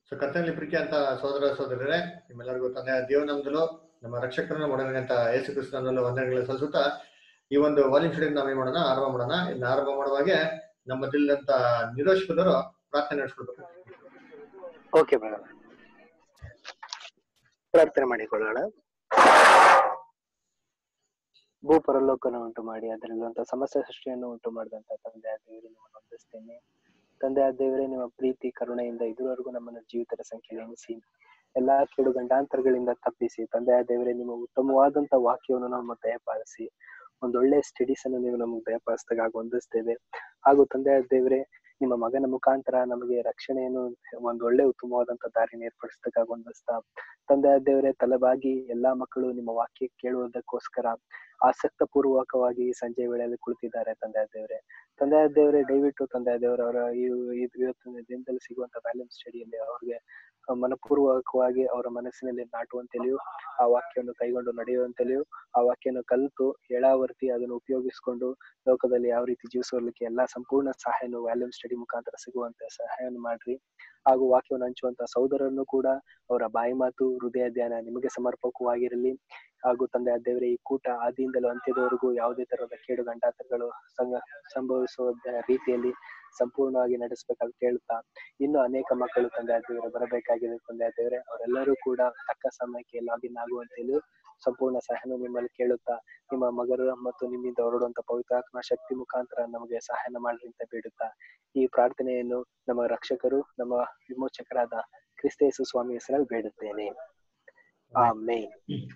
So ಕರ್ತನಲ್ಲಿ ಪ್ರೀತಿ ಅಂತ ಸೋದರ ಸೋದರರೇ ನಿಮ್ಮೆಲ್ಲರಿಗೂ ತಂದೆ ದೇವನಂದಲು ನಮ್ಮ ರಕ್ಷಕರನ್ನ ಮಾಡೋಣಂತ ಯೇಸು ಕ್ರಿಸ್ತನಲ್ಲೂ ವಂದನೆಗಳು ಸಲ್ಲಿಸುತ್ತಾ ಈ ಒಂದು ವಾಲ್ಯೂಮ್ ಸ್ಟಡಿ ನಾವೇನ್ ಮಾಡೋಣ ಆರಂಭ ಮಾಡೋಣ ಇನ್ನು ಆರಂಭ ಮಾಡುವಾಗೆ ನಮ್ಮ ದಿಲ್ಲಂತ ನಿರೋಶ್ಕದರು ಪ್ರಾರ್ಥನೆ ನಡೆಸ್ಕೊಳ್ಬೇಕು ಓಕೆ ಮೇಡಮ್ ಪ್ರಾರ್ಥನೆ ಮಾಡಿಕೊಳ್ಳೋಣ ಭೂ ಪರಲೋಕನ ಉಂಟು ಮಾಡಿ ಅದರಲ್ಲಿರುವಂತ ಸಮಸ್ಯೆ ಸೃಷ್ಟಿಯನ್ನು ಉಂಟು ಮಾಡಿದಂತ ತಂದೆ ಆ ದೇವರೇ ನಿಮ್ಮನ್ನು ವಂದಿಸ್ತೇನೆ ತಂದೆ ಆ ದೇವರೇ ನಿಮ್ಮ ಪ್ರೀತಿ ಕರುಣೆಯಿಂದ ಇದುವರೆಗೂ ನಮ್ಮನ್ನು ಜೀವಿತರ ಸಂಖ್ಯೆ ಎಣಿಸಿ ಎಲ್ಲಾ ಕೆಡು ಗಂಡಾಂತರಗಳಿಂದ ತಪ್ಪಿಸಿ ತಂದೆ ಆ ದೇವರೇ ನಿಮ್ಮ ಉತ್ತಮವಾದಂತ ವಾಕ್ಯವನ್ನು ನಮ್ಮ ದಯಪಾಲಿಸಿ ಒಂದೊಳ್ಳೆ ಸ್ಟಡೀಸ್ ಅನ್ನು ನೀವು ನಮಗೆ ದಯಪಾಲಿಸಿದಾಗ ವಂದಿಸ್ತೇವೆ ಹಾಗೂ ತಂದೆ ಆ ದೇವರೇ ನಿಮ್ಮ ಮಗನ ಮುಖಾಂತರ ನಮಗೆ ರಕ್ಷಣೆಯನ್ನು ಒಂದೊಳ್ಳೆ ಉತ್ತಮವಾದಂತ ದಾರಿನ ಏರ್ಪಡಿಸಿದಾಗ ವಂದಿಸ್ತಾ ತಂದೆ ಆ ದೇವರೇ ತಲೆಬಾಗಿ ಎಲ್ಲಾ ಮಕ್ಕಳು ನಿಮ್ಮ ವಾಕ್ಯ ಕೇಳುವುದಕ್ಕೋಸ್ಕರ ಆಸಕ್ತ ಪೂರ್ವಕವಾಗಿ ಸಂಜೆ ವೇಳೆಯಲ್ಲಿ ಕುಳಿತಿದ್ದಾರೆ ತಂದೆ ಆ ದೇವರೇ ತಂದೆ ಆ ದೇವರೇ ದಯವಿಟ್ಟು ತಂದೆ ಆ ದೇವರವರ ಈ ಈ ಇವತ್ತಿನ ದಿನದಲ್ಲಿ ಸಿಗುವಂತ ವ್ಯಾಲ್ಯೂಮ್ ಸ್ಟಡಿಯಲ್ಲಿ ಅವ್ರಿಗೆ ಮನಪೂರ್ವಕವಾಗಿ ಅವರ ಮನಸ್ಸಿನಲ್ಲಿ ನಾಟುವಂತೆಯೂ ಆ ವಾಕ್ಯವನ್ನು ಕೈಗೊಂಡು ನಡೆಯುವಂತೆಯೂ ಆ ವಾಕ್ಯನ ಕಲಿತು ಹೇಳಾವರ್ತಿ ಅದನ್ನು ಉಪಯೋಗಿಸಿಕೊಂಡು ಲೋಕದಲ್ಲಿ ಯಾವ ರೀತಿ ಜೀವಿಸಲಿಕ್ಕೆ ಎಲ್ಲಾ ಸಂಪೂರ್ಣ ಸಹಾಯನು ವ್ಯಾಲ್ಯೂಮ್ ಸ್ಟಡಿ ಮುಖಾಂತರ ಸಿಗುವಂತೆ ಸಹಾಯವನ್ನು ಮಾಡ್ರಿ ಹಾಗೂ ವಾಕ್ಯವನ್ನು ಹಂಚುವಂತ ಸಹೋದರನ್ನು ಕೂಡ ಅವರ ಬಾಯಿ ಮಾತು ಹೃದಯ ಧ್ಯಾನ ನಿಮಗೆ ಸಮರ್ಪಕವಾಗಿರಲಿ ಹಾಗೂ ತಂದೆ ಆ ದೇವರೇ ಈ ಕೂಟ ಆದಿಯಿಂದಲೂ ಅಂತ್ಯದವರೆಗೂ ಯಾವುದೇ ತರಹದ ಕೇಡು ಗಂಡಾಂತರಗಳು ಸಂಗ ಸಂಭವಿಸುವ ರೀತಿಯಲ್ಲಿ ಸಂಪೂರ್ಣವಾಗಿ ನಡೆಸಬೇಕಂತ ಕೇಳ್ತಾ ಇನ್ನು ಅನೇಕ ಮಕ್ಕಳು ತಂದೆ ಆ ದೇವರೇ ಬರಬೇಕಾಗಿದೆ ತಂದೆ ಆ ದೇವರೇ ಅವರೆಲ್ಲರೂ ಕೂಡ ತಕ್ಕ ಸಮಯಕ್ಕೆ ಲಾಗಿನ್ ಆಗುವಂತೆಯೂ ಸಂಪೂರ್ಣ ಸಹಾಯನ ನಿಮ್ಮಲ್ಲಿ ಕೇಳುತ್ತಾ ನಿಮ್ಮ ಮಗರು ಮತ್ತು ನಿಮ್ಮಿಂದ ಹೊರಡುವಂತ ಪವಿತ್ರಾತ್ಮ ಶಕ್ತಿ ಮುಖಾಂತರ ನಮಗೆ ಸಹಾಯನ ಮಾಡ್ರಿ ಅಂತ ಬೇಡುತ್ತಾ ಈ ಪ್ರಾರ್ಥನೆಯನ್ನು ನಮ್ಮ ರಕ್ಷಕರು ನಮ್ಮ ವಿಮೋಚಕರಾದ ಕ್ರಿಸ್ತೇಸು ಸ್ವಾಮಿ ಹೆಸರಲ್ಲಿ ಬೇಡುತ್ತೇನೆ ಆಮೇನ್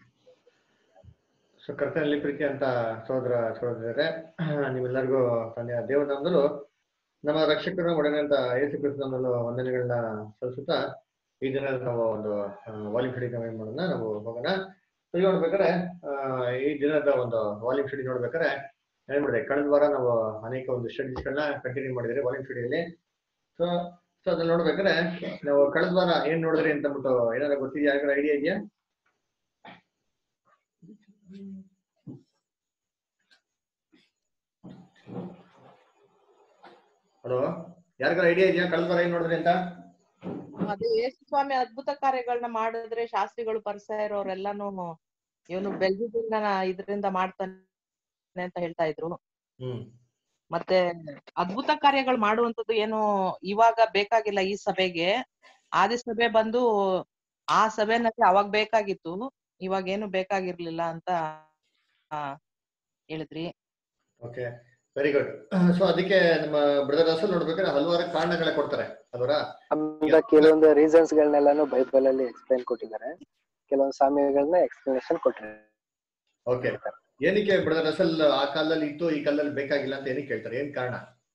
ಸೊ ಕರ್ತನಲ್ಲಿ ಪ್ರೀತಿ ಅಂತ ಸೋದರ ಸೋದರರೇ ನಿಮ್ಮೆಲ್ಲರಿಗೂ ತಂದೆಯ ದೇವನಂದಲು ನಮ್ಮ ರಕ್ಷಕರು ಒಡನಂತ ಯೇಸು ಕ್ರಿಸ್ತನಲ್ಲೂ ವಂದನೆಗಳನ್ನ ಸಲ್ಲಿಸುತ್ತಾ ಈ ದಿನ ನಾವು ಒಂದು ವಾಲ್ಯೂಮ್ ಸ್ಟಡಿ ನಾವು ಏನ್ ಮಾಡೋಣ ನಾವು ಹೋಗೋಣ ಸೊ ಈಗ ನೋಡ್ಬೇಕಾದ್ರೆ ಆ, ಈ ದಿನದ ಒಂದು ವಾಲ್ಯೂಮ್ ಸ್ಟಡಿ ನೋಡ್ಬೇಕಾದ್ರೆ ಏನ್ ಮಾಡಿದೆ ಕಳೆದ ವಾರ ನಾವು ಅನೇಕ ಒಂದು ಸ್ಟಡೀಸ್ಗಳನ್ನ ಕಂಟಿನ್ಯೂ ಮಾಡಿದ್ರೆ ವಾಲ್ಯೂಮ್ ಸ್ಟಡಿಯಲ್ಲಿ ಸೊ ಸೊ ಅದ್ರಲ್ಲಿ ನೋಡ್ಬೇಕಾದ್ರೆ ನಾವು ಕಳೆದ ವಾರ ಏನ್ ನೋಡಿದ್ರಿ ಅಂತ ಅಂದ್ಬಿಟ್ಟು ಏನಾದ್ರು ಗೊತ್ತಿದೆಯಾ ಯಾರಿಗಾರ ಐಡಿಯಾ ಇದೆಯಾ ಹಲೋ ಯಾರಿಗಾರ ಐಡಿಯಾ ಇದೆಯಾ ಕಳೆದ ವಾರ ಏನ್ ನೋಡಿದ್ರಿ ಅಂತ ಅದೇ ಯೇಸು ಸ್ವಾಮಿ ಅದ್ಭುತ ಕಾರ್ಯಗಳನ್ನ ಮಾಡಿದ್ರೆ ಶಾಸ್ತ್ರಿಗಳು ಪರಿಸರ ಇರೋರೆಲ್ಲಾನು ಇವನು ಬೆಲ್ಜಿದಿಂದ ಇದರಿಂದ ಮಾಡ್ತಾನೆ ಅಂತ ಹೇಳ್ತಾ ಇದ್ರು ಹ್ಮ್ ಮತ್ತೆ ಅದ್ಭುತ ಕಾರ್ಯಗಳು ಮಾಡುವಂತದ್ದು ಏನು ಇವಾಗ ಬೇಕಾಗಿಲ್ಲ ಈ ಸಭೆಗೆ ಆದಿ ಸಭೆ ಬಂದು ಆ ಸಭೆನಲ್ಲಿ ಅವಾಗ ಬೇಕಾಗಿತ್ತು ಇವಾಗ ಏನು ಬೇಕಾಗಿರ್ಲಿಲ್ಲ ಅಂತ ಆ, ಹೇಳಿದ್ರಿ ಓಕೆ ವೆರಿ ಗುಡ್ ಸೊ ಅದಕ್ಕೆ ನಮ್ಮ ಬ್ರದರ್ ಅಸಲ್ ನೋಡ್ಬೇಕಾದ್ರೆ ಹಲವಾರು ಕಾರಣಗಳ ಕೊಡ್ತಾರೆ ಅದರ ಅಂತ ಕೆಲವೊಂದು ರೀಸನ್ಸ್ ಗಳನ್ನೆಲ್ಲಾನು ಬೈಬಲ್ ಅಲ್ಲಿ ಎಕ್ಸ್ಪ್ಲೈನ್ ಕೊಟ್ಟಿದ್ದಾರೆ ಕೆಲವೊಂದು ಸಾಮ್ಯಗಳನ್ನ ಎಕ್ಸ್ಪ್ಲನೇಷನ್ ಕೊಟ್ಟಿದ್ದಾರೆ ಓಕೆ ಏನಕ್ಕೆ ಬ್ರದರ್ ಅಸಲ್ ಆ ಕಾಲದಲ್ಲಿ ಇತ್ತು ಈ ಕಾಲದಲ್ಲಿ ಬೇಕಾಗಿಲ್ಲ ಅಂತ ಏನಕ್ಕೆ ಕೇಳ್ತಾರೆ ಏನ್ ಕಾರಣ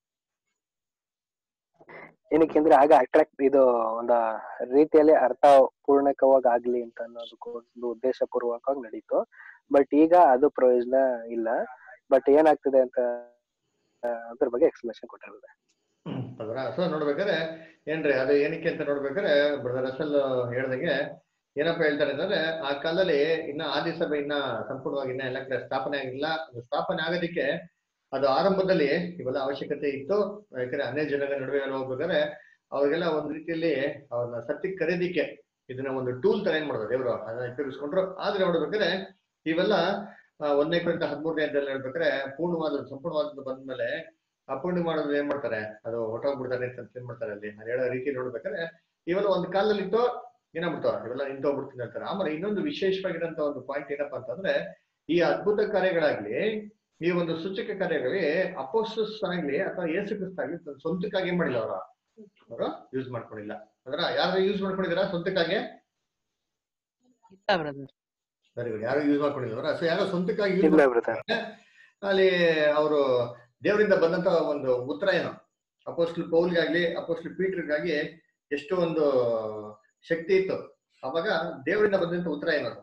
ಏನಕ್ಕೆ ಅಂದ್ರೆ ಆಗ ಅಟ್ರಾಕ್ಟ್ ಇದು ಒಂದ ರೀತಿಯಲ್ಲಿ ಅರ್ಥ ಪೂರ್ಣಕವಾಗಿ ಆಗ್ಲಿ ಅಂತ ಅನ್ನೋದಕ್ಕೂ ಒಂದು ಉದ್ದೇಶ ಪೂರ್ವಕವಾಗಿ ನಡೀತು ಬಟ್ ಈಗ ಅದು ಪ್ರಯೋಜನ ಇಲ್ಲ ಬಟ್ ಏನಾಗ್ತಿದೆ ಅಂತ ಆ, ಅದ್ರ ಬಗ್ಗೆ ಎಕ್ಸ್ಪ್ಲನೇಷನ್ ಕೊಟ್ಟಿದ್ದಾರೆ ಅದರ ಸೊ ನೋಡ್ಬೇಕಾದ್ರೆ ಏನ್ರಿ ಅದು ಏನಕ್ಕೆ ಅಂತ ನೋಡ್ಬೇಕಾದ್ರೆ ಬ್ರದರ್ ಅಸಲ್ ಹೇಳ್ದಂಗೆ ಏನಪ್ಪ ಹೇಳ್ತಾರೆ ಅಂತಂದ್ರೆ ಆ ಕಾಲದಲ್ಲಿ ಇನ್ನ ಆದಿ ಸಭೆ ಇನ್ನ ಸಂಪೂರ್ಣವಾಗಿ ಇನ್ನ ಎಲ್ಲ ಕಡೆ ಸ್ಥಾಪನೆ ಆಗಿಲ್ಲ ಅದು ಸ್ಥಾಪನೆ ಆಗೋದಕ್ಕೆ ಅದು ಆರಂಭದಲ್ಲಿ ಇವೆಲ್ಲ ಅವಶ್ಯಕತೆ ಇತ್ತು ಯಾಕಂದ್ರೆ ಅನೇಕ ಜನಗಳ ನಡುವೆ ಎಲ್ಲ ಹೋಗ್ಬೇಕಾದ್ರೆ ಅವ್ರಿಗೆಲ್ಲ ಒಂದ್ ರೀತಿಯಲ್ಲಿ ಅವ್ರನ್ನ ಸತ್ಯಕ್ಕೆ ಕರೆದಿಕ್ಕೆ ಇದನ್ನ ಒಂದು ಟೂಲ್ ತರ ಏನ್ ಮಾಡೋದು ದೇವರು ಅದನ್ನ ಉಪಯೋಗಿಸ್ಕೊಂಡ್ರು ಆದ್ರೆ ನೋಡ್ಬೇಕಾದ್ರೆ ಇವೆಲ್ಲ ಆ, ಒಂದನೇ ಕುರಿತ ಹದಿಮೂರನೇ ಅಧ್ಯಾಯದಲ್ಲಿ ಹೇಳ್ಬೇಕಾದ್ರೆ ಪೂರ್ಣವಾದ ಸಂಪೂರ್ಣವಾದದ್ದು ಬಂದ್ಮೇಲೆ ಅಪೂರ್ಣ ಮಾಡೋದು ಏನ್ ಮಾಡ್ತಾರೆ ಅದು ಹೊಟ್ಟೋಗ್ಬಿಡ್ತಾರೆ ಅಂತ ಏನ್ ಮಾಡ್ತಾರೆ ಅಲ್ಲಿ ಅದು ಹೇಳೋ ರೀತಿ ನೋಡ್ಬೇಕಾದ್ರೆ ಇವೆಲ್ಲ ಒಂದು ಕಾಲದಲ್ಲಿ ಇತ್ತು ಏನಾಗ್ಬಿಡ್ತಾವ ಇವೆಲ್ಲ ನಿಂತೋಗ್ಬಿಡ್ತೀನಿ ಅಂತಾರೆ ಆಮೇಲೆ ಇನ್ನೊಂದು ವಿಶೇಷವಾಗಿರೋಂತ ಒಂದು ಪಾಯಿಂಟ್ ಏನಪ್ಪಾ ಅಂತಂದ್ರೆ ಈ ಅದ್ಭುತ ಕಾರ್ಯಗಳಾಗ್ಲಿ ಈ ಒಂದು ಸೂಚಕ ಕಾರ್ಯಗಳೇ ಅಪೋಸ್ಟಸ್ ಆಗ್ಲಿ ಅಥವಾ ಯೇಸು ಕ್ರಿಸ್ತ ಆಗ್ಲಿ ತನ್ನ ಸ್ವಂತಕ್ಕಾಗಿ ಏನ್ ಮಾಡಿಲ್ಲ ಅವರ ಅವರು ಯೂಸ್ ಮಾಡ್ಕೊಂಡಿಲ್ಲ ಅಂದ್ರ ಯಾರು ಯೂಸ್ ಮಾಡ್ಕೊಂಡಿದಾರ ಸ್ವಂತಕ್ಕಾಗಿ ಇಲ್ಲ ಬ್ರದರ್ ವೆರಿ ಗುಡ್ ಯಾರು ಯೂಸ್ ಮಾಡ್ಕೊಂಡಿಲ್ಲ ಸೊ ಯಾರೋ ಸ್ವಂತಕ್ಕಾಗಿ ಯೂಸ್ ಇಲ್ಲ ಬ್ರದರ್ ಅಲ್ಲಿ ಅವರು ದೇವರಿಂದ ಬಂದಂತ ಒಂದು ಉತ್ತರ ಏನು ಅಪೋಸ್ಟಲ್ ಪೌಲ್ಗಾಗ್ಲಿ ಅಪೋಸ್ಟಲ್ ಪೀಟರ್ಗಾಗಿ ಎಷ್ಟು ಒಂದು ಶಕ್ತಿ ಇತ್ತು ಅವಾಗ ದೇವರಿಂದ ಬಂದಂತ ಉತ್ತರ ಏನು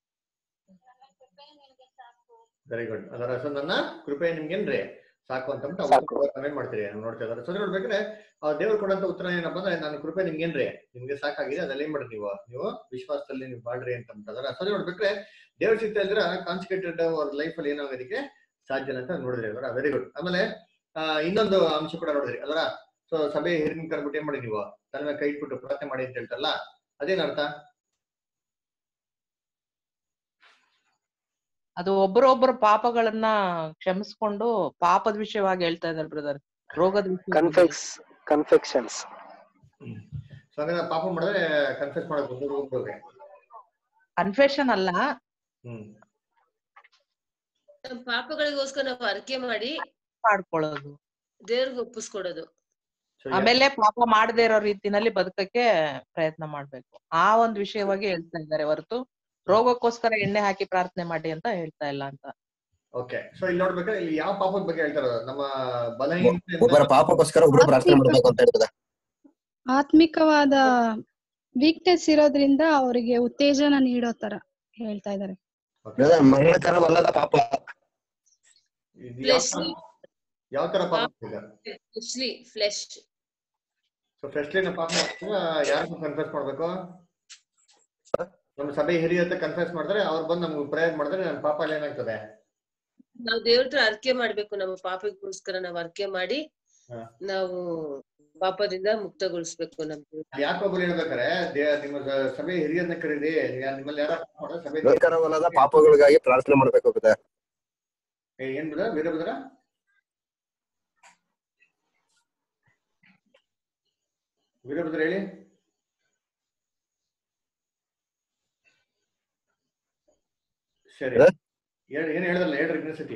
ವೆರಿ ಗುಡ್ ಅದರ ಸೊ ನನ್ನ ಕೃಪೆ ನಿಮ್ಗೇನ್ರಿ ಸಾಕು ಅಂತ ಅಂದ್ಬಿಟ್ಟು ಸಾಕು. ಅವ್ರು ಕಮೆಂಟ್ ಮಾಡ್ತೀರಿ ನಾವು ನೋಡ್ತಾ ಇದಾರೆ ಸೊ ನೋಡ್ಬೇಕಾದ್ರೆ ಆ ದೇವ್ರು ಕೊಡಂತ ಉತ್ತರ ಏನಪ್ಪ ಅಂದ್ರೆ ನನ್ನ ಕೃಪೆ ನಿಮ್ಗೇನ್ರಿ ನಿಮ್ಗೆ ಸಾಕಾಗಿದೆ ಅದೆಲ್ಲ ಏನ್ ಮಾಡ್ರಿ ನೀವು ನೀವು ವಿಶ್ವಾಸದಲ್ಲಿ ನೀವು ಮಾಡ್ರಿ ಅಂತ ಅಂತಾರೆ ಸೊ ನೋಡ್ಬೇಕ್ರೆ ದೇವ್ರ ಚಿತ್ತ ಇಲ್ದ್ರ ಕಾನ್ಸಿಕ್ರೇಟೆಡ್ ಅವ್ರ ಲೈಫ್ ಅಲ್ಲಿ ಏನಾಗೋದಕ್ಕೆ ಸಾಧ್ಯ ಅಂತ ನೋಡಿದ್ರಿ ಅದರ ವೆರಿ ಗುಡ್ ಆಮೇಲೆ ಆ, ಇನ್ನೊಂದು ಅಂಶ ಕೂಡ ನೋಡಿದ್ರಿ ಅದರ ಸೊ ಸಭೆ ಹಿರಿನ ಕರ್ಬಿಟ್ಟು ಏನ್ ಮಾಡಿ ನೀವು ತಲೆ ಮೇಲೆ ಕೈ ಇಟ್ಬಿಟ್ಟು ಪ್ರಾರ್ಥನೆ ಮಾಡಿ ಅಂತ ಹೇಳ್ತಾರಲ್ಲ ಅದೇನ್ ಅರ್ಥ ಅದು ಒಬ್ಬರೊಬ್ಬರ ಪಾಪಗಳನ್ನ ಕ್ಷಮಿಸ್ಕೊಂಡು ಪಾಪದ ವಿಷಯವಾಗಿ ಹೇಳ್ತಾ ಇದ್ದಾರೆ ಬ್ರದರ್ ರೋಗದ ವಿಷಯವಾಗಿ ಕನ್ಫೆಕ್ಸ್ ಕನ್ಫೆಕ್ಷನ್ಸ್ ಸೊ ಹಂಗಾದ್ರೆ ಪಾಪ ಮಾಡಿದ್ರೆ ಕನ್ಫ್ಯೂಸ್ ಮಾಡಕ್ ಒಬ್ಬರು ಒಬ್ಬರಿಗೆ ಕನ್ಫೆಷನ್ ಅಲ್ಲ ಹ್ಮ್ ನಮ್ಮ ಪಾಪಗಳಿಗೋಸ್ಕರ ನಾವು ಅರಕೆ ಮಾಡಿ ಮಾಡ್ಕೊಳ್ಳೋದು ದೇವ್ರಿಗೆ ಒಪ್ಪಿಸ್ಕೊಡೋದು So, ಆಮೇಲೆ ಪಾಪ ಮಾಡದೇ ಇರೋ ರೀತಿನಲ್ಲಿ ಬದುಕಕ್ಕೆ ಪ್ರಯತ್ನ ಮಾಡ್ಬೇಕು ಆ ಒಂದು ವಿಷಯವಾಗಿ ಹೇಳ್ತಾ ಇದ್ದಾರೆ ಹೊರತು ರೋಗಕ್ಕೋಸ್ಕರ ಎಣ್ಣೆ ಹಾಕಿ ಪ್ರಾರ್ಥನೆ ಮಾಡಿ ಅಂತ ಹೇಳ್ತಾ ಇಲ್ಲ ಅಂತ ಓಕೆ ಸೊ ಇಲ್ಲಿ ನೋಡ್ಬೇಕಾದ್ರೆ ಇಲ್ಲಿ ಯಾವ ಪಾಪದ ಬಗ್ಗೆ ಹೇಳ್ತಾರ ನಮ್ಮ ಬಲಹೀನತೆಯಿಂದ ಒಬ್ಬರ ಪಾಪಕ್ಕೋಸ್ಕರ ಒಬ್ರು ಪ್ರಾರ್ಥನೆ ಮಾಡ್ಬೇಕು ಅಂತ ಹೇಳ್ತದೆ ಆತ್ಮಿಕವಾದ ವೀಕ್ನೆಸ್ ಇರೋದ್ರಿಂದ ಅವರಿಗೆ ಉತ್ತೇಜನ ನೀಡೋ ತರ ಹೇಳ್ತಾ ಇದ್ದಾರೆ Okay. ಮರಣಕರವಲ್ಲದ ಪಾಪ ಇದು ಯಾವ Fleshly. ತರ- ಯಾವ ತರ ಪಾಪ ಈಗ ಫ್ಲೆಶ್ಲಿ ಫ್ಲೆಶ್ ಸೊ ಫೆಸ್ಟ್ಲಿನ ಪಾಪ ಯಾರು ಕನ್ಫ್ಯೂಸ್ ಮಾಡ್ಬೇಕು ನಮ್ಮ ಸಭೆ ಹಿರಿಯ ಹತ್ರ ಕನ್ಫ್ಯೂಸ್ ಮಾಡಿದ್ರೆ ಅವ್ರು ಬಂದು ನಮ್ಗೆ ಪ್ರೇಯರ್ ಮಾಡಿದ್ರೆ ನಮ್ಮ ಪಾಪ ಎಲ್ಲ ಏನಾಗ್ತದೆ ನಾವು ದೇವ್ರ ಹತ್ರ ಅರ್ಕೆ ಮಾಡ್ಬೇಕು ನಮ್ಮ ಪಾಪಕ್ಕೋಸ್ಕರ ನಾವು ಅರ್ಕೆ ಮಾಡಿ ಹಾ. ನಾವು ಪಾಪದಿಂದ ಮುಕ್ತಗೊಳಿಸ್ಬೇಕು ನಮ್ಗೆ ಯಾಕೊಬ್ರು ಹೇಳ್ಬೇಕಾರೆ ದೇ- ನಿಮ್ಮ ಸ- ಸಭೆ ಹಿರಿಯರನ್ನ ಕರೀರಿ ಯಾ- ನಿಮ್ಮಲ್ಲಿ ಯಾರು ಮಾಡಿದ್ರೆ ಸಭೆ ಮರಣಕರವಲ್ಲದ ಪಾಪಗಳಿಗಾಗಿ ಪ್ರಾರ್ಥನೆ ಮಾಡ್ಬೇಕು ಬ್ರದರ್ ಏ, ಏನ್ ಬಿಡ ವೀರಭದ್ರ ವೀರಭದ್ರ ಹೇಳಿ ಸರಿ ಅದೇ? ಹೇಳಿ ಏನ್ ಹೇಳ್ದಲ್ಲ ಹೇಳ್ರಿ ಇನ್ನೊಂದ್ಸತಿ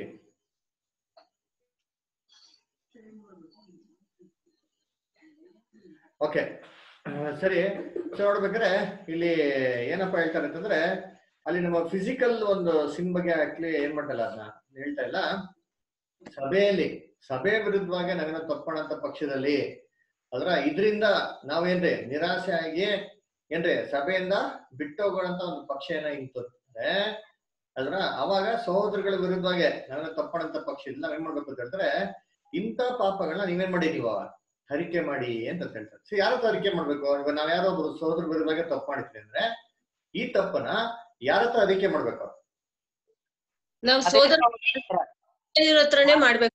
ಓಕೆ ಸರಿ ಸೊ ನೋಡ್ಬೇಕಾದ್ರೆ ಇಲ್ಲಿ ಏನಪ್ಪಾ ಹೇಳ್ತಾರೆ ಅಂತಂದ್ರೆ ಅಲ್ಲಿ ನಮ್ಮ ಫಿಸಿಕಲ್ ಒಂದು ಸಿನ್ ಬಗ್ಗೆ ಆಕ್ಚುಲಿ ಏನ್ ಮಾಡ್ತಲ್ಲ ಅದನ್ನ ಹೇಳ್ತಾ ಇಲ್ಲ ಸಭೆಯಲ್ಲಿ ಸಭೆ ವಿರುದ್ಧವಾಗಿ ನಾವೇನೋ ತಪ್ಪಣಂತ ಪಕ್ಷದಲ್ಲಿ ಅದ್ರ ಇದರಿಂದ ನಾವೇನ್ರಿ ನಿರಾಸೆ ಆಗಿ ಏನ್ರಿ ಸಭೆಯಿಂದ ಬಿಟ್ಟೋಗೋಣಂತ ಒಂದು ಪಕ್ಷ ಏನೋ ಇಂತು ಅಂದ್ರೆ ಅದ್ರ ಅವಾಗ ಸಹೋದರಗಳ ವಿರುದ್ಧವಾಗಿ ನಾವೇನೋ ತಪ್ಪಣಂತ ಪಕ್ಷ ಇಲ್ಲ ನಾವೇನ್ ಮಾಡ್ಬೇಕು ಅಂತ ಹೇಳ್ತಾರೆ ಇಂಥ ಪಾಪಗಳನ್ನ ನೀವೇನ್ ಮಾಡಿ ನೀವು ಹರಿಕೆ ಮಾಡಿ ಅಂತ ಹೇಳ್ತಾರೆ ಸೊ ಯಾರ ಹತ್ರ ಹರಿಕೆ ಮಾಡ್ಬೇಕು ಇವಾಗ ನಾವ್ ಯಾರೋ ಒಬ್ರು ಸಹೋದರ ವಿರುದ್ಧವಾಗಿ ತಪ್ಪು ಮಾಡಿದ್ವಿ ಅಂದ್ರೆ ಈ ತಪ್ಪನ ಯಾರ ಹತ್ರ ಅರಿಕೆ ಮಾಡ್ಬೇಕು ನಾವು ಅದೇ ಸೋದರ ಅವ್ರು ಹೇಳ್ತಾರೆ. ಇರೋ ಹತ್ರನೇ ಮಾಡ್ಬೇಕು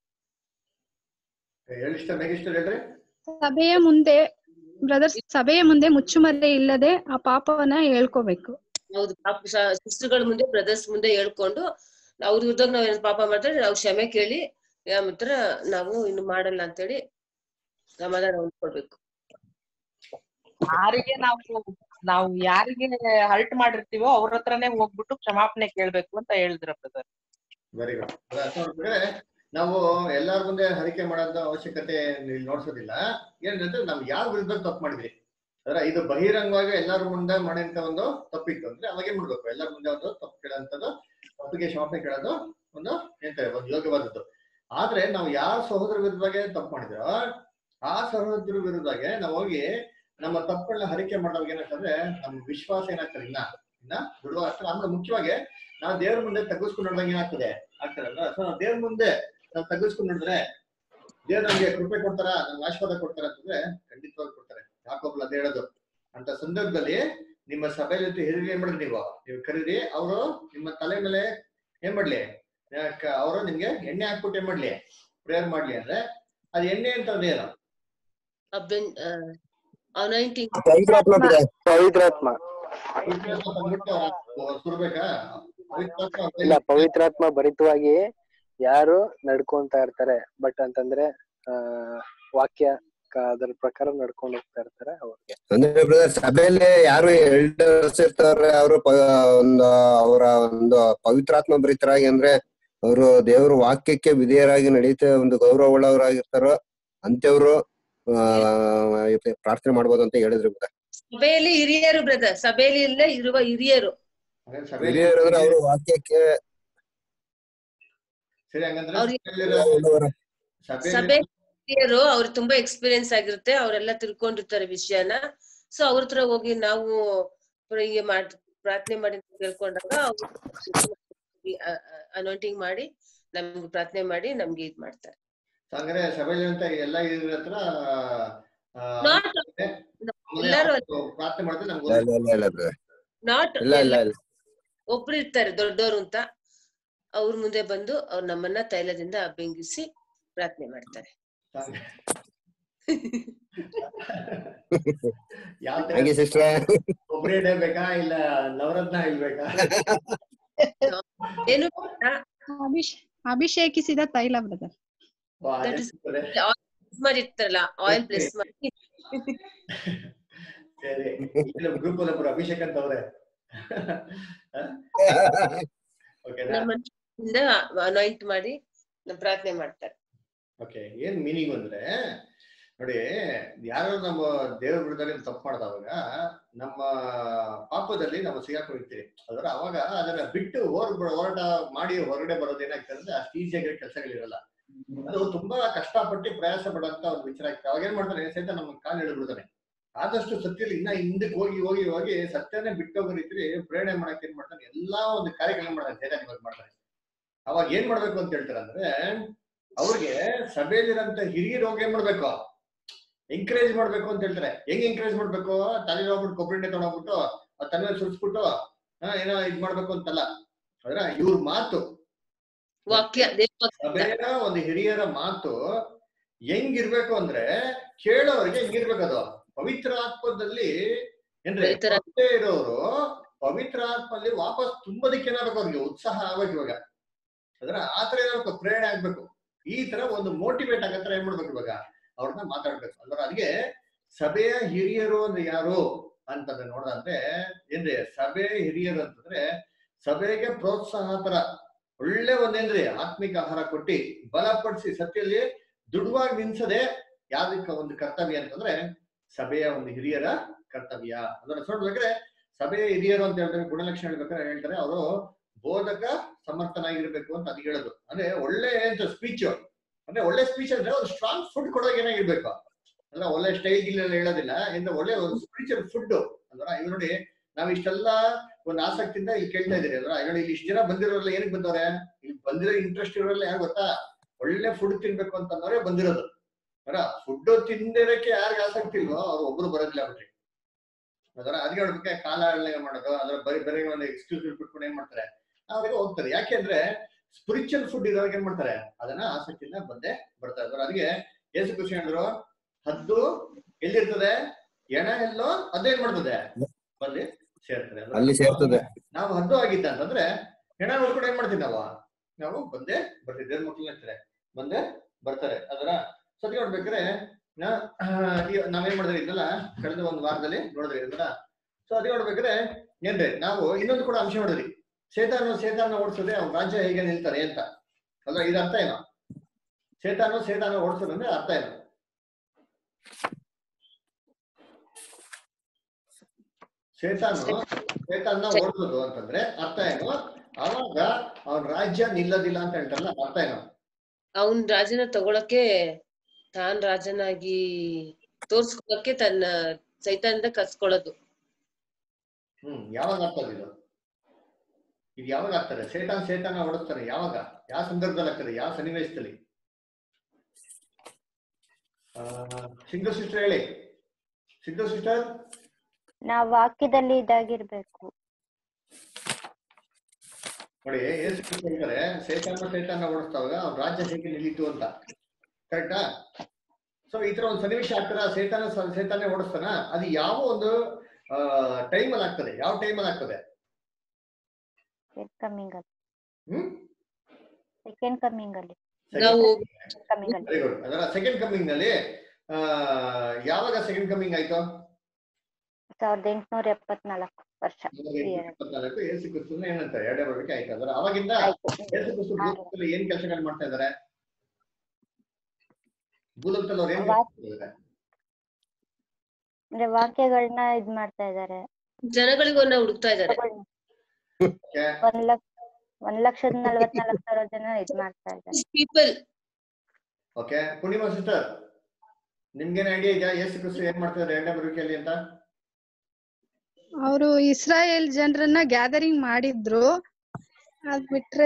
ಹೇಳಿಷ್ಟ ಮೇಗಿಷ್ಟ ಹೇಳ್ರಿ ಸಭೆಯ ಮುಂದೆ ಬ್ರದರ್ಸ್ ಸಭೆಯ ಮುಂದೆ ಮುಚ್ಚುಮರೆ ಇಲ್ಲದೆ ಆ ಪಾಪವನ್ನ ಹೇಳ್ಕೋಬೇಕು ಹೌದು ಪಾಪ ಸಿಸ್ಟರ್ಗಳ ಮುಂದೆ ಬ್ರದರ್ಸ್ ಮುಂದೆ ಹೇಳ್ಕೊಂಡು ಅವ್ರ ವಿರುದ್ಧ ನಾವ್ ಏನ್ ಪಾಪ ಮಾಡಿದ್ರೆ ನಾವು ಕ್ಷಮೆ ಕೇಳಿ ನಮ್ಮ ಹತ್ರ ನಾವು ಇನ್ನು ಮಾಡಲ್ಲ ಅಂತೇಳಿ ಸಮಾಧಾನ ಹೊಂದ್ಕೊಳ್ಬೇಕು ಯಾರಿಗೆ ನಾವು ನಾವು ಯಾರಿಗೆ ಹರ್ಟ್ ಮಾಡಿರ್ತೀವೋ ಅವ್ರ ಹತ್ರನೇ ಹೋಗ್ಬಿಟ್ಟು ಕ್ಷಮಾಪಣೆ ಕೇಳ್ಬೇಕು ಅಂತ ಹೇಳಿದ್ರ ಬ್ರದರ್ ವೆರಿ ಗುಡ್ ನೋಡಿದ್ರೆ ನಾವು ಎಲ್ಲಾರ ಮುಂದೆ ಹರಿಕೆ ಮಾಡೋದ ಅವಶ್ಯಕತೆ ಇಲ್ಲಿ ನೋಡ್ಸೋದಿಲ್ಲ ಏನಂದ್ರೆ ನಾವು ಯಾರ ವಿರುದ್ಧ ತಪ್ಪು ಮಾಡಿದ್ವಿ ಅಂದ್ರೆ ಇದು ಬಹಿರಂಗವಾಗಿ ಎಲ್ಲಾರ ಮುಂದೆ ಮಾಡೋಂತ ಒಂದು ತಪ್ಪಿತ್ತು ಅಂದ್ರೆ ಅವಾಗ ಏನ್ ಮಾಡ್ಬೇಕು ಎಲ್ಲಾರ ಮುಂದೆ ಒಂದು ತಪ್ಪು ಕೇಳೋಂಥದ್ದು ತಪ್ಪಿಗೆ ಕ್ಷಮಾಪಣೆ ಕೇಳೋದು ಒಂದು ಹೇಳ್ತೇವೆ ಒಂದು ಯೋಗ್ಯವಾದದ್ದು ಆದ್ರೆ ನಾವು ಯಾರ ಸಹೋದರ ವಿರುದ್ಧವಾಗಿ ತಪ್ಪು ಮಾಡಿದ್ರೋ ಆ ಸಹೋದರ ವಿರುದ್ಧವಾಗಿ ನಾವು ಹೋಗಿ ನಮ್ಮ ತಪ್ಪುಗಳನ್ನ ಹರಿಕೆ ಮಾಡೋವಾಗ ಏನಾಗ್ತದೆ ನಮ್ಮ ವಿಶ್ವಾಸ ಏನಾಗ್ತದೆ ಇನ್ನ ಇನ್ನ ದೃಢವಾಗ್ತದೆ ಆಮೇಲೆ ಮುಖ್ಯವಾಗಿ ನಾವು ದೇವ್ರ ಮುಂದೆ ತಗ್ಗಿಸ್ಕೊಂಡು ನೋಡಿದಾಗ ಏನಾಗ್ತದೆ ಆಗ್ತದಲ್ಲ ಸೊ ನಾವು ದೇವ್ರ ಮುಂದೆ ನಾವು ತಗ್ಗಿಸ್ಕೊಂಡು ನೋಡಿದ್ರೆ ದೇವ್ರು ನಮ್ಗೆ ಕೃಪೆ ಕೊಡ್ತಾರ ನಮ್ಗೆ ಆಶೀರ್ವಾದ ಕೊಡ್ತಾರ ಅಂತಂದ್ರೆ ಖಂಡಿತವಾಗಿ ಕೊಡ್ತಾರೆ ಯಾಕೊಬ್ಲ ಅದೇ ಹೇಳೋದು ಅಂತ ಸಂದರ್ಭದಲ್ಲಿ ನಿಮ್ಮ ಸಭೆ ಜೊತೆ ಹಿರಿಯ ಏನ್ ಮಾಡಿದ್ರಿ ನೀವು ನೀವು ಕರೀರಿ ಅವರು ನಿಮ್ಮ ತಲೆ ಮೇಲೆ ಏನ್ ಮಾಡ್ಲಿ ಅವರು ನಿಮ್ಗೆ ಎಣ್ಣೆ ಹಾಕ್ಬಿಟ್ಟು ಏನ್ ಮಾಡ್ಲಿ ಪ್ರೇಯರ್ ಮಾಡ್ಲಿ ಅಂದ್ರೆ ಅದು ಎಣ್ಣೆ ಅಂತ ಏನು ಅಬ್ಬೆನ್ ಅನೈಂಟಿಂಗ್ ಪವಿತ್ರಾತ್ಮ brother. ಪವಿತ್ರಾತ್ಮ ತಂದ್ಬಿಟ್ಟು ಸುರ್ಬೇಕಾ ಪವಿತ್ರಾತ್ಮ ಅವ್ರ ಇಲ್ಲ ಕೈಲಿ- ಪವಿತ್ರಾತ್ಮ ಭರಿತವಾಗಿ ಯಾರು ನಡ್ಕೊಂತಾ ಇರ್ತಾರೆ ಬಟ್ ಅಂತಂದ್ರೆ ಆ ವಾಕ್ಯ ಕ- ಅದ್ರ ಪ್ರಕಾರ ನಡ್ಕೊಂಡು ಹೋಗ್ತಾ ಇರ್ತಾರೆ ಅವ್ರಿಗೆ ಅಂದ್ರೆ ಬ್ರದರ್ ಸಭೆಯಲ್ಲಿ ಯಾರು ಎಲ್ಡರ್ಸ್ ಇರ್ತಾರೆ ಅವರು ಒಂದು ಅವರ ಒಂದು ಪವಿತ್ರಾತ್ಮ ಭರಿತರಾಗಿ ಅಂದ್ರೆ ಅವರು ದೇವರ ವಾಕ್ಯಕ್ಕೆ ವಿಧೇಯರಾಗಿ ನಡೀತ ಒಂದು ಗೌರವ ಉಳ್ಳವರಾಗಿರ್ತಾರೋ ಅಂತವ್ರು ಆ ಪ್ರಾರ್ಥನೆ ಮಾಡ್ಬೋದು ಅಂತ ಹೇಳಿದ್ರು brother. ಸಭೆಯಲ್ಲಿ ಹಿರಿಯರು ಬ್ರದರ್ ಸಭೆಯಲ್ಲಿ ಇಲ್ಲೇ ಇರುವ ಹಿರಿಯರು ಹಾಗಾದ್ರೆ ಸಭೆಯಲ್ಲಿ ಹಿರಿಯರು ಅಂದ್ರೆ ಅವರು ವಾಕ್ಯಕ್ಕೆ ಸರಿ ಹಂಗಂದ್ರೆ ಅವ್ರಿಗೆ- ಸಭೆಯಲ್ಲಿರೋ- ಉಳ್ಳವರು. ಸಭೆಯಲ್ಲಿ ಸಭೆ ಹಿರಿಯರು ಅವ್ರು ತುಂಬಾ ಎಕ್ಸ್ಪೀರಿಯನ್ಸ್ ಆಗಿರುತ್ತೆ ಅವರೆಲ್ಲ ತಿಳ್ಕೊಂಡಿರ್ತಾರೆ ವಿಷಯನ ಸೊ ಅವ್ರ ಹತ್ರ ಹೋಗಿ ನಾವು ಹಿಂಗೆ ಮಾಡ್ ಪ್ರಾರ್ಥನೆ ಮಾಡಿ ಅಂತ ಕೇಳ್ಕೊಂಡಾಗ ಅನೌಂಟಿಂಗ್ ಮಾಡಿ ನಮ್ಗೆ ಪ್ರಾರ್ಥನೆ ಮಾಡಿ ನಮ್ಗೆ ಇದ್ ಮಾಡ್ತಾರೆ ಹಂಗಾರೆ ಸಭೆಯಲ್ಲಿ ಅಂತ ಎಲ್ಲ ಇದ್ರ ಹತ್ರ ಆ, Not ಆಮೇಲೆ ಎಲ್ಲರೂ ಅವ್ರು ಪ್ರಾರ್ಥನೆ ಮಾಡಿದ್ರೆ ನಮ್ಗೆ ಇಲ್ಲ ಇಲ್ಲ ಇಲ್ಲ ಇಲ್ಲ brother. ನಾಟ್ ಇಲ್ಲ ಇಲ್ಲ ಇಲ್ಲ ಒಬ್ರು ಇರ್ತಾರೆ ದೊಡ್ಡವರು ಅಂತ ಅವ್ರ ಮುಂದೆ ಬಂದು ಅವ್ರು ನಮ್ಮನ್ನ ತೈಲದಿಂದ ಅಭ್ಯಂಗಿಸಿ ಪ್ರಾರ್ಥನೆ ಮಾಡ್ತಾರೆ ಯಾವ ಹಂಗೆ ಸಿಸ್ಟರ್ ಕೊಬ್ಬರಿ ಎಣ್ಣೆ ಬೇಕಾ ಇಲ್ಲ ನವರತ್ನ ಇಲ್ಬೇಕಾ ಏನು ಗೊತ್ತಾ? ಅಭಿಷ್ ಅಭಿಷೇಕಿಸಿದ ತೈಲ ಬ್ರದರ್ ವಾ, That is- ಅದೇ Bless ಮಾಡಿರ್ತಾರಲ್ಲ ಆಯಿಲ್ ಪ್ಲೇಸ್ ಮಾಡಿ ಸರಿ ಗ್ರೂಪ್ ಅಲ್ಲಿ ಒಬ್ರು ಅಭಿಷೇಕ್ ಅಂತ ಅವ್ರೆ ಓಕೆನಾ ನಮ್ಮ ಅನಾಯಿಂಟ್ ಮಾಡಿ ನಮ್ಮ ಪ್ರಾರ್ಥನೆ ಮಾಡ್ತಾರೆ ಓಕೆ ಏನ್ ಮೀನಿಂಗ್ ಅಂದ್ರೆ ನೋಡಿ ಯಾರು ನಮ್ಮ ದೇವ್ರ ವಿರುದ್ಧದಲ್ಲಿ ತಪ್ಪು ಮಾಡಿದವಾಗ ನಮ್ಮ ಪಾಪದಲ್ಲಿ ನಾವು ಸಿಗಾಕೊಂಡಿರ್ತೀವಿ ಅದರ ಅವಾಗ ಅದನ್ನ ಬಿಟ್ಟು ಹೊರ ಹೋರಾಟ ಮಾಡಿ ಹೊರಗಡೆ ಬರೋದು ಏನಾಗ್ತದೆ ಅಂದ್ರೆ ಅಷ್ಟು ಈಸಿಯಾಗಿರೋ ಕೆಲಸಗಳಿರಲ್ಲ ಅದು ತುಂಬಾ ಕಷ್ಟಪಟ್ಟು ಪ್ರಯಾಸ ಪಡುವಂತ ಒಂದು ವಿಚಾರ ಆಗ್ತದೆ ಅವಾಗ ಏನ್ ಮಾಡ್ತಾನೆ ಸಹಿತ ನಮ್ಮ ಕಾಲು ಹಿಡಿದ್ಬಿಡ್ತಾನೆ ಆದಷ್ಟು ಸತ್ಯದಲ್ಲಿ ಇನ್ನ ಹಿಂದಕ್ಕೆ ಹೋಗಿ ಹೋಗಿ ಹೋಗಿ ಸತ್ಯನೇ ಬಿಟ್ಟೋಗೋ ರೀತಿ ಪ್ರೇರಣೆ ಮಾಡಕ್ ಏನ್ ಮಾಡ್ತಾನೆ ಎಲ್ಲಾ ಒಂದು ಕಾರ್ಯಗಳನ್ನ ಮಾಡ್ತಾನೆ ಸೈತಾನ್ ಇವಾಗ ಮಾಡ್ತಾನೆ ಅವಾಗ ಏನ್ ಮಾಡ್ಬೇಕು ಅಂತ ಹೇಳ್ತಾರೆ ಅಂದ್ರೆ ಅವ್ರಿಗೆ ಸಭೆಯಲ್ಲಿರಂತ ಹಿರಿಯರು ಹೋಗಿ ಏನ್ ಮಾಡ್ಬೇಕು ಎಂಕರೇಜ್ ಮಾಡ್ಬೇಕು ಅಂತ ಹೇಳ್ತಾರೆ ಹೆಂಗ್ ಎಂಕರೇಜ್ ಮಾಡ್ಬೇಕು ತಲೆ ಹೋಗ್ಬಿಟ್ಟು ಕೊಬ್ಬರಿ ಎಣ್ಣೆ ತಗೊಂಡೋಗ್ಬಿಟ್ಟು ಆ ತಲೆ ಮೇಲೆ ಸುರಿಸ್ಬಿಟ್ಟು ಹಾ ಏನೋ ಇದ್ ಮಾಡ್ಬೇಕು ಅಂತಲ್ಲ ಅದ್ರ ಇವ್ರ ಮಾತು ವಾಕ್ಯ ದೇವ ಸಭೆಯ ಒಂದು ಹಿರಿಯರ ಮಾತು ಹೆಂಗಿರ್ಬೇಕು ಅಂದ್ರೆ ಕೇಳೋರಿಗೆ ಹೆಂಗಿರ್ಬೇಕು ಅದು ಪವಿತ್ರ ಆತ್ಮದಲ್ಲಿ ಏನ್ರಿ ಪವಿತ್ರ ಕೊರತೆ ಇರೋರು ಪವಿತ್ರ ಆತ್ಮಲ್ಲಿ ವಾಪಸ್ ತುಂಬೋದಕ್ಕೆ ಏನಾಗಬೇಕು ಅವ್ರಿಗೆ ಉತ್ಸಾಹ ಆಗ್ಬೇಕು ಇವಾಗ ಅದ್ರ ಆತರ ಏನಾಗಬೇಕು ಪ್ರೇರಣೆ ಆಗ್ಬೇಕು ಈ ತರ ಒಂದು ಮೋಟಿವೇಟ್ ಆಗತ್ರ ಏನ್ ಮಾಡ್ಬೇಕು ಇವಾಗ ಅವ್ರನ್ನ ಮಾತಾಡ್ಬೇಕು ಅಂದ್ರೆ ಅದಕ್ಕೆ ಸಭೆಯ ಹಿರಿಯರು ಅಂದ್ರೆ ಯಾರು ಅಂತಂದ್ರೆ ನೋಡ್ದಂದ್ರೆ ಏನ್ರಿ ಸಭೆ ಹಿರಿಯರು ಅಂತಂದ್ರೆ ಸಭೆಗೆ ಪ್ರೋತ್ಸಾಹ ತರ ಒಳ್ಳೆ ಒಂದೇನ್ರಿ ಆತ್ಮಿಕ ಆಹಾರ ಕೊಟ್ಟಿ ಬಲಪಡಿಸಿ ಸತ್ಯಲ್ಲಿ ದುಡುವಾಗಿ ನಿನ್ಸದೆ ಯಾವ್ದಕ್ಕ ಒಂದು ಕರ್ತವ್ಯ ಅಂತಂದ್ರೆ ಸಭೆಯ ಒಂದು ಹಿರಿಯರ ಕರ್ತವ್ಯ ಅದನ್ನ ನೋಡ್ಬೇಕಾದ್ರೆ ಸಭೆಯ ಹಿರಿಯರು ಅಂತ ಹೇಳಿದ್ರೆ ಗುಣಲಕ್ಷಣ ಹೇಳ್ಬೇಕಾದ್ರೆ ಹೇಳ್ತಾರೆ ಅವರು ಬೋಧಕ ಸಮರ್ಥನಾಗಿರ್ಬೇಕು ಅಂತ ಅದು ಹೇಳೋದು ಅಂದ್ರೆ ಒಳ್ಳೆ ಅಂತ ಸ್ಪೀಚ್ ಅಂದ್ರೆ ಒಳ್ಳೆ ಸ್ಪೀಚ್ ಅಂದ್ರೆ ಒಂದು ಸ್ಟ್ರಾಂಗ್ ಫುಡ್ ಕೊಡೋಕೆ ಏನಾಗಿರ್ಬೇಕು ಅಂದ್ರೆ ಒಳ್ಳೆ ಸ್ಟೈಲ್ ಗಿಲ್ ಹೇಳೋದಿಲ್ಲ ಅಂದ್ರೆ ಒಳ್ಳೆ ಒಂದು ಸ್ಪಿರಿಚುವಲ್ ಫುಡ್ ಅಂದ್ರೆ ಇವ್ ನೋಡಿ ನಾವ್ ಇಷ್ಟೆಲ್ಲ ಒಂದು ಆಸಕ್ತಿಯಿಂದ ಇಲ್ಲಿ ಕೇಳ್ತಾ ಇದೀರಿ ಅಲ್ವಾ ನೋಡಿ ಇಲ್ಲಿ ಇಷ್ಟು ಜನ ಬಂದಿರೋಲ್ಲ ಏನಕ್ಕೆ ಬಂದವ್ರೆ ಇಲ್ಲಿ ಬಂದಿರೋ ಇಂಟ್ರೆಸ್ಟ್ ಇರೋಲ್ಲ ಯಾರು ಗೊತ್ತಾ ಒಳ್ಳೆ ಫುಡ್ ತಿನ್ಬೇಕು ಅಂತಂದವ್ರೆ ಬಂದಿರೋದು ಅರ ಫುಡ್ ತಿಂದಿರಕ್ಕೆ ಯಾರಿಗೆ ಆಸಕ್ತಿ ಇಲ್ವೋ ಅವ್ರು ಒಬ್ರು ಬರೋದಿಲ್ಲ ಬಿಟ್ರಿ ಅದರ ಅದಕ್ಕೆ ಹೇಳ್ಬೇಕೆ ಕಾಲ ಹಳ್ಳೆ ಮಾಡೋದು ಅದ್ರ ಬರೀ ಬರೀ ಒಂದು ಎಕ್ಸ್ಕ್ಯೂಸ್ ಬಿಟ್ಬಿಟ್ಟು ಏನ್ ಮಾಡ್ತಾರೆ ಅವ್ರಿಗೆ ಹೋಗ್ತಾರೆ ಯಾಕೆಂದ್ರೆ ಸ್ಪಿರಿಚುವಲ್ ಫುಡ್ ಇರೋರಿಗೆ ಏನ್ ಮಾಡ್ತಾರೆ ಅದನ್ನ ಆಸಕ್ತಿಯಿಂದ ಬಂದೇ ಬರ್ತಾರೆ ಅದರ ಅದಕ್ಕೆ ಏಸು ಖುಷಿ ಹೇಳಿದ್ರು ಹದ್ದು ಎಲ್ಲಿರ್ತದೆ ಎಣ ಎಲ್ಲೋ ಅದೇನ್ ಮಾಡ್ತದೆ ಅಲ್ಲಿ ಸೇರ್ತದೆ ಅಂದ್ರೆ ಅಲ್ಲಿ ಸೇರ್ತದೆ ನಾವು ಹದ್ದು ಆಗಿದ್ದ ಅಂತಂದ್ರೆ ಹೆಣ ನೋಡ್ಕೊಂಡು ಏನ್ ಮಾಡ್ತೀವಿ ನಾವು ನಾವು ಬಂದೇ ಬರ್ತೀವಿ ದೇವ್ರ ಮಕ್ಳು ಇರ್ತಾರೆ ಬಂದೇ ಬರ್ತಾರೆ ಅದರ ಸತಿ ನೋಡ್ಬೇಕಾದ್ರೆ ನಾ- ಆ, ಈ- ನಾವೇನ್ ಮಾಡಿದ್ರಿ ಇದನ್ನ ಕಳೆದ ಒಂದು ವಾರದಲ್ಲಿ ನೋಡಿದ್ರಿ ಇದನ್ನ ಸೊ ಅದೇ ನೋಡ್ಬೇಕಾದ್ರೆ ಏನ್ರಿ ನಾವು ಇನ್ನೊಂದು ಕೂಡ ಅಂಶ ನೋಡಿದ್ರಿ ಸೇತಾನು ಸೇತಾನ ಓಡಿಸೋದೆ ಅವ್ನ ರಾಜ್ಯ ಹೇಗೆ ನಿಲ್ತಾರೆ ಅಂತ ಅಲ್ವಾ ಇದು ಅರ್ಥ ಏನು ಸೇತಾನು ಸೇತಾನ ಓಡಿಸೋದಂದ್ರೆ ಅರ್ಥ ಏನು ಸೇತಾನು ಸೇತಾನ ಓಡಿಸೋದು ಅಂತಂದ್ರೆ ಅರ್ಥ ಏನು ಅವಾಗ ಅವನ ರಾಜ್ಯ ನಿಲ್ಲದಿಲ್ಲ ಅಂತ ಹೇಳ್ತಾರಲ್ಲ ಅರ್ಥ ಏನು ಅವನ್ ರಾಜನ ತಗೊಳಕ್ಕೆ ತಾನ್ ರಾಜನಾಗಿ ತೋರ್ಸ್ಕೊಳಕ್ಕೆ ತನ್ನ ಸೈತಾನದಿಂದ ಕರ್ಸ್ಕೊಳ್ಳೋದು ಹ್ಮ್ ಯಾವಾಗ ಆಗ್ತದೆ ಇದು ಇದು ಯಾವಾಗ ಆಗ್ತದೆ ಸೇತಾನ್ ಸೇತಾನ ಓಡಿಸ್ತಾನೆ ಯಾವಾಗ ಯಾವ ಸಂದರ್ಭದಲ್ಲಿ ಆಗ್ತದೆ ಯಾವ ಸನ್ನಿವೇಶದಲ್ಲಿ ಆ, ಸಿಂಧು ಸಿಸ್ಟರ್ ಹೇಳಿ ಸಿಂಧು ಸಿಸ್ಟರ್ ನಾವ್ ವಾಕ್ಯದಲ್ಲಿ ಇದಾಗಿರ್ಬೇಕು ನೋಡಿ ಏಸು ಕ್ರಿಸ್ತ ಹೇಳ್ತಾರೆ ಸೇತಾನ ಸೇತಾನ ಓಡಿಸ್ತಾವಾಗ ಅವ್ನ ರಾಜ್ಯ ಹೇಗೆ ನಿಲ್ಲೀತು ಅಂತ ಕರೆಕ್ಟಾ ಸೊ ಈ ತರ ಒಂದು ಸನ್ನಿವೇಶ ಆಗ್ತದ ಸೇತಾನ ಸ- ಸೇತಾನೆ ಓಡಿಸ್ತಾನ ಅದು ಯಾವ ಒಂದು ಟೈಮ್ ಅಲ್ಲಿ ಆಗ್ತದೆ ಯಾವ ಟೈಮ್ ಅಲ್ಲಿ ಆಗ್ತದೆ ಕಮ್ಮಿಂಗ್ ಅಲ್ಲಿ ಹ್ಮ್ ಸೆಕೆಂಡ್ ಕಮ್ಮಿಂಗ್ ಅಲ್ಲಿ ನಾವು ಕಮ್ಮಿಂಗ್ ಅಲ್ಲಿ ವೆರಿ ಗುಡ್ ಅದರ ಸೆಕೆಂಡ್ ಕಮಿಂಗ್ ನಲ್ಲಿ ಆ, ಯಾವಾಗ ಸೆಕೆಂಡ್ ಕಮಿಂಗ್ ಆಯ್ತು ಸಾವಿರದ ಎಂಟುನೂರ ಎಪ್ಪತ್ನಾಲ್ಕು ವರ್ಷ Year. ಇಪ್ಪತ್ನಾಲ್ಕು ಏಸು ಕ್ರಿಸ್ತನ ಏನಂತಾರೆ ಎರಡೇ ಬರಲಿಕ್ಕೆ ಆಯ್ತು ಅದರ ಅವಾಗಿಂದ ಆಯ್ತು ಏಸು ಕ್ರಿಸ್ತು ಭೂಲೋಕದಲ್ಲಿ ಏನ್ ಕೆಲಸಗಳು ಮಾಡ್ತಾ ಇದಾರೆ ಭೂಲೋಕದಲ್ಲಿ ಅವ್ರು ಏನ್ ವಾಕ್- ಕೆಲ್ಸ ಮಾಡ್ತಾ ಇದಾರೆ? ಅಂದ್ರೆ ವಾಕ್ಯಗಳನ್ನ ಇದ್ ಮಾಡ್ತಾ ಇದಾರೆ ಜನಗಳಿಗೋನ್ನ ಹುಡುಕ್ತಾ ಇದಾರೆ ಓಕೆ ಒಂದ್ ಲಕ್ಷ ಒಂದ್ ಲಕ್ಷದ ನಲ್ವತ್ನಾಲ್ಕು ಸಾವಿರ ಜನ ಇದ್ ಮಾಡ್ತಾ ಇದಾರೆ ಪೀಪಲ್ ಓಕೆ ಪೂರ್ಣಿಮಾ ಸಿಸ್ಟರ್ ನಿಮ್ಗೇನ್ ಐಡಿಯಾ ಇದೆಯಾ ಏಸು ಕ್ರಿಸ್ತು ಏನ್ ಮಾಡ್ತಾ ಇದಾರೆ ಎರಡನೇ ಬರುವಿಕೆಯಲ್ಲಿ ಅಂತ ಅವರು ಇಸ್ರಾಯೇಲ್ ಜನರನ್ನ ಗ್ಯಾದರಿಂಗ್ ಮಾಡಿದ್ರು ಅದ್ ಬಿಟ್ರೆ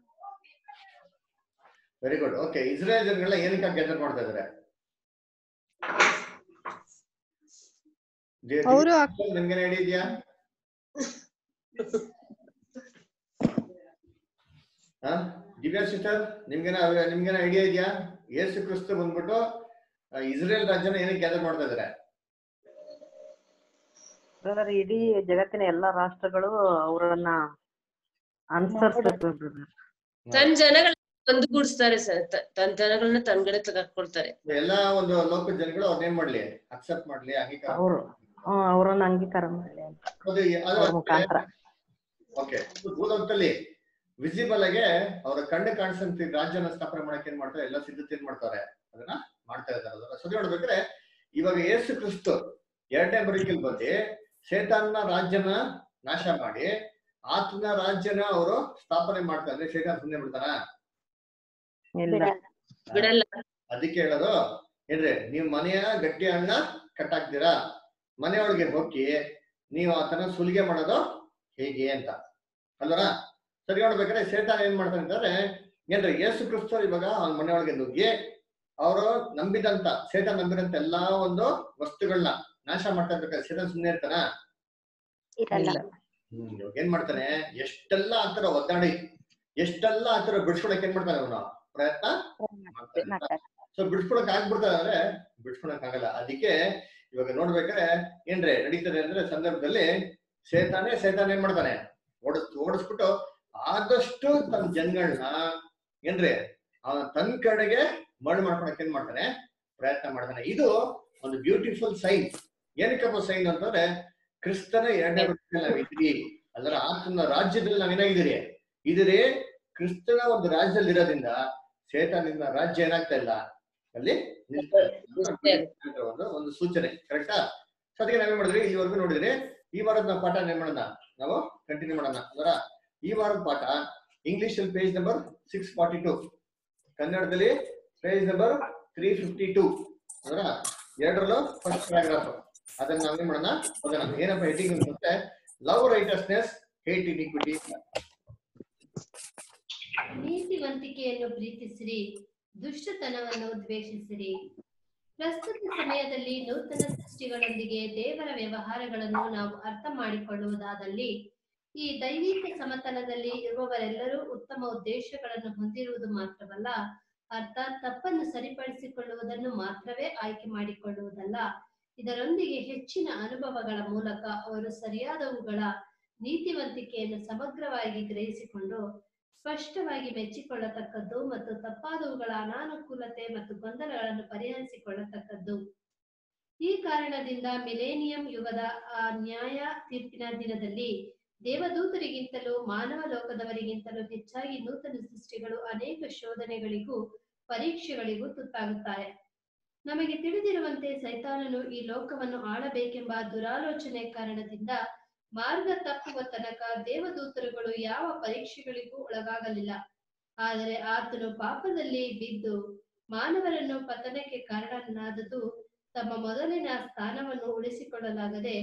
ವೆರಿ ಗುಡ್ ಓಕೆ ಇಸ್ರೇಲ್ ಜನಗಳನ್ನ ಏನಕ್ಕೆ ಗೆದರ್ ಮಾಡ್ತಾ ಇದಾರೆ ಅವರು ನಿಮ್ಗೇನ್ ಐಡಿಯಾ ಇದೆಯಾ ಹಾ ದಿವ್ಯಾ ಸಿಸ್ಟರ್ ನಿಮ್ಗೇನ ನಿಮ್ಗೇನ ಐಡಿಯಾ ಇದೆಯಾ ಏಸು ಕ್ರಿಸ್ತು ಬಂದ್ಬಿಟ್ಟು ಆ, ಇಸ್ರೇಲ್ ರಾಜ್ಯನ ಏನಕ್ಕೆ ಗ್ಯಾದರ್ ಮಾಡ್ತಾ ಇದಾರೆ ಬ್ರದರ್ ಇಡೀ ಜಗತ್ತಿನ ಎಲ್ಲಾ ರಾಷ್ಟ್ರಗಳು ಅವರನ್ನ ಅನುಸರಿಸ್ಬೇಕು ಬ್ರದರ್ ತನ್ನ ಜನಗಳನ್ನ ಒಂದುಗೂಡಿಸ್ತಾರೆ ಸರ್ ತನ್ನ ಜನಗಳನ್ನ ತನ್ನ ಕಡೆ ತಗೊಳ್ತಾರೆ ಎಲ್ಲಾ ಒಂದು ಲೋಕದ ಜನಗಳು ಅವ್ರನ್ನ ಏನ್ ಮಾಡ್ಲಿ ಅಕ್ಸೆಪ್ಟ್ ಮಾಡ್ಲಿ ಅಂಗೀಕಾರ ಅವರು ಅವರನ್ನ ಅಂಗೀಕಾರ ಮಾಡ್ಲಿ ಅಂತ ಅವ್ರ ಮುಖಾಂತರ ಓಕೆ ಭೂಲೋಕದಲ್ಲಿ ವಿಸಿಬಲ್ ಆಗಿ ಅವರ ಕಣ್ಣು ಕಾಣಿಸಂತ ರಾಜ್ಯನ ಸ್ಥಾಪನೆ ಮಾಡಕ್ಕೆ ಏನ್ ಮಾಡ್ತಾರೆ ಎಲ್ಲ ಸಿದ್ಧತೆ ಏನ್ ಮಾಡ್ತಾರೆ ಅದನ್ನ ಮಾಡ್ತಾ ಇದ್ದಾರೆ ಅದನ್ನ ಸರಿ ನೋಡ್ಬೇಕಾದ್ರೆ ಇವಾಗ ಯೇಸು ಕ್ರಿಸ್ತು ಎರಡನೇ ಬರೀಕಲ್ ಬಂದು ಶೇತಾನ್ನ ರಾಜ್ಯನ ನಾಶ ಮಾಡಿ ಆತನ ರಾಜ್ಯನ ಅವರು ಸ್ಥಾಪನೆ ಮಾಡ್ತಾರೆ ಶೇತಾನ್ ಸುಮ್ಮನೆ ಬಿಡ್ತಾರ ಇಲ್ಲ ಬಿಡಲ್ಲ ಅದಕ್ಕೆ ಹೇಳೋದು ಏನ್ರಿ ನೀವು ಮನೆಯ ಗಟ್ಟಿ ಹಣ್ಣ ಕಟ್ಟಾಕ್ತೀರಾ ಮನೆಯೊಳಗೆ ಹೋಗಿ ನೀವು ಆತನ ಸುಲಿಗೆ ಮಾಡೋದು ಹೇಗೆ ಅಂತ ಅಲ್ವರ ಸರಿ ನೋಡ್ಬೇಕಾದ್ರೆ ಸೇತಾನ ಏನ್ ಮಾಡ್ತಾನೆ ಅಂತಂದ್ರೆ ಏನ್ರಿ ಯೇಸು ಕ್ರಿಸ್ತರು ಇವಾಗ ಅವ್ನ ಮನೆಯೊಳಗೆ ನುಗ್ಗಿ ಅವರು ನಂಬಿದಂತ ಸೇತಾನ್ ನಂಬಿದಂತ ಎಲ್ಲಾ ಒಂದು ವಸ್ತುಗಳನ್ನ ನಾಶ ಮಾಡ್ತಾ ಇರ್ಬೇಕಾದ್ರೆ ಸೇತಾನ್ ಸುಮ್ಮನೆ ಇರ್ತಾನ ಇರಲ್ಲ ಇಲ್ಲ ಹ್ಮ್ ಇವಾಗ ಏನ್ ಮಾಡ್ತಾನೆ ಎಷ್ಟೆಲ್ಲ ಆತರ ಒದ್ದಾಡಿ ಎಷ್ಟೆಲ್ಲ ಆತರ ಬಿಡ್ಸ್ಕೊಳಕ್ ಏನ್ ಮಾಡ್ತಾನೆ ಅವನು ಪ್ರಯತ್ನ ಮಾಡ್ತಾನೆ ಮಾಡ್ತಾರೆ ಸೊ ಬಿಡ್ಸ್ಕೊಳಕ್ ಆಗ್ಬಿಡ್ತಾರೆ ಅಂದ್ರೆ ಬಿಡ್ಸ್ಕೊಳಕ್ ಆಗಲ್ಲ ಅದಕ್ಕೆ ಇವಾಗ ನೋಡ್ಬೇಕಾದ್ರೆ ಏನ್ರಿ ನಡೀತದೆ ಅಂದ್ರೆ ಸಂದರ್ಭದಲ್ಲಿ ಸೇತಾನೆ ಸೇತಾನ ಏನ್ ಮಾಡ್ತಾನೆ ಓಡಿಸ್ ಓಡಿಸ್ಬಿಟ್ಟು ಆದಷ್ಟು ತನ್ನ ಜನಗಳನ್ನ ಏನ್ರಿ ಅವನ ತನ್ನ ಕಡೆಗೆ ಮರಳು ಮಾಡ್ಕೊಳಕ್ ಏನ್ ಮಾಡ್ತಾನೆ ಪ್ರಯತ್ನ ಮಾಡ್ತಾನೆ ಇದು ಒಂದು ಬ್ಯೂಟಿಫುಲ್ ಸೈನ್ ಏನಕ್ಕಪ್ಪ ಸೈನ್ ಅಂತಂದ್ರೆ ಕ್ರಿಸ್ತನ ಎರಡನೇ ಬರ್ತದಲ್ಲಿ ನಾವಿದ್ದೀರಿ ಅದರ ಆತನ ರಾಜ್ಯದಲ್ಲಿ ನಾವೇನಾಗಿದ್ದೀರಿ ಇದಿರಿ ಕ್ರಿಸ್ತನ ಒಂದು ರಾಜ್ಯದಲ್ಲಿ ಇರೋದ್ರಿಂದ ಸೇತಾನಿಂದ ರಾಜ್ಯ ಏನಾಗ್ತಾ ಇಲ್ಲ ಅಲ್ಲಿ ನಿಲ್ತಾ ಇಲ್ಲ. ಒಂದು ಒಂದು ಸೂಚನೆ ಕರೆಕ್ಟಾ ಸೊ ಅದಕ್ಕೆ ನಾವೇನ್ ಮಾಡಿದ್ರಿ ಇಲ್ಲಿವರೆಗೂ ನೋಡಿದ್ರಿ ಈ ವಾರದ ನಾವು ಪಾಠ ಏನ್ ಮಾಡೋಣ ನಾವು ಕಂಟಿನ್ಯೂ ಮಾಡೋಣ ಅದರ ಈ ವಾರದ ಪಾಠ ಇಂಗ್ಲಿಷ್ ಅಲ್ಲಿ page number six forty two ಕನ್ನಡದಲ್ಲಿ page number three fifty two ಅದರ ಎರಡರಲ್ಲೂ ಫಸ್ಟ್ ಪ್ಯಾರಾಗ್ರಾಫ್ ಅದನ್ನ ನಾವೇನ್ ಮಾಡೋಣ ಓದೋಣ ಏನಪ್ಪ ಹೆಡ್ಡಿಂಗ್ ಅಂತಂದ್ರೆ ಲವ್ ರೈಟರ್ಸ್ನೆಸ್ ಹೇಟ್ ಇನಿಕ್ವಿಟಿ ನೀತಿವಂತಿಕೆಯನ್ನು ಪ್ರೀತಿಸಿರಿ ದುಷ್ಟತನವನ್ನು ದ್ವೇಷಿಸಿರಿ ಪ್ರಸ್ತುತ ಸಮಯದಲ್ಲಿ ನೂತನ ಸೃಷ್ಟಿಗಳೊಂದಿಗೆ ದೇವರ ವ್ಯವಹಾರಗಳನ್ನು ನಾವು ಅರ್ಥ ಮಾಡಿಕೊಳ್ಳುವುದಾದಲ್ಲಿ ಈ ದೈವಿಕ ಸಮತಲದಲ್ಲಿ ಇರುವವರೆಲ್ಲರೂ ಉತ್ತಮ ಉದ್ದೇಶಗಳನ್ನು ಹೊಂದಿರುವುದು ಮಾತ್ರವಲ್ಲ ಅರ್ಥಾತ್ ತಪ್ಪನ್ನು ಸರಿಪಡಿಸಿಕೊಳ್ಳುವುದನ್ನು ಮಾತ್ರವೇ ಆಯ್ಕೆ ಮಾಡಿಕೊಳ್ಳುವುದಲ್ಲ ಇದರೊಂದಿಗೆ ಹೆಚ್ಚಿನ ಅನುಭವಗಳ ಮೂಲಕ ಅವರು ಸರಿಯಾದವುಗಳ ನೀತಿವಂತಿಕೆಯನ್ನು ಸಮಗ್ರವಾಗಿ ಗ್ರಹಿಸಿಕೊಂಡು ಸ್ಪಷ್ಟವಾಗಿ ಮೆಚ್ಚಿಕೊಳ್ಳತಕ್ಕದ್ದು ಮತ್ತು ತಪ್ಪಾದವುಗಳ ಅನಾನುಕೂಲತೆ ಮತ್ತು ಗೊಂದಲಗಳನ್ನು ಪರಿಹರಿಸಿಕೊಳ್ಳತಕ್ಕದ್ದು ಈ ಕಾರಣದಿಂದ ಮಿಲೇನಿಯಂ ಯುಗದ ಆ ನ್ಯಾಯ ತೀರ್ಪಿನ ದಿನದಲ್ಲಿ ದೇವದೂತರಿಗಿಂತಲೂ ಮಾನವ ಲೋಕದವರಿಗಿಂತಲೂ ಹೆಚ್ಚಾಗಿ ನೂತನ ಸೃಷ್ಟಿಗಳು ಅನೇಕ ಶೋಧನೆಗಳಿಗೂ ಪರೀಕ್ಷೆಗಳಿಗೂ ತುತ್ತಾಗುತ್ತಾರೆ ನಮಗೆ ತಿಳಿದಿರುವಂತೆ ಸೈತಾನನು ಈ ಲೋಕವನ್ನು ಆಳಬೇಕೆಂಬ ದುರಾಲೋಚನೆ ಕಾರಣದಿಂದ ಮಾರ್ಗ ತಪ್ಪುವ ತನಕ ದೇವದೂತರುಗಳು ಯಾವ ಪರೀಕ್ಷೆಗಳಿಗೂ ಒಳಗಾಗಲಿಲ್ಲ ಆದರೆ ಆತನು ಪಾಪದಲ್ಲಿ ಬಿದ್ದು ಮಾನವರನ್ನು ಪತನಕ್ಕೆ ಕಾರಣನಾದದು ತಮ್ಮ ಮೊದಲಿನ ಸ್ಥಾನವನ್ನು ಉಳಿಸಿಕೊಳ್ಳಲಾಗದೆ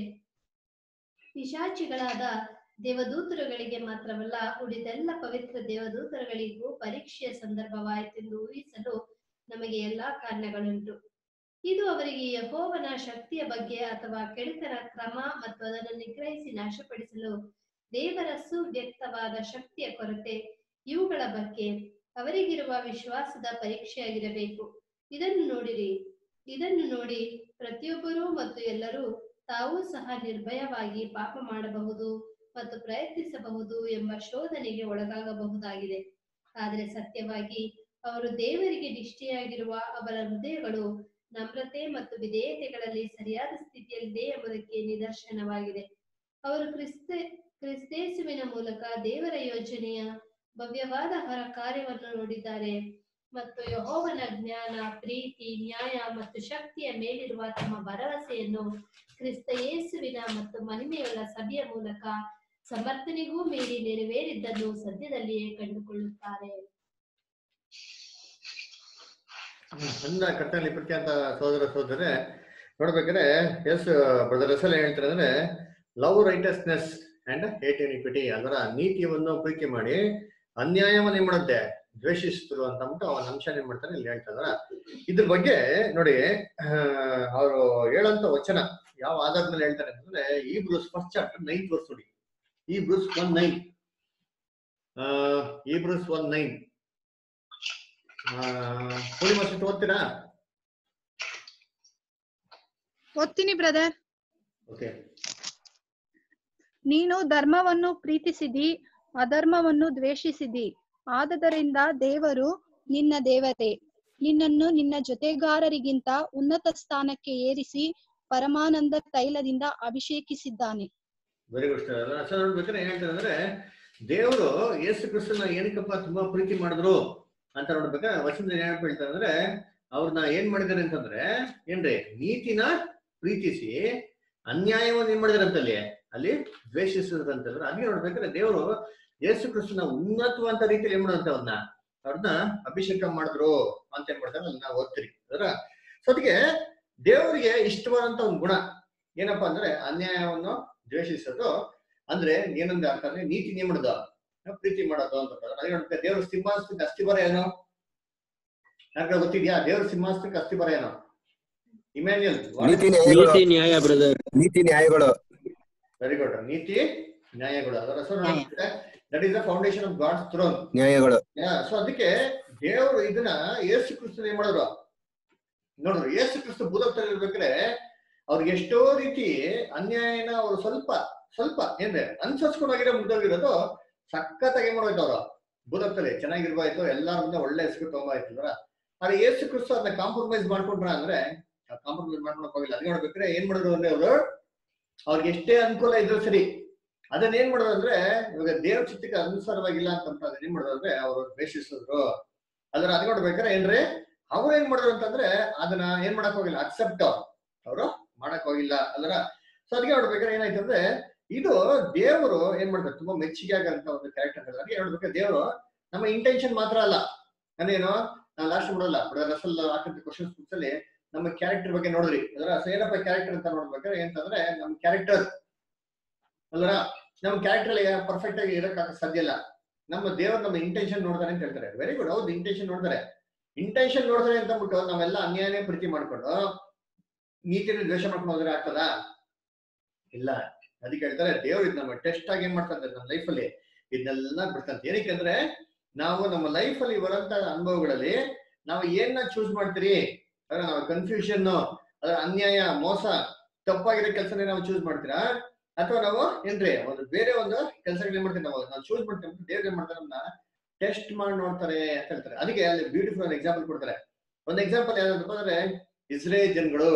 ಪಿಶಾಚಿಗಳಾದ ದೇವದೂತರುಗಳಿಗೆ ಮಾತ್ರವಲ್ಲ ಉಳಿದೆಲ್ಲ ಪವಿತ್ರ ದೇವದೂತರುಗಳಿಗೂ ಪರೀಕ್ಷೆಯ ಸಂದರ್ಭವಾಯಿತೆಂದು ಊಹಿಸಲು ನಮಗೆ ಎಲ್ಲಾ ಕಾರಣಗಳುಂಟು ಇದು ಅವರಿಗೆ ಯಹೋವನ ಶಕ್ತಿಯ ಬಗ್ಗೆ ಅಥವಾ ಕೆಡುಕನ ಕ್ರಮ ಮತ್ತು ಅದನ್ನು ನಿಗ್ರಹಿಸಿ ನಾಶಪಡಿಸಲು ದೇವರ ಸುವ್ಯಕ್ತವಾದ ಶಕ್ತಿಯ ಕೊರತೆ ಇವುಗಳ ಬಗ್ಗೆ ಅವರಿಗಿರುವ ವಿಶ್ವಾಸದ ಪರೀಕ್ಷೆಯಾಗಿರಬೇಕು ಇದನ್ನು ನೋಡಿರಿ ಇದನ್ನು ನೋಡಿ ಪ್ರತಿಯೊಬ್ಬರೂ ಮತ್ತು ಎಲ್ಲರೂ ತಾವೂ ಸಹ ನಿರ್ಭಯವಾಗಿ ಪಾಪ ಮಾಡಬಹುದು ಮತ್ತು ಪ್ರಯತ್ನಿಸಬಹುದು ಎಂಬ ಶೋಧನೆಗೆ ಒಳಗಾಗಬಹುದಾಗಿದೆ ಆದರೆ ಸತ್ಯವಾಗಿ ಅವರು ದೇವರಿಗೆ ನಿಷ್ಠೆಯಾಗಿರುವ ಅವರ ಹೃದಯಗಳು ನಮ್ರತೆ ಮತ್ತು ವಿಧೇಯತೆಗಳಲ್ಲಿ ಸರಿಯಾದ ಸ್ಥಿತಿಯಲ್ಲಿದೆ ಎಂಬುದಕ್ಕೆ ನಿದರ್ಶನವಾಗಿದೆ ಅವರು ಕ್ರಿಸ್ತ ಕ್ರಿಸ್ತೇಸುವಿನ ಮೂಲಕ ದೇವರ ಯೋಜನೆಯ ಭವ್ಯವಾದ ಹೊರ ಕಾರ್ಯವನ್ನು ನೋಡಿದ್ದಾರೆ ಮತ್ತು ಯಹೋವನ ಜ್ಞಾನ ಪ್ರೀತಿ ನ್ಯಾಯ ಮತ್ತು ಶಕ್ತಿಯ ಮೇಲಿರುವ ತಮ್ಮ ಭರವಸೆಯನ್ನು ಕ್ರಿಸ್ತ ಯೇಸುವಿನ ಮತ್ತು ಮಹಿಮೆಯುಳ್ಳ ಸಭೆಯ ಮೂಲಕ ಸಮರ್ಥನೆಗೂ ಮೀರಿ ನೆರವೇರಿದ್ದನ್ನು ಸದ್ಯದಲ್ಲಿಯೇ ಕಂಡುಕೊಳ್ಳುತ್ತಾರೆ ಅಂದ ಕರ್ತನಲ್ಲಿ ಪ್ರೀತಿ ಅಂತ ಸೋದರ ಸೋದರೇ ನೋಡ್ಬೇಕಾದ್ರೆ ಎಸ್ ಬ್ರದರ್ ಹೆಸರು ಹೇಳ್ತಾರೆ ಅಂದ್ರೆ love righteousness and hate iniquity ಅದರ ನೀತಿಯನ್ನು ಪ್ರೀತಿ ಮಾಡಿ ಅನ್ಯಾಯವನ್ನು ಏನ್ ಮಾಡುತ್ತೆ ದ್ವೇಷಿಸ್ತರು ಅಂತ ಅಂದ್ಬಿಟ್ಟು ಅವನ ಅಂಶ ಏನ್ ಮಾಡ್ತಾರೆ ಇಲ್ಲಿ ಹೇಳ್ತಾ ಇದಾರ ಇದ್ರ ಬಗ್ಗೆ ನೋಡಿ ಅವರು ಹೇಳಂತ ವಚನ ಯಾವ ಆಧಾರದ ಮೇಲೆ ಹೇಳ್ತಾರೆ ಅಂತಂದ್ರೆ ಈ Hebrews first chapter ninth verse ನೋಡಿ ಈ ಬ್ರೂಸ್ ಒನ್ ನೈನ್ ಈ Hebrews one nine Purnima sister ಓದ್ತೀರಾ ಓದ್ತೀನಿ ಬ್ರದರ್ ಓಕೆ ನೀನು ಧರ್ಮವನ್ನು ಪ್ರೀತಿಸಿದಿ ಅಧರ್ಮವನ್ನು ದ್ವೇಷಿಸಿದಿ ಆದದರಿಂದ ದೇವರು ನಿನ್ನ ದೇವರೇ ನಿನ್ನನ್ನು ನಿನ್ನ ಜೊತೆಗಾರರಿಗಿಂತ ಉನ್ನತ ಸ್ಥಾನಕ್ಕೆ ಏರಿಸಿ ಪರಮಾನಂದ ತೈಲದಿಂದ ಅಭಿಷೇಕಿಸಿದ್ದಾನೆ ವೆರಿ ಗುಡ್ ಸರ್ ಸೊ ನೋಡ್ಬೇಕಾದ್ರೆ ಏನ್ ಹೇಳ್ತಾರೆ ಅಂದ್ರೆ ದೇವರು ಯೇಸು ಕ್ರಿಸ್ತನ ಏನಕ್ಕಪ್ಪ ತುಂಬಾ ಪ್ರೀತಿ ಮಾಡಿದ್ರು ಅಂತ ನೋಡ್ಬೇಕಾದ್ರೆ ವಚನ ಏನ್ ಹೇಳ್ತಾರೆ ಅಂದ್ರೆ ಅವ್ರನ್ನ ಏನ್ ಮಾಡಿದಾರೆ ಅಂತಂದ್ರೆ ಏನ್ರಿ ನೀತಿನ ಪ್ರೀತಿಸಿ ಅನ್ಯಾಯವನ್ನು ಏನ್ ಮಾಡಿದಾರೆ ಅಂತಲ್ಲಿ ಅಲ್ಲಿ ದ್ವೇಷಿಸಿದ್ರು ಅಂತಂದ್ರೆ ಅದೇ ನೋಡ್ಬೇಕಾದ್ರೆ ದೇವರು ಯೇಸು ಕ್ರಿಸ್ತನ ಉನ್ನತವಂತ ರೀತಿಯಲ್ಲಿ ಏನ್ ಮಾಡೋದಂತ ಅವ್ರನ್ನ ಅವ್ರನ್ನ ಅಭಿಷೇಕ ಮಾಡಿದ್ರು ಅಂತ ಏನ್ ಮಾಡ್ತಾರೆ ಅಲ್ಲಿ ನಾವು ಓದ್ತೀರಿ ಅದರ ಸೊ ಅದಕ್ಕೆ ದೇವರಿಗೆ ಇಷ್ಟವಾದಂತ ಒಂದು ಗುಣ ಏನಪ್ಪಾ ಅಂದ್ರೆ ಅನ್ಯಾಯವನ್ನು ದ್ವೇಷಿಸೋದು ಅಂದ್ರೆ ಏನಂದ್ರೆ ಅರ್ಥ ಅಂದ್ರೆ ನೀತಿ ಏನ್ ಮಾಡೋದು ನಾವು ಪ್ರೀತಿ ಮಾಡೋದು ಅಂತ ಅದೇ ನೋಡ್ತಾರೆ ದೇವ್ರ ಸಿಂಹಾಸನಕ್ಕೆ ಅಸ್ಥಿಬರ ಏನು ಯಾಕೆ ಗೊತ್ತಿದ್ಯಾ ದೇವ್ರ ಸಿಂಹಾಸನಕ್ಕೆ ಅಸ್ಥಿಬರ ಏನು ಇಮ್ಯಾನ್ಯಲ್ ನೀತಿ ನ್ಯಾಯಗಳು ನೀತಿ ನ್ಯಾಯ ಬ್ರದರ್ ನೀತಿ ನ್ಯಾಯಗಳು ವೆರಿ ಗುಡ್ ನೀತಿ ನ್ಯಾಯಗಳು ಅದರ ಹೆಸರು that is the foundation of God's throne ನ್ಯಾಯಗಳು ಸೊ ಅದಕ್ಕೆ ದೇವರು ಇದನ್ನ ಯೇಸು ಕ್ರಿಸ್ತನ ಏನ್ ಮಾಡಿದ್ರು ನೋಡಿದ್ರು ಯೇಸು ಕ್ರಿಸ್ತ ಭೂಲೋಕದಲ್ಲಿ ಇರ್ಬೇಕಾದ್ರೆ ಅವ್ರಿಗೆ ಎಷ್ಟೋ ರೀತಿ ಅನ್ಯಾಯನ ಅವ್ರು ಸ್ವಲ್ಪ ಸ್ವಲ್ಪ ಏನ್ರೆ ಅನ್ಸರ್ಸ್ಕೊಂಡೋಗಿರೋ ಮುಗ್ದೋಗಿರೋದು ಸಖತ್ತಾಗಿ ಏನ್ ಮಾಡೋಯ್ತು ಅವರು ಭೂಲೋಕದಲ್ಲಿ ಚೆನ್ನಾಗಿರ್ಬೋಯ್ತು ಎಲ್ಲಾರ ಮುಂದೆ ಒಳ್ಳೆ ಹೆಸರು ತಗೊಂಬಾಯ್ತು ಅಂದ್ರ ಆದ್ರೆ ಯೇಸು ಕ್ರಿಸ್ತ ಅದನ್ನ ಕಾಂಪ್ರಮೈಸ್ ಮಾಡ್ಕೊಂಡ್ರ ಅಂದ್ರೆ ಕಾಂಪ್ರಮೈಸ್ ಮಾಡ್ಕೊಳಕ್ ಹೋಗಿಲ್ಲ ಅದ್ ನೋಡ್ಬೇಕಾದ್ರೆ ಏನ್ ಮಾಡಿದ್ರು ಅಂದ್ರೆ ಅವರು ಅವ್ರಿಗೆ ಎಷ್ಟೇ ಅನುಕೂಲ ಇದ್ರು ಸರಿ ಅದನ್ನ ಏನ್ ಮಾಡೋದು ಅಂದ್ರೆ ಇವಾಗ ದೇವ್ರ ಚಿತ್ತಕ್ಕೆ ಅನುಸಾರವಾಗಿಲ್ಲ ಅಂತ ಅದನ್ನ ಏನ್ ಮಾಡೋದು ಅಂದ್ರೆ ಅವರು ದ್ವೇಷಿಸಿದ್ರು ಅದನ್ನ ಅದ್ ನೋಡ್ಬೇಕಾದ್ರೆ ಏನ್ರಿ ಅವ್ರು ಏನ್ ಮಾಡಿದ್ರು ಅಂತಂದ್ರೆ ಅದನ್ನ ಏನ್ ಮಾಡಕ್ ಹೋಗಿಲ್ಲ ಅಕ್ಸೆಪ್ಟ್ ಅವರು ಮಾಡಕ್ ಹೋಗಿಲ್ಲ ಅದರ ಸೊ ಅದಕ್ಕೆ ನೋಡ್ಬೇಕಾದ್ರೆ ಏನಾಯ್ತು ಅಂದ್ರೆ ಇದು ದೇವರು ಏನ್ ಮಾಡ್ತಾರೆ ತುಂಬಾ ಮೆಚ್ಚುಗೆ ಆಗಂತ ಒಂದು ಕ್ಯಾರೆಕ್ಟರ್ ಅದಕ್ಕೆ ನೋಡ್ಬೇಕಾದ್ರೆ ದೇವರು ನಮ್ಮ ಇಂಟೆನ್ಷನ್ ಮಾತ್ರ ಅಲ್ಲ ನಾನೇನು ನಾನು ಲಾಸ್ಟ್ ಮಾಡಲ್ಲ ರಸಲ್ ಹಾಕಂತ ಕ್ವಶನ್ಸ್ ಬುಕ್ಸ್ ಅಲ್ಲಿ ನಮ್ಮ ಕ್ಯಾರೆಕ್ಟರ್ ಬಗ್ಗೆ ನೋಡಿದ್ರಿ ಅದರ ಸೊ ಏನಪ್ಪ ಕ್ಯಾರೆಕ್ಟರ್ ಅಂತ ನೋಡ್ಬೇಕಾದ್ರೆ ಏನಂತಂದ್ರೆ ನಮ್ಮ ಕ್ಯಾರೆಕ್ಟರ್ ಅಲ್ವರ ನಮ್ಮ ಕ್ಯಾರೆಕ್ಟರ್ ಪರ್ಫೆಕ್ಟ್ ಆಗಿ ಇರಕ್ ಸಾಧ್ಯ ಇಲ್ಲ ನಮ್ಮ ದೇವರು ನಮ್ಮ ಇಂಟೆನ್ಷನ್ ನೋಡ್ತಾರೆ ಅಂತ ಹೇಳ್ತಾರೆ ವೆರಿ ಗುಡ್ ಹೌದು ಇಂಟೆನ್ಷನ್ ನೋಡ್ತಾರೆ ಇಂಟೆನ್ಷನ್ ನೋಡ್ತಾರೆ ಅಂತ ಅಂದ್ಬಿಟ್ಟು ನಾವೆಲ್ಲ ಅನ್ಯಾಯನೇ ಪ್ರೀತಿ ಮಾಡ್ಕೊಂಡು ನೀತಿಯನ್ನು ದ್ವೇಷ ಮಾಡ್ಕೊಂಡು ಹೋದ್ರೆ ಆಗ್ತದಾ ಇಲ್ಲ ಅದಕ್ಕೆ ಹೇಳ್ತಾರೆ ದೇವ್ರು ಇದು ನಮ್ಮ ಟೆಸ್ಟ್ ಆಗಿ ಏನ್ ಮಾಡ್ತಾರೆ ನಮ್ಮ ಲೈಫಲ್ಲಿ ಇದನ್ನೆಲ್ಲ ಬಿಡ್ತಂತೆ ಏನಕ್ಕೆ ಅಂದ್ರೆ ನಾವು ನಮ್ಮ ಲೈಫಲ್ಲಿ ಬರೋಂತ ಅನುಭವಗಳಲ್ಲಿ ನಾವು ಏನ್ನ ಚೂಸ್ ಮಾಡ್ತೀರಿ ಅಂದ್ರೆ ನಾವು ಕನ್ಫ್ಯೂಷನ್ ಅದರ ಅನ್ಯಾಯ ಮೋಸ ತಪ್ಪಾಗಿರೋ ಕೆಲಸನೇ ನಾವು ಚೂಸ್ ಮಾಡ್ತೀರಾ ಅಥವಾ ನಾವು ಏನ್ರಿ ಒಂದು ಬೇರೆ ಒಂದು ಕೆಲಸಗಳು ಏನ್ ಮಾಡ್ತೀವಿ ನಾವು ನಾವು ಚೂಸ್ ಮಾಡ್ತೀವಿ ಅಂತ ದೇವ್ರು ಏನ್ ಮಾಡ್ತಾರೆ ನಮ್ಮನ್ನ ಟೆಸ್ಟ್ ಮಾಡಿ ನೋಡ್ತಾರೆ ಅಂತ ಹೇಳ್ತಾರೆ ಅದಕ್ಕೆ ಅಲ್ಲಿ ಬ್ಯೂಟಿಫುಲ್ ಒಂದು ಎಕ್ಸಾಂಪಲ್ ಕೊಡ್ತಾರೆ ಒಂದು ಎಕ್ಸಾಂಪಲ್ ಯಾವ್ದಪ್ಪ ಅಂದ್ರೆ ಇಸ್ರೇಲ್ ಜನಗಳು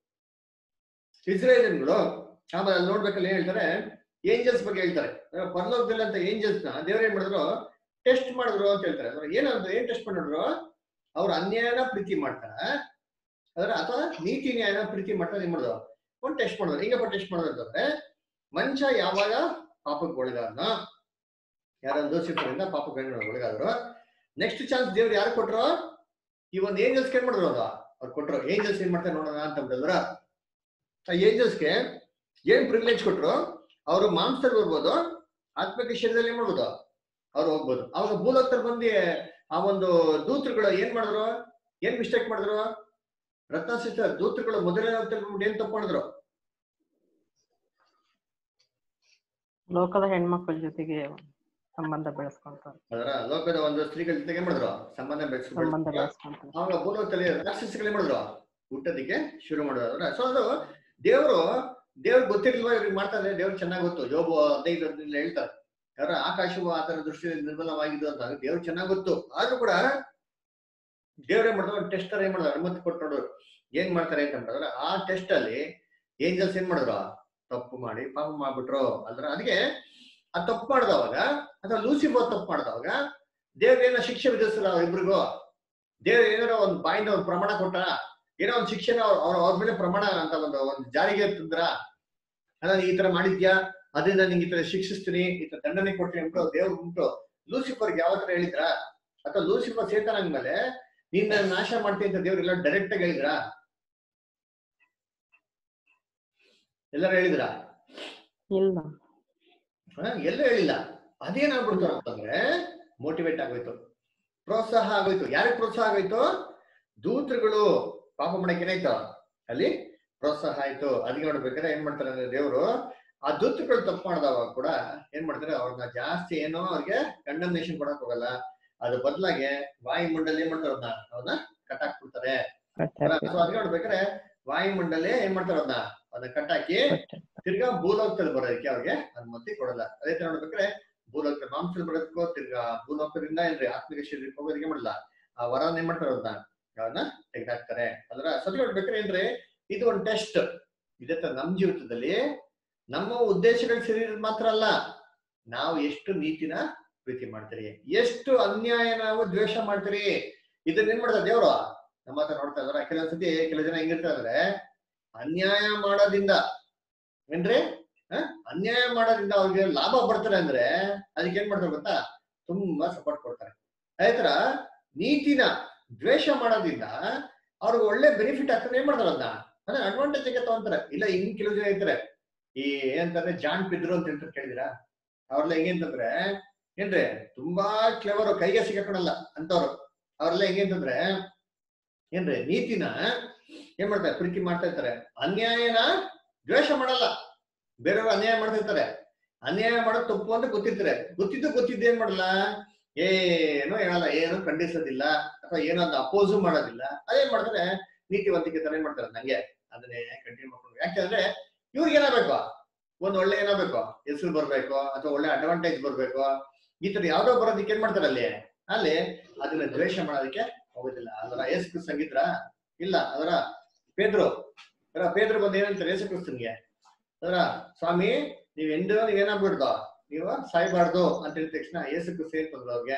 ಇಸ್ರೇಲ್ ಜನಗಳು ಆಮೇಲೆ ಅಲ್ಲಿ ನೋಡ್ಬೇಕಲ್ಲಿ ಏನ್ ಹೇಳ್ತಾರೆ ಏಂಜಲ್ಸ್ ಬಗ್ಗೆ ಹೇಳ್ತಾರೆ ಪರಲೋಕದಲ್ಲಿ ಅಂತ ಏಂಜಲ್ಸ್ ನ ದೇವ್ರು ಏನ್ ಮಾಡಿದ್ರು ಟೆಸ್ಟ್ ಮಾಡಿದ್ರು ಅಂತ ಹೇಳ್ತಾರೆ ಅಂದ್ರೆ ಏನಂದ್ರೆ ಏನ್ ಟೆಸ್ಟ್ ಮಾಡಿದ್ರು ಅವ್ರ ಅನ್ಯಾಯನ ಪ್ರೀತಿ ಮಾಡ್ತಾರ ಅದರ ಅಥವಾ ನೀತಿ ನ್ಯಾಯನ ಪ್ರೀತಿ ಮಾಡ್ತಾರೆ ಏನ್ ಮಾಡಿದ್ರು ಒಂದು ಟೆಸ್ಟ್ ಮಾಡಿದ್ರು ಹೆಂಗಪ್ಪ ಟೆಸ್ಟ್ ಮಾಡೋದು ಅಂತಂದ್ರೆ ಮನುಷ್ಯ ಯಾವಾಗ ಪಾಪಕ್ಕೆ ಒಳಗಾದ್ನ ಯಾರ ದೋಷಿತರಿಂದ ಪಾಪಕ್ಕೆ ಒಳಗಾದ್ರು ನೆಕ್ಸ್ಟ್ ಚಾನ್ಸ್ ದೇವ್ರು ಯಾರು ಕೊಟ್ರು ಈ ಒಂದು ಏಂಜಲ್ಸ್ ಏನ್ ಮಾಡಿದ್ರು ಅದು ಅವ್ರು ಕೊಟ್ರು ಏಂಜಲ್ಸ್ ಏನ್ ಮಾಡ್ತಾರೆ ನೋಡೋಣ ಅಂತ ಅಂತಂದ್ರ ಆ ಏಂಜಲ್ಸ್ಗೆ ಏನ್ ಪ್ರಿವಿಲೇಜ್ ಕೊಟ್ರು ಅವರು ಮಾಂಸದಲ್ಲಿ ಬರ್ಬೋದು ಆತ್ಮಕ ಶರೀರದಲ್ಲಿ ಏನ್ ಮಾಡ್ಬೋದು ಅವ್ರು ಹೋಗ್ಬೋದು ಅವಾಗ ಭೂಲೋಕದಲ್ಲಿ ಬಂದು ಆ ಒಂದು ದೂತರುಗಳು ಏನ್ ಮಾಡಿದ್ರು ಏನ್ ಮಿಸ್ಟೇಕ್ ಮಾಡಿದ್ರು ರತ್ನಸಿತ ದೂತರುಗಳು ಮೊದಲನೇ ಹೋಗ್ತಾರೆ ಏನ್ ತಪ್ಪು ಮಾಡಿದ್ರು ಲೋಕದ ಹೆಣ್ಮಕ್ಳ ಜೊತೆಗೆ ಸಂಬಂಧ ಬೆಳೆಸ್ಕೊಂತಾರೆ ಅದರ ಲೋಕದ ಒಂದು ಸ್ತ್ರೀಗಳ ಜೊತೆಗೆ ಏನ್ ಮಾಡಿದ್ರು ಸಂಬಂಧ ಬೆಳೆಸ್ಕೊಂಡು ಸಂಬಂಧ ಬೆಳೆಸ್ಕೊಂತಾರೆ ಅವಾಗ ಭೂಲೋಕದಲ್ಲಿ ರಾಕ್ಷಸಗಳು ಏನ್ ಮಾಡಿದ್ರು ಹುಟ್ಟೋದಿಕ್ಕೆ ಶುರು ಮಾಡಿದ್ರು ಸೊ ಅದು ದೇವರು ದೇವ್ರಿಗೆ ಗೊತ್ತಿರ್ಲಿಲ್ವಾ ಇವ್ರಿಗೆ ಮಾಡ್ತಾರೆ ದೇವ್ರು ಚೆನ್ನಾಗಿ ಗೊತ್ತು ಜೋಬು ಹದಿನೈದು ಹದಿನೈದು ಹೇಳ್ತಾರೆ ಯಾರ ಆಕಾಶವು ಆತನ ದೃಷ್ಟಿಯಲ್ಲಿ ನಿರ್ಮಲವಾಗಿದ್ದು ಅಂತ ದೇವ್ರು ಚೆನ್ನಾಗಿ ಗೊತ್ತು ಆದ್ರೂ ಕೂಡ ದೇವ್ರ ಏನ್ ಮಾಡಿದ್ರು ಟೆಸ್ಟ್ ಏನ್ ಮಾಡಿದ್ರು ಅನುಮತಿ ಕೊಟ್ಟು ನೋಡೋರು ಏನ್ ಮಾಡ್ತಾರೆ ಅಂತ ಮಾಡಿದ್ರೆ ಆ ಟೆಸ್ಟ್ ಅಲ್ಲಿ ಏಂಜಲ್ಸ್ ಏನ್ ಮಾಡಿದ್ರು ತಪ್ಪು ಮಾಡಿ ಪಾಪ ಮಾಡ್ಬಿಟ್ರು ಅದ್ರ ಅದಕ್ಕೆ ಆ ತಪ್ಪು ಮಾಡಿದವಾಗ ಅಥವಾ ಲೂಸಿಫರ್ ತಪ್ಪು ಮಾಡಿದವಾಗ ದೇವ್ರ ಏನೋ ಶಿಕ್ಷೆ ವಿಧಿಸಿಲ್ಲ ಇಬ್ರಿಗೂ ದೇವ್ರ ಏನಾರ ಒಂದು ಬಾಯಿಂದ ಒಂದು ಪ್ರಮಾಣ ಕೊಟ್ಟ ಏನೋ ಒಂದು ಶಿಕ್ಷೆನ ಅವ್ರ ಅವ್ರ ಮೇಲೆ ಪ್ರಮಾಣ ಅಂತ ಒಂದು ಒಂದು ಜಾರಿಗೆ ತಂದ್ರ ಅಲ್ಲ ನೀ ಈ ತರ ಮಾಡಿದ್ಯಾ ಅದರಿಂದ ನಿಂಗೆ ಈ ತರ ಶಿಕ್ಷಿಸ್ತೀನಿ ಈ ತರ ದಂಡನೆ ಕೊಡ್ತೀನಿ ಅಂತ ದೇವ್ರು ಉಂಟು ಲೂಸಿಫರ್ಗೆ ಯಾವ ತರ ಹೇಳಿದ್ರ ಅಥವಾ ಲೂಸಿಫರ್ ಸೇತನ ಅಂದ್ಮೇಲೆ ನಿನ್ನ ನಾಶ ಮಾಡ್ತೀನಿ ಅಂತ ದೇವ್ರೆಲ್ಲ ಡೈರೆಕ್ಟ್ ಆಗಿ ಹೇಳಿದ್ರ ಎಲ್ಲರೂ ಹೇಳಿದ್ರ ಇಲ್ಲ ಎಲ್ಲೂ ಹೇಳಿಲ್ಲ ಅದೇನಾಗ್ಬಿಡ್ತು ಅಂತಂದ್ರೆ ಮೋಟಿವೇಟ್ ಆಗೋಯ್ತು ಪ್ರೋತ್ಸಾಹ ಆಗೋಯ್ತು ಯಾರಿಗೆ ಪ್ರೋತ್ಸಾಹ ಆಗೋಯ್ತು ದೂತರುಗಳು ಪಾಪ ಮಾಡಕ್ಕೆ ಏನಾಯ್ತು ಅಲ್ಲಿ ಪ್ರೋತ್ಸಾಹ ಆಯ್ತು ಅದಕ್ಕೆ ನೋಡ್ಬೇಕಾದ್ರೆ ಏನ್ ಮಾಡ್ತಾರೆ ಅಂದ್ರೆ ದೇವರು ಆ ದೂತರುಗಳು ತಪ್ಪು ಮಾಡಿದವಾಗ ಕೂಡ ಏನ್ ಮಾಡ್ತಾರೆ ಅವ್ರನ್ನ ಜಾಸ್ತಿ ಏನೋ ಅವ್ರಿಗೆ ಕಂಡಮ್ನೇಷನ್ ಕೊಡಕ್ ಹೋಗಲ್ಲ ಅದ್ರ ಬದಲಾಗಿ ವಾಯುಮಂಡಲ ಏನ್ ಮಾಡ್ತಾರೆ ಅವ್ರನ್ನ ಅವ್ರನ್ನ ಕಟ್ಟಾಕ್ಬಿಡ್ತಾರೆ ಸೊ ಅದಕ್ಕೆ ನೋಡ್ಬೇಕಾದ್ರೆ ವಾಯುಮಂಡಲೇ ಏನ್ ಮಾಡ್ತಾರೆ ಅದನ್ನ ಅದನ್ನ ಕಟ್ಟಾಕಿ ತಿರ್ಗಾ ಭೂಲೋಕದಲ್ಲಿ ಬರೋದಕ್ಕೆ ಅವ್ರಿಗೆ ಅನುಮತಿ ಕೊಡಲ್ಲ ಅದೇ ತರ ನೋಡ್ಬೇಕಾದ್ರೆ ಭೂಲೋಕ ಮಾಂಸದಲ್ಲಿ ಬರೋದಕ್ಕೂ ತಿರ್ಗಾ ಭೂಲೋಕದಿಂದ ಏನ್ರಿ ಆತ್ಮಿಕ ಶರೀರಕ್ಕೆ ಹೋಗೋದಕ್ಕೆ ಮಾಡಲ್ಲ ಆ ವರನ ಏನ್ ಮಾಡ್ತಾರೆ ಅದನ್ನ ಅವನ್ನ ತೆಗೆದಾಕ್ತಾರೆ ಅದರ ಸತಿ ನೋಡ್ಬೇಕಾದ್ರೆ ಏನ್ರಿ ಇದು ಒಂದು ಟೆಸ್ಟ್ ಇದೇ ತರ ನಮ್ ಜೀವಿತದಲ್ಲಿ ನಮ್ಮ ಉದ್ದೇಶಗಳ ಶರೀರದ ಮಾತ್ರ ಅಲ್ಲ ನಾವು ಎಷ್ಟು ನೀತಿನ ಪ್ರೀತಿ ಮಾಡ್ತೀರಿ ಎಷ್ಟು ಅನ್ಯಾಯ ನಾವು ದ್ವೇಷ ಮಾಡ್ತೀರಿ ಇದನ್ನ ಏನ್ ಮಾಡ್ತಾರೆ ದೇವ್ರು ನಮ್ಮ ಹತ್ರ ನೋಡ್ತಾ ಇದಾರೆ ಕೆಲವೊಂದ್ಸತಿ ಕೆಲವು ಜನ ಹೆಂಗಿರ್ತಾರೆ ಅಂದ್ರೆ ಅನ್ಯಾಯ ಮಾಡೋದ್ರಿಂದ ಏನ್ರಿ ಹ? ಅನ್ಯಾಯ ಮಾಡೋದ್ರಿಂದ ಅವ್ರಿಗೆ ಲಾಭ ಬರ್ತಾರೆ ಅಂದ್ರೆ ಅದಕ್ಕೆ ಏನ್ ಮಾಡ್ತಾರೆ ಗೊತ್ತಾ ತುಂಬಾ ಸಪೋರ್ಟ್ ಕೊಡ್ತಾರೆ ಅದೇ ತರ ನೀತಿನ ದ್ವೇಷ ಮಾಡೋದ್ರಿಂದ ಅವ್ರಿಗೆ ಒಳ್ಳೆ ಬೆನಿಫಿಟ್ ಆಗ್ತದೆ ಏನ್ ಮಾಡ್ತಾರೆ ಅದನ್ನ ಅಂದ್ರೆ ಅಡ್ವಾಂಟೇಜ್ ಆಗಿ ತಗೊಂತಾರೆ ಇಲ್ಲ ಇನ್ ಕೆಲವು ಜನ ಇರ್ತಾರೆ ಈ ಏನಂತಂದ್ರೆ ಜಾನ್ ಪಿದ್ರು ಅಂತ ಹೇಳ್ತಾರೆ ಕೇಳಿದಿರಾ ಅವ್ರೆಲ್ಲ ಹೆಂಗೆ ಅಂತಂದ್ರೆ ಏನ್ರಿ ತುಂಬಾ ಕ್ಲೆವರು ಕೈಗೆ ಸಿಗಕೊಳಲ್ಲ ಅಂತವ್ರು ಅವ್ರೆಲ್ಲ ಹೆಂಗೆ ಅಂತಂದ್ರೆ ಏನ್ರಿ ನೀತಿನ ಏನ್ ಮಾಡ್ತಾರೆ ಪ್ರೀತಿ ಮಾಡ್ತಾ ಇರ್ತಾರೆ ಅನ್ಯಾಯನ ದ್ವೇಷ ಮಾಡಲ್ಲ ಬೇರೆಯವ್ರು ಅನ್ಯಾಯ ಮಾಡ್ತಾ ಇರ್ತಾರೆ ಅನ್ಯಾಯ ಮಾಡೋದು ತಪ್ಪು ಅಂತ ಗೊತ್ತಿರ್ತಾರೆ ಗೊತ್ತಿದ್ದು ಗೊತ್ತಿದ್ದು ಏನ್ ಮಾಡಲ್ಲ ಏನು ಹೇಳಲ್ಲ ಏನು ಖಂಡಿಸೋದಿಲ್ಲ ಅಥವಾ ಏನೋ ಒಂದು ಅಪೋಸು ಮಾಡೋದಿಲ್ಲ ಅದೇನ್ ಮಾಡ್ತಾರೆ ನೀತಿವಂತಿಕೆ ತರ ಏನ್ ಮಾಡ್ತಾರೆ ನಂಗೆ ಅದನ್ನೇ ಕಂಟಿನ್ಯೂ ಮಾಡ್ಕೊಂಡು ಯಾಕೆಂದ್ರೆ ಇವ್ರಿಗೆ ಏನಾಗಬೇಕು ಒಂದ್ ಒಳ್ಳೆ ಏನಾಗಬೇಕು ಹೆಸರು ಬರ್ಬೇಕು ಅಥವಾ ಒಳ್ಳೆ ಅಡ್ವಾಂಟೇಜ್ ಬರ್ಬೇಕು ಈ ತರ ಯಾವ್ದೋ ಬರೋದಕ್ಕೆ ಏನ್ ಮಾಡ್ತಾರೆ ಅಲ್ಲಿ ಅಲ್ಲಿ ಅದನ್ನ ದ್ವೇಷ ಮಾಡೋದಕ್ಕೆ ಹೋಗೋದಿಲ್ಲ ಅದರ ಯೇಸು ಕ್ರಿಸ್ತ ಸಂಗೀತ್ರ ಇಲ್ಲ ಅದರ ಪೇದ್ರು ಅದರ ಪೇದ್ರು ಬಂದು ಏನಂತಾರೆ ಯೇಸು ಕ್ರಿಸ್ತನ್ಗೆ ಅದರ ಸ್ವಾಮಿ ನೀವ್ ಎಂದೂ ನೀವ್ ಏನಾಗ್ಬಿಡ್ದು ನೀವು ಸಾಯ್ಬಾರ್ದು ಅಂತ ಹೇಳಿದ ತಕ್ಷಣ ಯೇಸು ಕ್ರಿಸ್ತ ಏನ್ ತಂದ್ರು ಅವ್ರಿಗೆ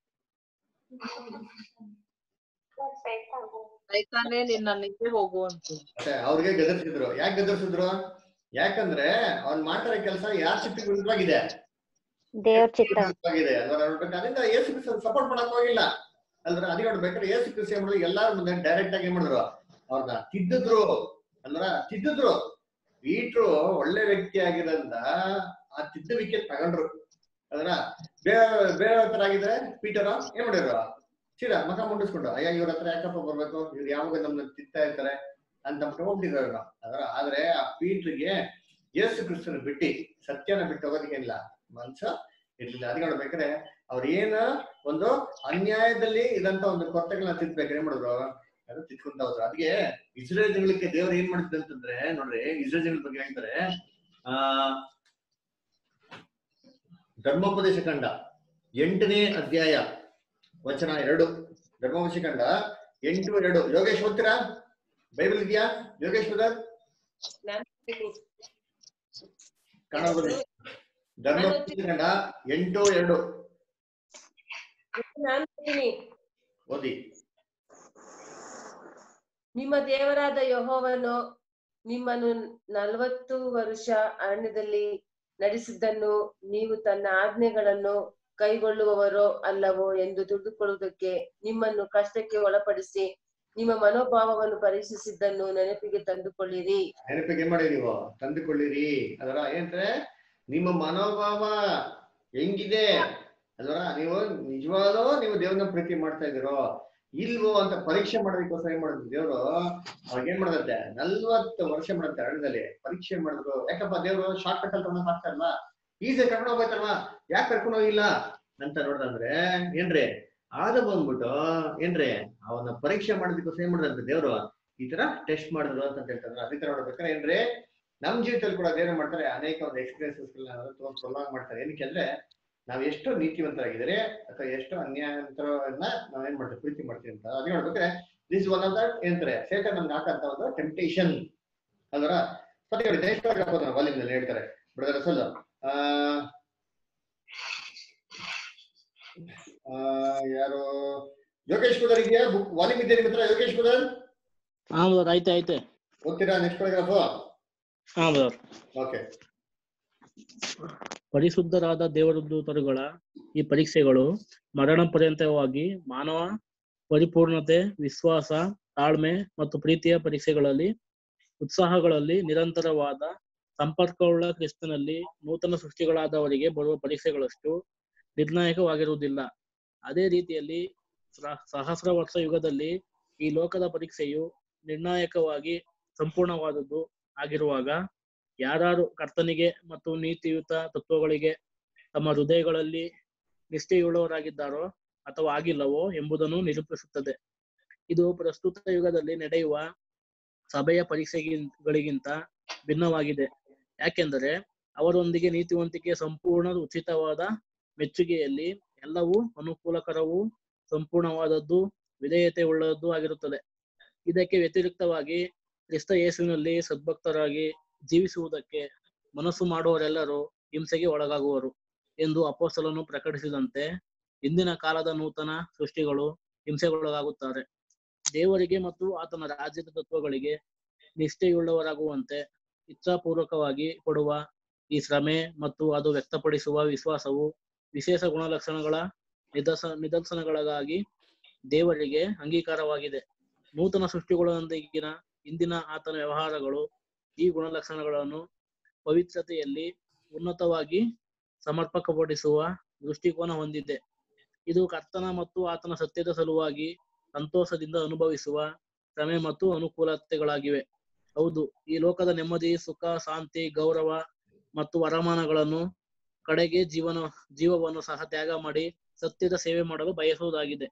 ಸೈತಾನೇ ನಿನ್ನ ನಿದ್ದೆ ಹೋಗುವಂತ ಮತ್ತೆ ಅವ್ರಿಗೆ ಗದರ್ಸಿದ್ರು ಯಾಕೆ ಗದರ್ಸಿದ್ರು ಯಾಕಂದ್ರೆ ಅವ್ನ್ ಮಾಡ್ತಾರೆ ಕೆಲಸ ಯಾರ ಚಿತ್ತಿಗೆ ವಿರುದ್ಧವಾಗಿದೆ ದೇವ್ರ ಚಿತ್ತ ಆಗಿದೆ ಅಲ್ವಾ ನೋಡ್ಬೇಕು ಅದರಿಂದ ಯೇಸು ಕ್ರಿಸ್ತ ಸಪೋರ್ಟ್ ಮಾಡಕ್ ಹೋಗಿಲ್ಲ ಅಲ್ದ್ರ ಅದೇ ನೋಡ್ಬೇಕಾದ್ರೆ ಯೇಸು ಕ್ರಿಸ್ತ ಏನ್ ಮಾಡಿದ್ರು ಎಲ್ಲಾರ ಮುಂದೆ ಡೈರೆಕ್ಟ್ ಆಗಿ ಏನ್ ಮಾಡಿದ್ರು ಅವ್ರನ್ನ ತಿದ್ದಿದ್ರು ಅಲ್ರ ತಿದ್ದಿದ್ರು ಪೀಟ್ರು ಒಳ್ಳೆ ವ್ಯಕ್ತಿ ಆಗಿರೋದ್ರಿಂದ ಆ ತಿದ್ದುವಿಕೆ ತಗೊಂಡ್ರು ಅದ್ರ ಬೇರೆ ಬೇರೆ ತರ ಆಗಿದ್ರೆ ಪೀಟರ್ ಏನ್ ಮಾಡಿದ್ರು ಸೀದಾ ಮಕ ಮುಂಡಿಸ್ಕೊಂಡು ಅಯ್ಯ ಇವ್ರ ಹತ್ರ ಯಾಕಪ್ಪ ಬರ್ಬೇಕು ಇವ್ರು ಯಾವಾಗ ನಮ್ನ ತಿತ್ತಾ ಇರ್ತಾರೆ ಅಂತ ಹೋಗ್ಬಿಟ್ಟಿದ್ರು ಅದರ ಆದ್ರೆ ಆ ಪೀಟ್ರಿಗೆ ಯೇಸು ಕ್ರಿಸ್ತನ ಬಿಟ್ಟಿ ಸತ್ಯನ ಬಿಟ್ಟು ಹೋಗೋದಕ್ಕೇನಿಲ್ಲ ಮನ್ಸ ಇರ್ಲಿಲ್ಲ ಅದಕ್ಕೆ ನೋಡ್ಬೇಕಾದ್ರೆ ಅವ್ರ ಏನ ಒಂದು ಅನ್ಯಾಯದಲ್ಲಿ ಇದಂತ ಒಂದು ಕೊರತೆಗಳನ್ನ ತಿದ್ಬೇಕಾದ್ರೆ ಏನ್ ಮಾಡಿದ್ರು ಅದು ತಿದ್ಕೊಂತ ಹೋದ್ರು ಅದಕ್ಕೆ ಇಸ್ರೇಲ್ ಜನಗಳಿಗೆ ದೇವ್ರು ಏನ್ ಮಾಡಿದ್ರು ಅಂತಂದ್ರೆ ನೋಡ್ರಿ ಇಸ್ರೇಲ್ ಜನಗಳ ಬಗ್ಗೆ ಹೇಳ್ತಾರೆ ಆ ಧರ್ಮೋಪದೇಶ ಕಂಡ ಎಂಟನೇ ಅಧ್ಯಾಯ ವಚನ ಎರಡು ಧರ್ಮೋಪದೇಶ ಕಂಡ ಎಂಟು ಎರಡು ಯೋಗೇಶ್ ಓದ್ತೀರಾ ಬೈಬಲ್ ಇದೆಯಾ ಯೋಗೇಶ್ ಬ್ರದರ್ ಕನ್ನಡ ಧರ್ಮೋಪದೇಶ ಕಂಡ ಎಂಟು ಎರಡು ನಾನು ಓದ್ತೀನಿ. ಓದಿ ನಿಮ್ಮ ದೇವರಾದ ಯೆಹೋವನು ನಿಮ್ಮನ್ನು ನಲವತ್ತು ವರ್ಷ ಅರಣ್ಯದಲ್ಲಿ ನಡೆಸಿದ್ದನ್ನು ನೀವು ತನ್ನ ಆಜ್ಞೆಗಳನ್ನು ಕೈಗೊಳ್ಳುವವರೋ ಅಲ್ಲವೋ ಎಂದು ತಿಳಿದುಕೊಳ್ಳುವುದಕ್ಕೆ ನಿಮ್ಮನ್ನು ಕಷ್ಟಕ್ಕೆ ಒಳಪಡಿಸಿ ನಿಮ್ಮ ಮನೋಭಾವವನ್ನು ಪರೀಕ್ಷಿಸಿದ್ದನ್ನು ನೆನಪಿಗೆ ತಂದುಕೊಳ್ಳಿರಿ ನೆನಪಿಗೆ ಏನ್ ಮಾಡಿ ನೀವು ತಂದುಕೊಳ್ಳಿರಿ ಅದರ ಏನಂದ್ರೆ ನಿಮ್ಮ ಮನೋಭಾವ ಹೆಂಗಿದೆ ಅಲ್ವರ ನೀವು ನಿಜವಾದ ನೀವು ದೇವ್ರನ್ನ ಪ್ರೀತಿ ಮಾಡ್ತಾ ಇದೀರೋ ಇಲ್ವೋ ಅಂತ ಪರೀಕ್ಷೆ ಮಾಡೋದಕ್ಕೋಸ್ಕರ ಏನ್ ಮಾಡಿದ್ರು ದೇವ್ರು ಅವ್ರಿಗೆ ಏನ್ ಮಾಡದಂತೆ ನಲ್ವತ್ತು ವರ್ಷ ಮಾಡಂತೆ ಅರಣ್ಯದಲ್ಲಿ ಪರೀಕ್ಷೆ ಮಾಡಿದ್ರು ಯಾಕಪ್ಪ ದೇವ್ರು ಶಾರ್ಟ್ ಕಟ್ ಅಲ್ಲಿ ತಗೊಂಡ್ ಹಾಕ್ತಾ ಇಲ್ವಾ ಈಸಿ ಕರ್ಕೊಂಡು ಹೋಗ್ಬೇಕಲ್ವಾ ಯಾಕೆ ಕರ್ಕೊಂಡು ಹೋಗಿಲ್ಲ ಅಂತ ನೋಡ್ದಂದ್ರೆ ಏನ್ರಿ ಆದ ಬಂದ್ಬಿಟ್ಟು ಏನ್ರಿ ಅವನ ಪರೀಕ್ಷೆ ಮಾಡೋದಕ್ಕೋಸ್ಕರ ಏನ್ ಮಾಡಿದಂತೆ ದೇವ್ರು ಈ ತರ ಟೆಸ್ಟ್ ಮಾಡಿದ್ರು ಅಂತ ಹೇಳ್ತಾರೆ ಅದೇ ತರ ನೋಡ್ಬೇಕಾದ್ರೆ ಏನ್ರಿ ನಮ್ ಜೀವಿತದಲ್ಲಿ ಕೂಡ ಅದೇನು ಮಾಡ್ತಾರೆ ಅನೇಕ ಒಂದು ಎಕ್ಸ್ಪೀರಿಯನ್ಸಸ್ ತಗೊಂಡು ಪ್ರೊಲಾಂಗ್ ಮಾಡ್ತಾರೆ ಏನಕ್ಕೆ ಅಂದ್ರೆ ನಾವ್ ಎಷ್ಟು ನೀತಿವಂತರಾಗಿದ್ದಾರೆ ಅಥವಾ ಎಷ್ಟು ಅನ್ಯಾಯವಂತರನ್ನ ನಾವ್ ಏನ್ ಮಾಡ್ತೀವಿ ಪ್ರೀತಿ ಮಾಡ್ತೀವಿ ಅಂತ ಅದೇ ನೋಡ್ಬೇಕಾದ್ರೆ ದಿಸ್ ಒನ್ ಆಫ್ ದ ಏನಂತಾರೆ ಸೇಟನ್ ನಮ್ಗೆ ಹಾಕಂತ ಒಂದು ಟೆಂಪ್ಟೇಷನ್ ಅದರ ಸತ್ಯ ನೋಡಿ ದೇಶ ವಾಲ್ಯೂಮ್ ಹೇಳ್ತಾರೆ ಬ್ರದರ್ ಅಸಲ್ ಆ ಆ, ಯಾರು ಯೋಗೇಶ್ ಕುದರ್ ಇದೆಯಾ ಬುಕ್ ವಾಲ್ಯೂಮ್ ಇದೆಯಾ ನಿಮ್ಮ ಹತ್ರ ಯೋಗೇಶ್ ಕುದರ್ ಹಾ ಬ್ರದರ್ ಐತೆ ಐತೆ ಓದ್ತೀರಾ ನೆಕ್ಸ್ಟ್ ಪ್ಯಾರಾಗ್ರಾಫ್ ಹಾ ಬ್ರದರ್ ಓಕೆ ಪರಿಶುದ್ಧರಾದ ದೇವದೂತರುಗಳ ಈ ಪರೀಕ್ಷೆಗಳು ಮರಣ ಪರ್ಯಂತವಾಗಿ ಮಾನವ ಪರಿಪೂರ್ಣತೆ ವಿಶ್ವಾಸ ತಾಳ್ಮೆ ಮತ್ತು ಪ್ರೀತಿಯ ಪರೀಕ್ಷೆಗಳಲ್ಲಿ ಉತ್ಸಾಹಗಳಲ್ಲಿ ನಿರಂತರವಾದ ಸಂಪರ್ಕವುಳ್ಳ ಕ್ರಿಸ್ತನಲ್ಲಿ ನೂತನ ಸೃಷ್ಟಿಗಳಾದವರಿಗೆ ಬರುವ ಪರೀಕ್ಷೆಗಳಷ್ಟು ನಿರ್ಣಾಯಕವಾಗಿರುವುದಿಲ್ಲ ಅದೇ ರೀತಿಯಲ್ಲಿ ಸಹ- ಸಹಸ್ರ ವರ್ಷ ಯುಗದಲ್ಲಿ ಈ ಲೋಕದ ಪರೀಕ್ಷೆಯು ನಿರ್ಣಾಯಕವಾಗಿ ಸಂಪೂರ್ಣವಾದದ್ದು ಆಗಿರುವಾಗ ಯಾರು ಕರ್ತನಿಗೆ ಮತ್ತು ನೀತಿಯುತ ತತ್ವಗಳಿಗೆ ತಮ್ಮ ಹೃದಯಗಳಲ್ಲಿ ನಿಷ್ಠೆಯುಳ್ಳವರಾಗಿದ್ದಾರೋ ಅಥವಾ ಆಗಿಲ್ಲವೋ ಎಂಬುದನ್ನು ನಿರೂಪಿಸುತ್ತದೆ ಇದು ಪ್ರಸ್ತುತ ಯುಗದಲ್ಲಿ ನಡೆಯುವ ಸಭೆಯ ಪರೀಕ್ಷೆಗಳಿಗಿಂತ ಭಿನ್ನವಾಗಿದೆ ಯಾಕೆಂದರೆ ಅವರೊಂದಿಗೆ ನೀತಿವಂತಿಕೆ ಸಂಪೂರ್ಣ ಉಚಿತವಾದ ಮೆಚ್ಚುಗೆಯಲ್ಲಿ ಎಲ್ಲವೂ ಅನುಕೂಲಕರವೂ ಸಂಪೂರ್ಣವಾದದ್ದು ವಿಧೇಯತೆ ಉಳ್ಳದ್ದು ಆಗಿರುತ್ತದೆ ಇದಕ್ಕೆ ವ್ಯತಿರಿಕ್ತವಾಗಿ ಕ್ರಿಸ್ತ ಯೇಸುವಿನಲ್ಲಿ ಸದ್ಭಕ್ತರಾಗಿ ಜೀವಿಸುವುದಕ್ಕೆ ಮನಸ್ಸು ಮಾಡುವವರೆಲ್ಲರೂ ಹಿಂಸೆಗೆ ಒಳಗಾಗುವರು ಎಂದು ಅಪೋಸ್ತಲನು ಪ್ರಕಟಿಸಿದಂತೆ ಇಂದಿನ ಕಾಲದ ನೂತನ ಸೃಷ್ಟಿಗಳು ಹಿಂಸೆಗೊಳಗಾಗುತ್ತಾರೆ ದೇವರಿಗೆ ಮತ್ತು ಆತನ ರಾಜ್ಯದ ತತ್ವಗಳಿಗೆ ನಿಷ್ಠೆಯುಳ್ಳವರಾಗುವಂತೆ ಇಚ್ಛಾಪೂರ್ವಕವಾಗಿ ಕೊಡುವ ಈ ಶ್ರಮೆ ಮತ್ತು ಅದು ವ್ಯಕ್ತಪಡಿಸುವ ವಿಶ್ವಾಸವು ವಿಶೇಷ ಗುಣಲಕ್ಷಣಗಳ ನಿದರ್ಶ ನಿದರ್ಶನಗಳಿಗಾಗಿ ದೇವರಿಗೆ ಅಂಗೀಕಾರವಾಗಿದೆ ನೂತನ ಸೃಷ್ಟಿಗಳೊಂದಿಗಿನ ಇಂದಿನ ಆತನ ವ್ಯವಹಾರಗಳು ಈ ಗುಣಲಕ್ಷಣಗಳನ್ನು ಪವಿತ್ರತೆಯಲ್ಲಿ ಉನ್ನತವಾಗಿ ಸಮರ್ಪಕಪಡಿಸುವ ದೃಷ್ಟಿಕೋನ ಹೊಂದಿದೆ ಇದು ಕರ್ತನ ಮತ್ತು ಆತನ ಸತ್ಯದ ಸಲುವಾಗಿ ಸಂತೋಷದಿಂದ ಅನುಭವಿಸುವ ಶ್ರಮೆ ಮತ್ತು ಅನುಕೂಲತೆಗಳಾಗಿವೆ ಹೌದು ಈ ಲೋಕದ ನೆಮ್ಮದಿ ಸುಖ ಶಾಂತಿ ಗೌರವ ಮತ್ತು ವರಮಾನಗಳನ್ನು ಕಡೆಗೆ ಜೀವನ ಜೀವವನ್ನು ಸಹ ತ್ಯಾಗ ಮಾಡಿ ಸತ್ಯದ ಸೇವೆ ಮಾಡಲು ಬಯಸುವುದಾಗಿದೆ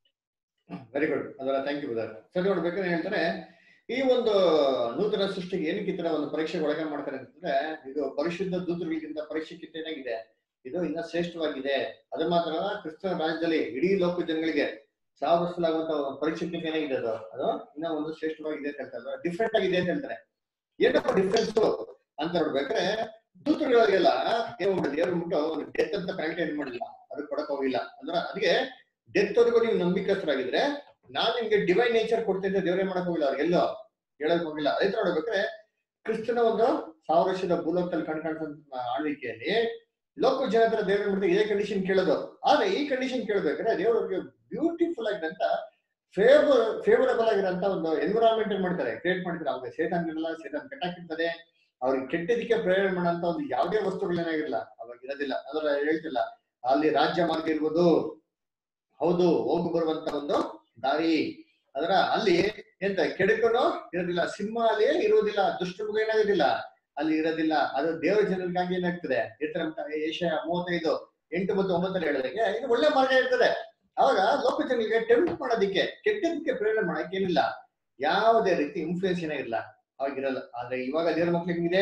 ವೆರಿ ಗುಡ್ ಅದರ ಥ್ಯಾಂಕ್ ಯು ಬ್ರದರ್ ಸರಿ ನೋಡ್ಬೇಕಾದ್ರೆ ಹೇಳ್ತಾರೆ ಈ ಒಂದು ನೂತನ ಸೃಷ್ಟಿಗೆ ಏನಕ್ಕೆ ಈ ತರ ಒಂದು ಪರೀಕ್ಷೆಗೆ ಒಳಗೆ ಮಾಡ್ತಾರೆ ಅಂತಂದ್ರೆ ಇದು ಪರಿಶುದ್ಧ ದೂತರಿಗಿಂತ ಪರೀಕ್ಷೆಕ್ಕಿಂತ ಏನಾಗಿದೆ ಇದು ಇನ್ನ ಶ್ರೇಷ್ಠವಾಗಿದೆ ಅದು ಮಾತ್ರ ಅಲ್ಲ, ಕ್ರಿಸ್ತನ ರಾಜ್ಯದಲ್ಲಿ ಇಡೀ ಲೋಕ ಜನಗಳಿಗೆ ಸಾವರಿಸಲಾಗುವಂತ ಒಂದು ಪರೀಕ್ಷೆಕ್ಕಿಂತ ಏನಾಗಿದೆ ಅದು ಅದು ಇನ್ನ ಒಂದು ಶ್ರೇಷ್ಠವಾಗಿದೆ ಅಂತ ಹೇಳ್ತಾರೆ ಡಿಫ್ರೆಂಟ್ ಆಗಿದೆ ಅಂತ ಹೇಳ್ತಾರೆ ಏನಪ್ಪ ಡಿಫ್ರೆನ್ಸ್ ಅಂತ ನೋಡ್ಬೇಕಾದ್ರೆ ದೂತರುಗಳಿಗೆಲ್ಲ ಏನು ದೇವ್ರು ಬಿಟ್ಟು ಒಂದು ಡೆತ್ ಅಂತ ಪ್ಯಾಕೆಟ್ ಏನ್ ಮಾಡಿಲ್ಲ ಅದು ಕೊಡಕ್ ಹೋಗಿಲ್ಲ ಅಂದ್ರೆ ಅದಕ್ಕೆ ಡೆತ್ ವರೆಗೂ ನೀವು ನಂಬಿಕಸ್ಥರಾಗಿದ್ರೆ ನಾನ್ ನಿಮ್ಗೆ ಡಿವೈನ್ ನೇಚರ್ ಕೊಡ್ತೀನಿ ಅಂತ ದೇವರೇ ಮಾಡಕ್ ಹೋಗಿಲ್ಲ ಅವ್ರಿಗೆಲ್ಲೋ ಹೇಳಕ್ ಹೋಗಿಲ್ಲ ಅದೇ ತರ ನೋಡ್ಬೇಕಾದ್ರೆ ಕ್ರಿಸ್ತನ ಒಂದು ಸಾವಿರ ವರ್ಷದ ಭೂಲೋಕದಲ್ಲಿ ಕಣ್ ಕಾಣಿಸಂತ ಆಳ್ವಿಕೆಯಲ್ಲಿ ಲೋಕ ಜನ ಹತ್ರ ದೇವ್ರ ಮಾಡ್ತಾರೆ ಇದೇ ಕಂಡೀಷನ್ ಕೇಳೋದು ಆದ್ರೆ ಈ ಕಂಡೀಷನ್ ಕೇಳ್ಬೇಕಾದ್ರೆ ದೇವರಿಗೆ ಬ್ಯೂಟಿಫುಲ್ ಆಗಿರಂತ ಫೇವರ್ ಫೇವರಬಲ್ ಆಗಿರೋಂತ ಒಂದು ಎನ್ವಿರಾನ್ಮೆಂಟ್ ಮಾಡ್ತಾರೆ ಕ್ರಿಯೇಟ್ ಮಾಡ್ತಾರೆ ಅವಾಗ ಸೇತಾನ್ ಇರಲ್ಲ ಸೇತಾನ್ ಕಟ್ಟಾಕಿರ್ತದೆ ಅವ್ರಿಗೆ ಕೆಟ್ಟದಕ್ಕೆ ಪ್ರೇರಣೆ ಮಾಡೋಂತ ಒಂದು ಯಾವುದೇ ವಸ್ತುಗಳೇನಾಗಿರಲ್ಲ ಅವಾಗ ಇರೋದಿಲ್ಲ ಅದರ ಹೇಳ್ತಿಲ್ಲ ಅಲ್ಲಿ ರಾಜ್ಯ ಮಾರ್ಗ ಇರ್ಬೋದು ಹೌದು ಹೋಗು ಬರುವಂತ ಒಂದು ದಾರಿ ಅದರ ಅಲ್ಲಿ ಎಂತ ಕೆಡಕನು ಇರೋದಿಲ್ಲ ಸಿಂಹ ಅಲ್ಲಿ ಇರುವುದಿಲ್ಲ ದುಷ್ಟಮೃಗ ಏನಾಗೋದಿಲ್ಲ ಅಲ್ಲಿ ಇರೋದಿಲ್ಲ ಅದು ದೇವರ ಜನರಿಗಾಗಿ ಏನಾಗ್ತದೆ ಇರ್ತಾರೆ ಏಷ್ಯಾ ಮೂವತ್ತೈದು ಎಂಟು ಮತ್ತು ಒಂಬತ್ತರಲ್ಲಿ ಹೇಳಿದಂಗೆ ಇದು ಒಳ್ಳೆ ಮಾರ್ಗ ಇರ್ತದೆ ಅವಾಗ ಲೋಕ ಜನರಿಗೆ ಟೆಂಪ್ಟ್ ಮಾಡೋದಿಕ್ಕೆ ಕೆಟ್ಟದಕ್ಕೆ ಪ್ರೇರಣೆ ಮಾಡಕ್ಕೆ ಏನಿಲ್ಲ ಯಾವುದೇ ರೀತಿ ಇನ್ಫ್ಲೂಯೆನ್ಸ್ ಏನಾಗಿಲ್ಲ ಅವಾಗಿರಲ್ಲ ಆದ್ರೆ ಇವಾಗ ದೇವ್ರ ಮಕ್ಳಿಗೆ ಹೆಂಗಿದೆ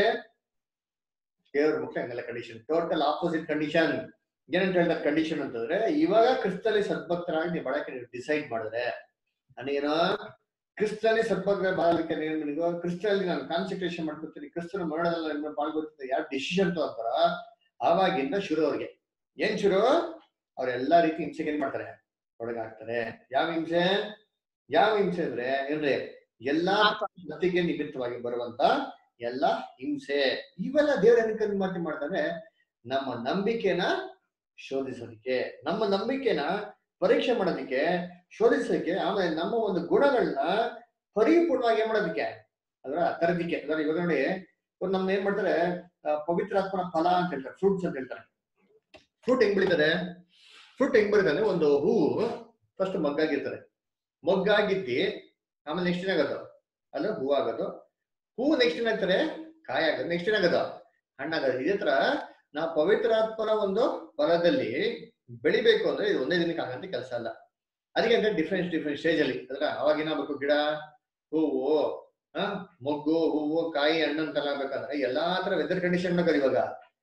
ದೇವ್ರ ಮಕ್ಳು ಹಂಗಲ್ಲ ಕಂಡೀಷನ್ ಟೋಟಲ್ ಆಪೋಸಿಟ್ ಕಂಡೀಷನ್ ಏನಂತ ಹೇಳ್ತಾರೆ ಕಂಡೀಷನ್ ಅಂತಂದ್ರೆ ಇವಾಗ ಕ್ರಿಸ್ತಲ್ಲಿ ಸದ್ಭಕ್ತರಾಗಿ ನೀವು ಬಳಕೆ ನೀವು ಡಿಸೈಡ್ ಮಾಡಿದ್ರೆ ನಾನೇನೋ ಕ್ರಿಸ್ತಲ್ಲಿ ಸದ್ಭಕ್ತ ಬಾಳಲಿಕ್ಕೆ ನೀವು ಕ್ರಿಸ್ತಲ್ಲಿ ನಾನು ಕಾನ್ಸಂಟ್ರೇಷನ್ ಮಾಡ್ಕೊತೀನಿ ಕ್ರಿಸ್ತನ ಮರಣದಲ್ಲಿ ನನ್ನ ಪಾಲ್ಗೊಳ್ತೀನಿ ಯಾರು ಡಿಸಿಷನ್ ತಗೋತಾರ ಆವಾಗಿಂದ ಶುರು ಅವ್ರಿಗೆ ಏನ್ ಶುರು ಅವ್ರೆಲ್ಲಾ ರೀತಿ ಹಿಂಸೆಗೆ ಏನ್ ಮಾಡ್ತಾರೆ ಒಳಗಾಗ್ತಾರೆ ಯಾವ ಹಿಂಸೆ ಯಾವ ಹಿಂಸೆ ಅಂದ್ರೆ ಏನ್ರಿ ಎಲ್ಲಾ ಮತಿಗೆ ನಿಮಿತ್ತವಾಗಿ ಬರುವಂತ ಎಲ್ಲ ಹಿಂಸೆ ಇವೆಲ್ಲ ದೇವ್ರ ಏನಕ್ಕೆ ಅನುಮತಿ ಮಾಡ್ತಾರೆ ನಮ್ಮ ನಂಬಿಕೆನ ಶೋಧಿಸೋದಕ್ಕೆ ನಮ್ಮ ನಂಬಿಕೆನ ಪರೀಕ್ಷೆ ಮಾಡೋದಕ್ಕೆ ಶೋಧಿಸೋದಕ್ಕೆ ಆಮೇಲೆ ನಮ್ಮ ಒಂದು ಗುಣಗಳನ್ನ ಪರಿಪೂರ್ಣವಾಗಿ ಏನ್ ಮಾಡೋದಕ್ಕೆ ಅದರ ತರದಿಕ್ಕೆ ಅದರ ಇವಾಗ ನೋಡಿ ಇವಾಗ ನಮ್ನ ಏನ್ ಮಾಡ್ತಾರೆ ಆ, ಪವಿತ್ರಾತ್ಮನ ಫಲ ಅಂತ ಹೇಳ್ತಾರೆ ಫ್ರೂಟ್ಸ್ ಅಂತ ಹೇಳ್ತಾರೆ ಫ್ರೂಟ್ ಹೆಂಗ್ ಬೆಳೀತದೆ ಫ್ರೂಟ್ ಹೆಂಗ್ ಬೆಳಿತಾನೆ ಒಂದು ಹೂವು ಫಸ್ಟ್ ಮಗ್ಗಾಗಿರ್ತದೆ ಮೊಗ್ಗಾಗಿದ್ದಿ ಆಮೇಲೆ ನೆಕ್ಸ್ಟ್ ಏನಾಗೋದು ಅಲ್ಲ ಹೂ ಆಗೋದು ಹೂ ನೆಕ್ಸ್ಟ್ ಏನಾಗ್ತಾರೆ ಕಾಯಿ ಆಗೋದು ನೆಕ್ಸ್ಟ್ ಏನಾಗೋದು ಹಣ್ಣಾಗೋದು ಇದೇ ತರ ನಾವು ಪವಿತ್ರಾತ್ಮನ ಒಂದು ಫಲದಲ್ಲಿ ಬೆಳಿಬೇಕು ಅಂದ್ರೆ ಇದು ಒಂದೇ ದಿನಕ್ಕೆ ಆಗಂತ ಕೆಲಸ ಅಲ್ಲ ಅದಕ್ಕೆ ಅಂದ್ರೆ ಡಿಫ್ರೆಂಟ್ ಡಿಫ್ರೆಂಟ್ ಸ್ಟೇಜ್ ಅಲ್ಲಿ ಅದ್ರ ಅವಾಗ ಏನಾಗಬೇಕು ಗಿಡ ಹೂವು ಆ ಮೊಗ್ಗು ಹೂವು ಕಾಯಿ ಹಣ್ಣು ಅಂತೆಲ್ಲ ಆಗ್ಬೇಕಂದ್ರೆ ಎಲ್ಲಾ ತರ ವೆದರ್ ಕಂಡೀಷನ್ ಬೇಕಾದ್ರೆ ಇವಾಗ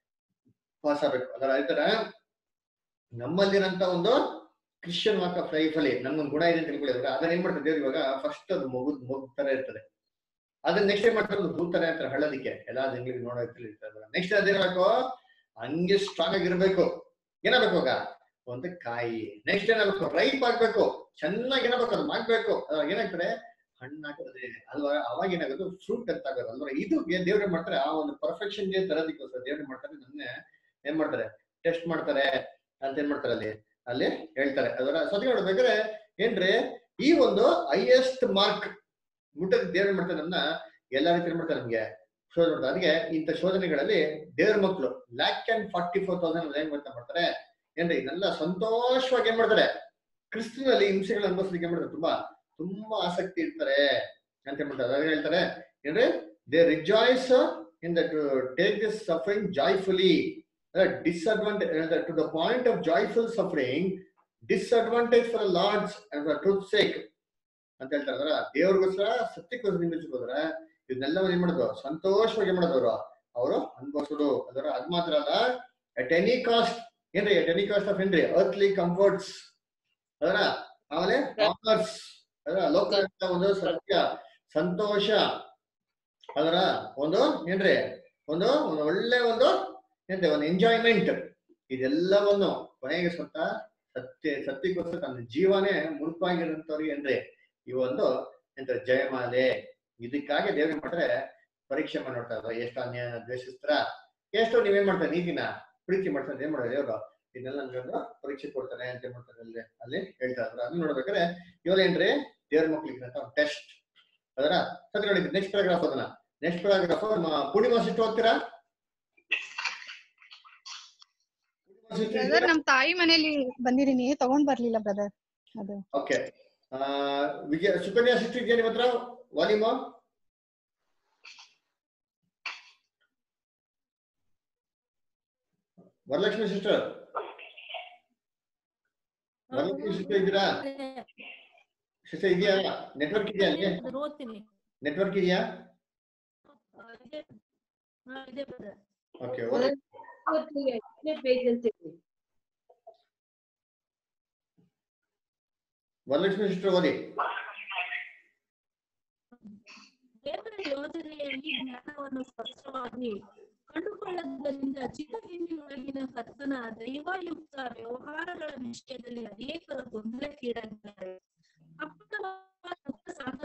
ಪಾಸ್ ಆಗ್ಬೇಕು ಅದರ ಅದೇ ತರ ನಮ್ಮಲ್ಲಿರಂತ ಒಂದು ಕ್ರಿಶ್ಚಿಯನ್ ವಾಕ್ ಆಫ್ ಲೈಫ್ ಅಲ್ಲಿ ನಮ್ಗೊಂದು ಗುಣ ಇದೆ ಅಂತ ತಿಳ್ಕೊಳ್ಳಿದ್ರೆ ಅದನ್ನ ಏನ್ ಮಾಡ್ತಾರೆ ದೇವ್ರು ಇವಾಗ ಫಸ್ಟ್ ಅದು ಮಗು ಮಗು ತರ ಇರ್ತದೆ ಅದನ್ನ ನೆಕ್ಸ್ಟ್ ಏನ್ ಮಾಡ್ತಾರೆ ಒಂದು ಹೂ ತರ ಇರ್ತಾರೆ ಹಳ್ಳದಿಕ್ಕೆ ಎಲ್ಲಾ ಜಂಗ್ಳಿಗೆ ನೋಡೋಕೆ ಇರ್ತದೆ ನೆಕ್ಸ್ಟ್ ಅದೇನಾಗಬೇಕು ಹಂಗೆ ಸ್ಟ್ರಾಂಗ್ ಆಗಿರ್ಬೇಕು ಏನಾಗಬೇಕು ಇವಾಗ ಒಂದು ಕಾಯಿ ನೆಕ್ಸ್ಟ್ ಏನಾಗಬೇಕು ರೈಪ್ ಆಗ್ಬೇಕು ಚೆನ್ನಾಗಿ ಏನಾಗಬೇಕು ಅದು ಮಾಡ್ಬೇಕು ಅವಾಗ ಏನಾಗ್ತದೆ ಹಣ್ಣಾಗ್ತದೆ ಅಲ್ವಾ ಅವಾಗ ಏನಾಗೋದು ಫ್ರೂಟ್ ಅಂತ ಆಗೋದು ಅಲ್ವಾ ಇದು ದೇವ್ರ ಮಾಡ್ತಾರೆ ಆ ಒಂದು ಪರ್ಫೆಕ್ಷನ್ ಗೆ ತರೋದಕ್ಕೋಸ್ಕರ ದೇವ್ರ ಮಾಡ್ತಾರೆ ನನ್ನೇ ಏನ್ ಮಾಡ್ತಾರೆ ಟೆಸ್ಟ್ ಮಾಡ್ತಾರೆ ಅಂತ ಏನ್ ಮಾಡ್ತಾರೆ ಅಲ್ಲಿ ಅಲ್ಲಿ ಹೇಳ್ತಾರೆ ಅದರ ಸತಿ ನೋಡ್ಬೇಕಾದ್ರೆ ಏನ್ರಿ ಈ ಒಂದು ಹೈಯೆಸ್ಟ್ ಮಾರ್ಕ್ ಮುಟ್ಟದ ದೇವ್ರ ಮಾಡ್ತಾರೆ ನಮ್ನ ಎಲ್ಲಾ ರೀತಿ ಏನ್ ಮಾಡ್ತಾರೆ ನಮ್ಗೆ ಶೋಧನೆ ಮಾಡ್ತಾರೆ ಅದಕ್ಕೆ ಇಂಥ ಶೋಧನೆಗಳಲ್ಲಿ ದೇವ್ರ ಮಕ್ಕಳು lakh and forty four thousand ಏನ್ ಮಾಡ್ತಾ ಮಾಡ್ತಾರೆ ಏನ್ರಿ ಇದೆಲ್ಲ ಸಂತೋಷವಾಗಿ ಏನ್ ಮಾಡ್ತಾರೆ ಕ್ರಿಸ್ತನಲ್ಲಿ ಹಿಂಸೆಗಳು ಅನುಭವಿಸ್ಲಿಕ್ಕೆ ಏನ್ ಮಾಡ್ತಾರೆ ತುಂಬಾ ತುಂಬಾ ಆಸಕ್ತಿ ಇರ್ತಾರೆ ಅಂತ ಏನ್ ಮಾಡ್ತಾರೆ ಅದಾಗ ಹೇಳ್ತಾರೆ ಏನ್ರಿ they rejoice in the take this suffering joyfully disadvantage to the point of joyful suffering disadvantage for Lord's and for truth sake ಅಂತ ಹೇಳ್ತಾರೆ ಅದರ ದೇವ್ರಿಗೋಸ್ಕರ ಸತ್ಯಕ್ಕೋಸ್ಕರ ನಿಂದಿಸ್ಕೋದ್ರ ಇದನ್ನೆಲ್ಲ ಏನ್ ಮಾಡೋದು ಸಂತೋಷವಾಗಿ ಮಾಡೋದು ಅವರು ಅವರು ಅನ್ಭವಿಸೋದು ಅದರ ಅದ್ ಮಾತ್ರ ಅಲ್ಲ ಅಟ್ ಎನಿ ಕಾಸ್ಟ್ ಏನ್ರಿ ಅಟ್ ಎನಿ ಕಾಸ್ಟ್ ಆಫ್ ಏನ್ರಿ ಅರ್ತ್ಲಿ ಕಂಫರ್ಟ್ಸ್ ಅದರ ಆಮೇಲೆ ಕಾಮರ್ಸ್ ಅದರ ಲೋಕ ಒಂದು ಸತ್ಯ ಸಂತೋಷ ಅದರ ಒಂದು ಏನ್ರಿ ಒಂದು ಒಂದು ಒಳ್ಳೆ ಒಂದು ಏನ್ರಿ ಒಂದು ಎಂಜಾಯ್ಮೆಂಟ್ ಇದೆಲ್ಲವನ್ನು ಕೊನೆಗೆ ಸ್ವತ ಸತ್ಯ ಸತ್ಯಕ್ಕೋಸ್ಕರ ತನ್ನ ಜೀವನೇ ಮುಡುಪಾಗಿರೋಂಥವ್ರಿಗೆ ಏನ್ರಿ ಈ ಒಂದು ಎಂತ ಜಯಮಾಲೆ ಇದಕ್ಕಾಗಿ ದೇವ್ರ ಮಾಡ್ತಾರೆ ಪರೀಕ್ಷೆ ಮಾಡಿ ನೋಡ್ತಾ ಇದ್ದಾರೆ ಎಷ್ಟು ಅನ್ಯಾಯ ದ್ವೇಷಿಸ್ತಾರ ಎಷ್ಟು ನೀವೇನ್ ಮಾಡ್ತಾರೆ ನೀತಿನ ಪ್ರೀತಿ ಮಾಡ್ತಾರೆ ಏನ್ ಮಾಡೋದು ದೇವ್ರು ಇದನ್ನೆಲ್ಲ ನನ್ಗೊಂದು ಪರೀಕ್ಷೆ ಕೊಡ್ತಾನೆ ಅಂತ ಏನ್ ಮಾಡ್ತಾರೆ ಅಲ್ಲಿ ಅಲ್ಲಿ ಹೇಳ್ತಾ ಇದ್ರು ಅದನ್ನ ನೋಡ್ಬೇಕಾದ್ರೆ ಇವ್ರ ಏನ್ರಿ ದೇವ್ರ ಮಕ್ಳಿಗೆ ಅಂತ ಟೆಸ್ಟ್ ಅದರ ಸರಿ ನೋಡಿ ನೆಕ್ಸ್ಟ್ ಪ್ಯಾರಾಗ್ರಾಫ್ ಅದನ್ನ ನೆಕ್ಸ್ಟ್ ಪ್ಯಾರಾಗ್ರಾಫ್ ಪೂರ್ಣಿಮಾ ಸಿಟ್ಟು ಹೋಗ್ತೀರಾ ಬ್ರದರ್ ನಮ್ ತಾಯಿ ಮನೇಲಿ ಬಂದಿದೀನಿ ತಗೊಂಡ್ ಬರ್ಲಿಲ್ಲ ಬ್ರದರ್ ಅದು ಓಕೆ ವಿಜಯ ಸುಕನ್ಯಾ ಸಿಸ್ಟರ್ ಇದೆಯಾ ನಿಮ್ಮ ಹತ್ರ ವಾಲಿಮಾ ವರಲಕ್ಷ್ಮಿ ಸಿಸ್ಟರ್ ವರಲಕ್ಷ್ಮಿ ಸಿಸ್ಟರ್ ಇದ್ದೀರಾ ಸಿಸ್ಟರ್ ಇದೆಯಾ ನೆಟ್ವರ್ಕ್ ಇದೆಯಾ ಅಲ್ಲಿ ಓದ್ತೀನಿ ನೆಟ್ವರ್ಕ್ ಇದೆಯಾ ಇದೆ ಹಾ, ಇದೆ brother. ಓಕೆ ಪೇಜ್ ಅಂತ ಹೇಳಿ ವರಲಕ್ಷ್ಮಿ ಸಿಸ್ಟರ್ ಓದಿ ದೇವರ ಯೋಜನೆಯಲ್ಲಿ ಜ್ಞಾನವನ್ನು ಸ್ಪಷ್ಟವಾಗಿ ಕಂಡುಕೊಳ್ಳುವುದರಿಂದ ಚಿಕ್ಕ ಹಿಂದಿನೊಳಗಿನ ಕರ್ತನ ದೈವಯುಕ್ತ ವ್ಯವಹಾರಗಳ ವಿಷಯದಲ್ಲಿ ಅನೇಕರು ಗೊಂದಲಕ್ಕೀಡಾಗಿದ್ದಾರೆ ಅಪ್ಪಟ ಸಾಧನ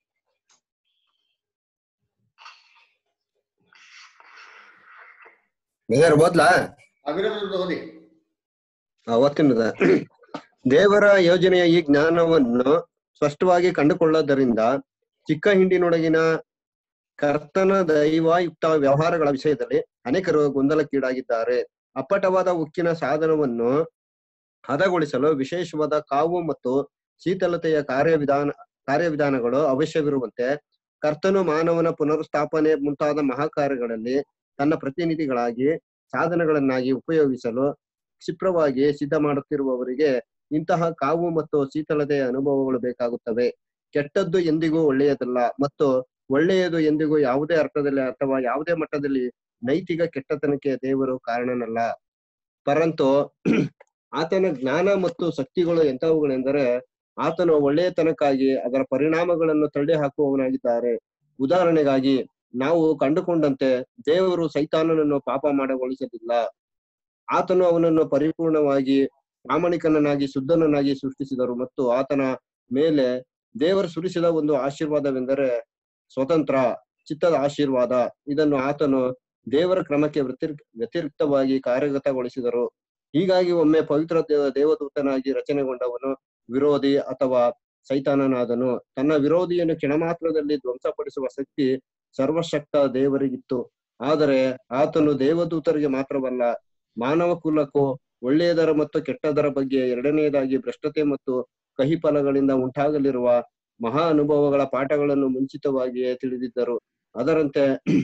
ಬೇರೆ ಓದ್ಲಾ ಅವಿರೋಧ ಓದಿ ಅವತ್ತಿನದ ದೇವರ ಯೋಜನೆಯ ಈ ಜ್ಞಾನವನ್ನು ಸ್ಪಷ್ಟವಾಗಿ ಕಂಡುಕೊಳ್ಳೋದರಿಂದ ಚಿಕ್ಕ ಹಿಂಡಿನೊಳಗಿನ ಕರ್ತನ ದೈವಾಯುಕ್ತ ವ್ಯವಹಾರಗಳ ವಿಷಯದಲ್ಲಿ ಅನೇಕರು ಗೊಂದಲಕ್ಕೀಡಾಗಿದ್ದಾರೆ ಅಪ್ಪಟವಾದ ಉಕ್ಕಿನ ಸಾಧನವನ್ನು ಹದಗೊಳಿಸಲು ವಿಶೇಷವಾದ ಕಾವು ಮತ್ತು ಶೀತಲತೆಯ ಕಾರ್ಯವಿಧಾನ ಕಾರ್ಯವಿಧಾನಗಳು ಅವಶ್ಯವಿರುವಂತೆ ಕರ್ತನು ಮಾನವನ ಪುನರುಸ್ಥಾಪನೆ ಮುಂತಾದ ಮಹಾಕಾರ್ಯಗಳಲ್ಲಿ ತನ್ನ ಪ್ರತಿನಿಧಿಗಳಾಗಿ ಸಾಧನಗಳನ್ನಾಗಿ ಉಪಯೋಗಿಸಲು ಕ್ಷಿಪ್ರವಾಗಿ ಸಿದ್ಧ ಮಾಡುತ್ತಿರುವವರಿಗೆ ಇಂತಹ ಕಾವು ಮತ್ತು ಶೀತಲತೆಯ ಅನುಭವಗಳು ಬೇಕಾಗುತ್ತವೆ ಕೆಟ್ಟದ್ದು ಎಂದಿಗೂ ಒಳ್ಳೆಯದಲ್ಲ ಮತ್ತು ಒಳ್ಳೆಯದು ಎಂದಿಗೂ ಯಾವುದೇ ಅರ್ಥದಲ್ಲಿ ಅಥವಾ ಯಾವುದೇ ಮಟ್ಟದಲ್ಲಿ ನೈತಿಕ ಕೆಟ್ಟತನಕ್ಕೆ ದೇವರು ಕಾರಣನಲ್ಲ ಪರಂತು ಆತನ ಜ್ಞಾನ ಮತ್ತು ಶಕ್ತಿಗಳು ಎಂತವುಗಳೆಂದರೆ ಆತನು ಒಳ್ಳೆಯತನಕ್ಕಾಗಿ ಅದರ ಪರಿಣಾಮಗಳನ್ನು ತಳ್ಳಿ ಹಾಕುವವನಾಗಿದ್ದಾರೆ ಉದಾಹರಣೆಗಾಗಿ ನಾವು ಕಂಡುಕೊಂಡಂತೆ ದೇವರು ಸೈತಾನನನ್ನು ಪಾಪ ಮಾಡಗೊಳಿಸಲಿಲ್ಲ ಆತನು ಅವನನ್ನು ಪರಿಪೂರ್ಣವಾಗಿ ಪ್ರಾಮಾಣಿಕನನ್ನಾಗಿ ಶುದ್ಧನನ್ನಾಗಿ ಸೃಷ್ಟಿಸಿದರು ಮತ್ತು ಆತನ ಮೇಲೆ ದೇವರು ಸುರಿಸಿದ ಒಂದು ಆಶೀರ್ವಾದವೆಂದರೆ ಸ್ವತಂತ್ರ ಚಿತ್ತದ ಆಶೀರ್ವಾದ ಇದನ್ನು ಆತನು ದೇವರ ಕ್ರಮಕ್ಕೆ ವ್ಯತಿರ್ ವ್ಯತಿರಿಕ್ತವಾಗಿ ಕಾರ್ಯಗತಗೊಳಿಸಿದರು ಹೀಗಾಗಿ ಒಮ್ಮೆ ಪವಿತ್ರ ದೇವ ದೇವದೂತನಾಗಿ ರಚನೆಗೊಂಡವನು ವಿರೋಧಿ ಅಥವಾ ಸೈತಾನನಾದನು ತನ್ನ ವಿರೋಧಿಯನ್ನು ಕ್ಷಣಮಾತ್ರದಲ್ಲಿ ಧ್ವಂಸಪಡಿಸುವ ಶಕ್ತಿ ಸರ್ವಶಕ್ತ ದೇವರಿಗಿತ್ತು ಆದರೆ ಆತನು ದೇವದೂತರಿಗೆ ಮಾತ್ರವಲ್ಲ ಮಾನವ ಕುಲಕ್ಕೂ ಒಳ್ಳೆಯದರ ಮತ್ತು ಕೆಟ್ಟದರ ಬಗ್ಗೆ ಎರಡನೆಯದಾಗಿ ಭ್ರಷ್ಟತೆ ಮತ್ತು ಕಹಿ ಫಲಗಳಿಂದ ಉಂಟಾಗಲಿರುವ ಮಹಾ ಅನುಭವಗಳ ಪಾಠಗಳನ್ನು ಮುಂಚಿತವಾಗಿಯೇ ತಿಳಿದಿದ್ದರು ಅದರಂತೆ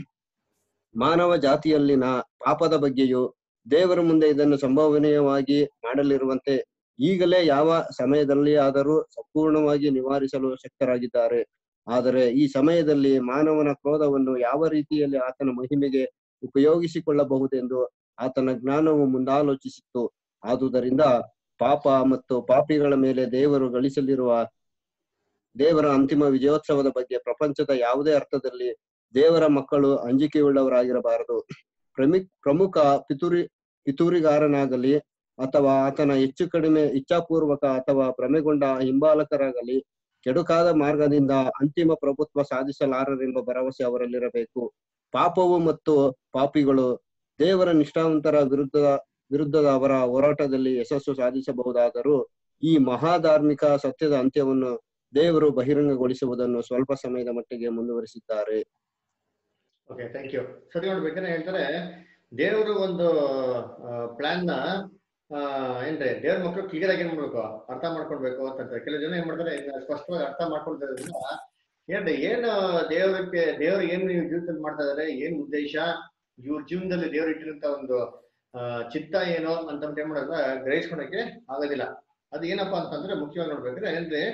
ಮಾನವ ಜಾತಿಯಲ್ಲಿನ ಪಾಪದ ಬಗ್ಗೆಯೂ ದೇವರ ಮುಂದೆ ಇದನ್ನು ಸಂಭವನೀಯವಾಗಿ ಮಾಡಲಿರುವಂತೆ ಈಗಲೇ ಯಾವ ಸಮಯದಲ್ಲಿ ಆದರೂ ಸಂಪೂರ್ಣವಾಗಿ ನಿವಾರಿಸಲು ಶಕ್ತರಾಗಿದ್ದಾರೆ ಆದರೆ ಈ ಸಮಯದಲ್ಲಿ ಮಾನವನ ಕ್ರೋಧವನ್ನು ಯಾವ ರೀತಿಯಲ್ಲಿ ಆತನ ಮಹಿಮೆಗೆ ಉಪಯೋಗಿಸಿಕೊಳ್ಳಬಹುದೆಂದು ಆತನ ಜ್ಞಾನವು ಮುಂದಾಲೋಚಿಸಿತ್ತು ಆದುದರಿಂದ ಪಾಪ ಮತ್ತು ಪಾಪಿಗಳ ಮೇಲೆ ದೇವರು ಗಳಿಸಲಿರುವ ದೇವರ ಅಂತಿಮ ವಿಜಯೋತ್ಸವದ ಬಗ್ಗೆ ಪ್ರಪಂಚದ ಯಾವುದೇ ಅರ್ಥದಲ್ಲಿ ದೇವರ ಮಕ್ಕಳು ಅಂಜಿಕೆಯುಳ್ಳವರಾಗಿರಬಾರದು ಪ್ರಮಿ ಪ್ರಮುಖ ಪಿತೂರಿ ಪಿತೂರಿಗಾರನಾಗಲಿ ಅಥವಾ ಆತನ ಹೆಚ್ಚು ಕಡಿಮೆ ಇಚ್ಛಾಪೂರ್ವಕ ಅಥವಾ ಭ್ರಮೆಗೊಂಡ ಹಿಂಬಾಲಕರಾಗಲಿ ಕೆಡುಕಾದ ಮಾರ್ಗದಿಂದ ಅಂತಿಮ ಪ್ರಭುತ್ವ ಸಾಧಿಸಲಾರರೆಂಬ ಭರವಸೆ ಅವರಲ್ಲಿರಬೇಕು ಪಾಪವು ಮತ್ತು ಪಾಪಿಗಳು ದೇವರ ನಿಷ್ಠಾವಂತರ ವಿರುದ್ಧ ವಿರುದ್ಧದ ಅವರ ಹೋರಾಟದಲ್ಲಿ ಯಶಸ್ಸು ಸಾಧಿಸಬಹುದಾದರೂ ಈ ಮಹಾಧಾರ್ಮಿಕ ಸತ್ಯದ ಅಂತ್ಯವನ್ನು ದೇವರು ಬಹಿರಂಗಗೊಳಿಸುವುದನ್ನು ಸ್ವಲ್ಪ ಸಮಯದ ಮಟ್ಟಿಗೆ ಮುಂದುವರಿಸಿದ್ದಾರೆ ಓಕೆ ಥ್ಯಾಂಕ್ ಯು ಸರಿ ನೋಡ್ಬೇಕಾದ್ರೆ ಹೇಳ್ತಾರೆ ದೇವರು ಒಂದು ಪ್ಲಾನ್ ನ ಆ, ಏನ್ರಿ ದೇವ್ರ ಮಕ್ಕಳು ಕ್ಲಿಯರ್ ಆಗಿ ಏನ್ ಮಾಡ್ಬೇಕು ಅರ್ಥ ಮಾಡ್ಕೊಳ್ಬೇಕು ಅಂತಂತಾರೆ ಕೆಲವು ಜನ ಏನ್ ಮಾಡ್ತಾರೆ ಇದನ್ನ ಸ್ಪಷ್ಟವಾಗಿ ಅರ್ಥ ಮಾಡ್ಕೊಳ್ತಾದ್ರಿಂದ ಏನ್ರಿ ಏನು ದೇವರಕ್ಕೆ ದೇವ್ರು ಏನ್ ನೀವು ಜೀವಿತದಲ್ಲಿ ಮಾಡ್ತಾ ಇದಾರೆ ಏನ್ ಉದ್ದೇಶ ಇವ್ರ ಜೀವನದಲ್ಲಿ ದೇವ್ರು ಇಟ್ಟಿರಂತ ಒಂದು ಆ, ಚಿತ್ತ ಏನು ಅಂತ ಏನ್ ಮಾಡೋದ ಗ್ರಹಿಸ್ಕೊಳಕ್ಕೆ ಆಗೋದಿಲ್ಲ ಅದು ಏನಪ್ಪಾ ಅಂತಂದ್ರೆ ಮುಖ್ಯವಾಗಿ ನೋಡ್ಬೇಕ್ರೆ ಏನ್ರಿ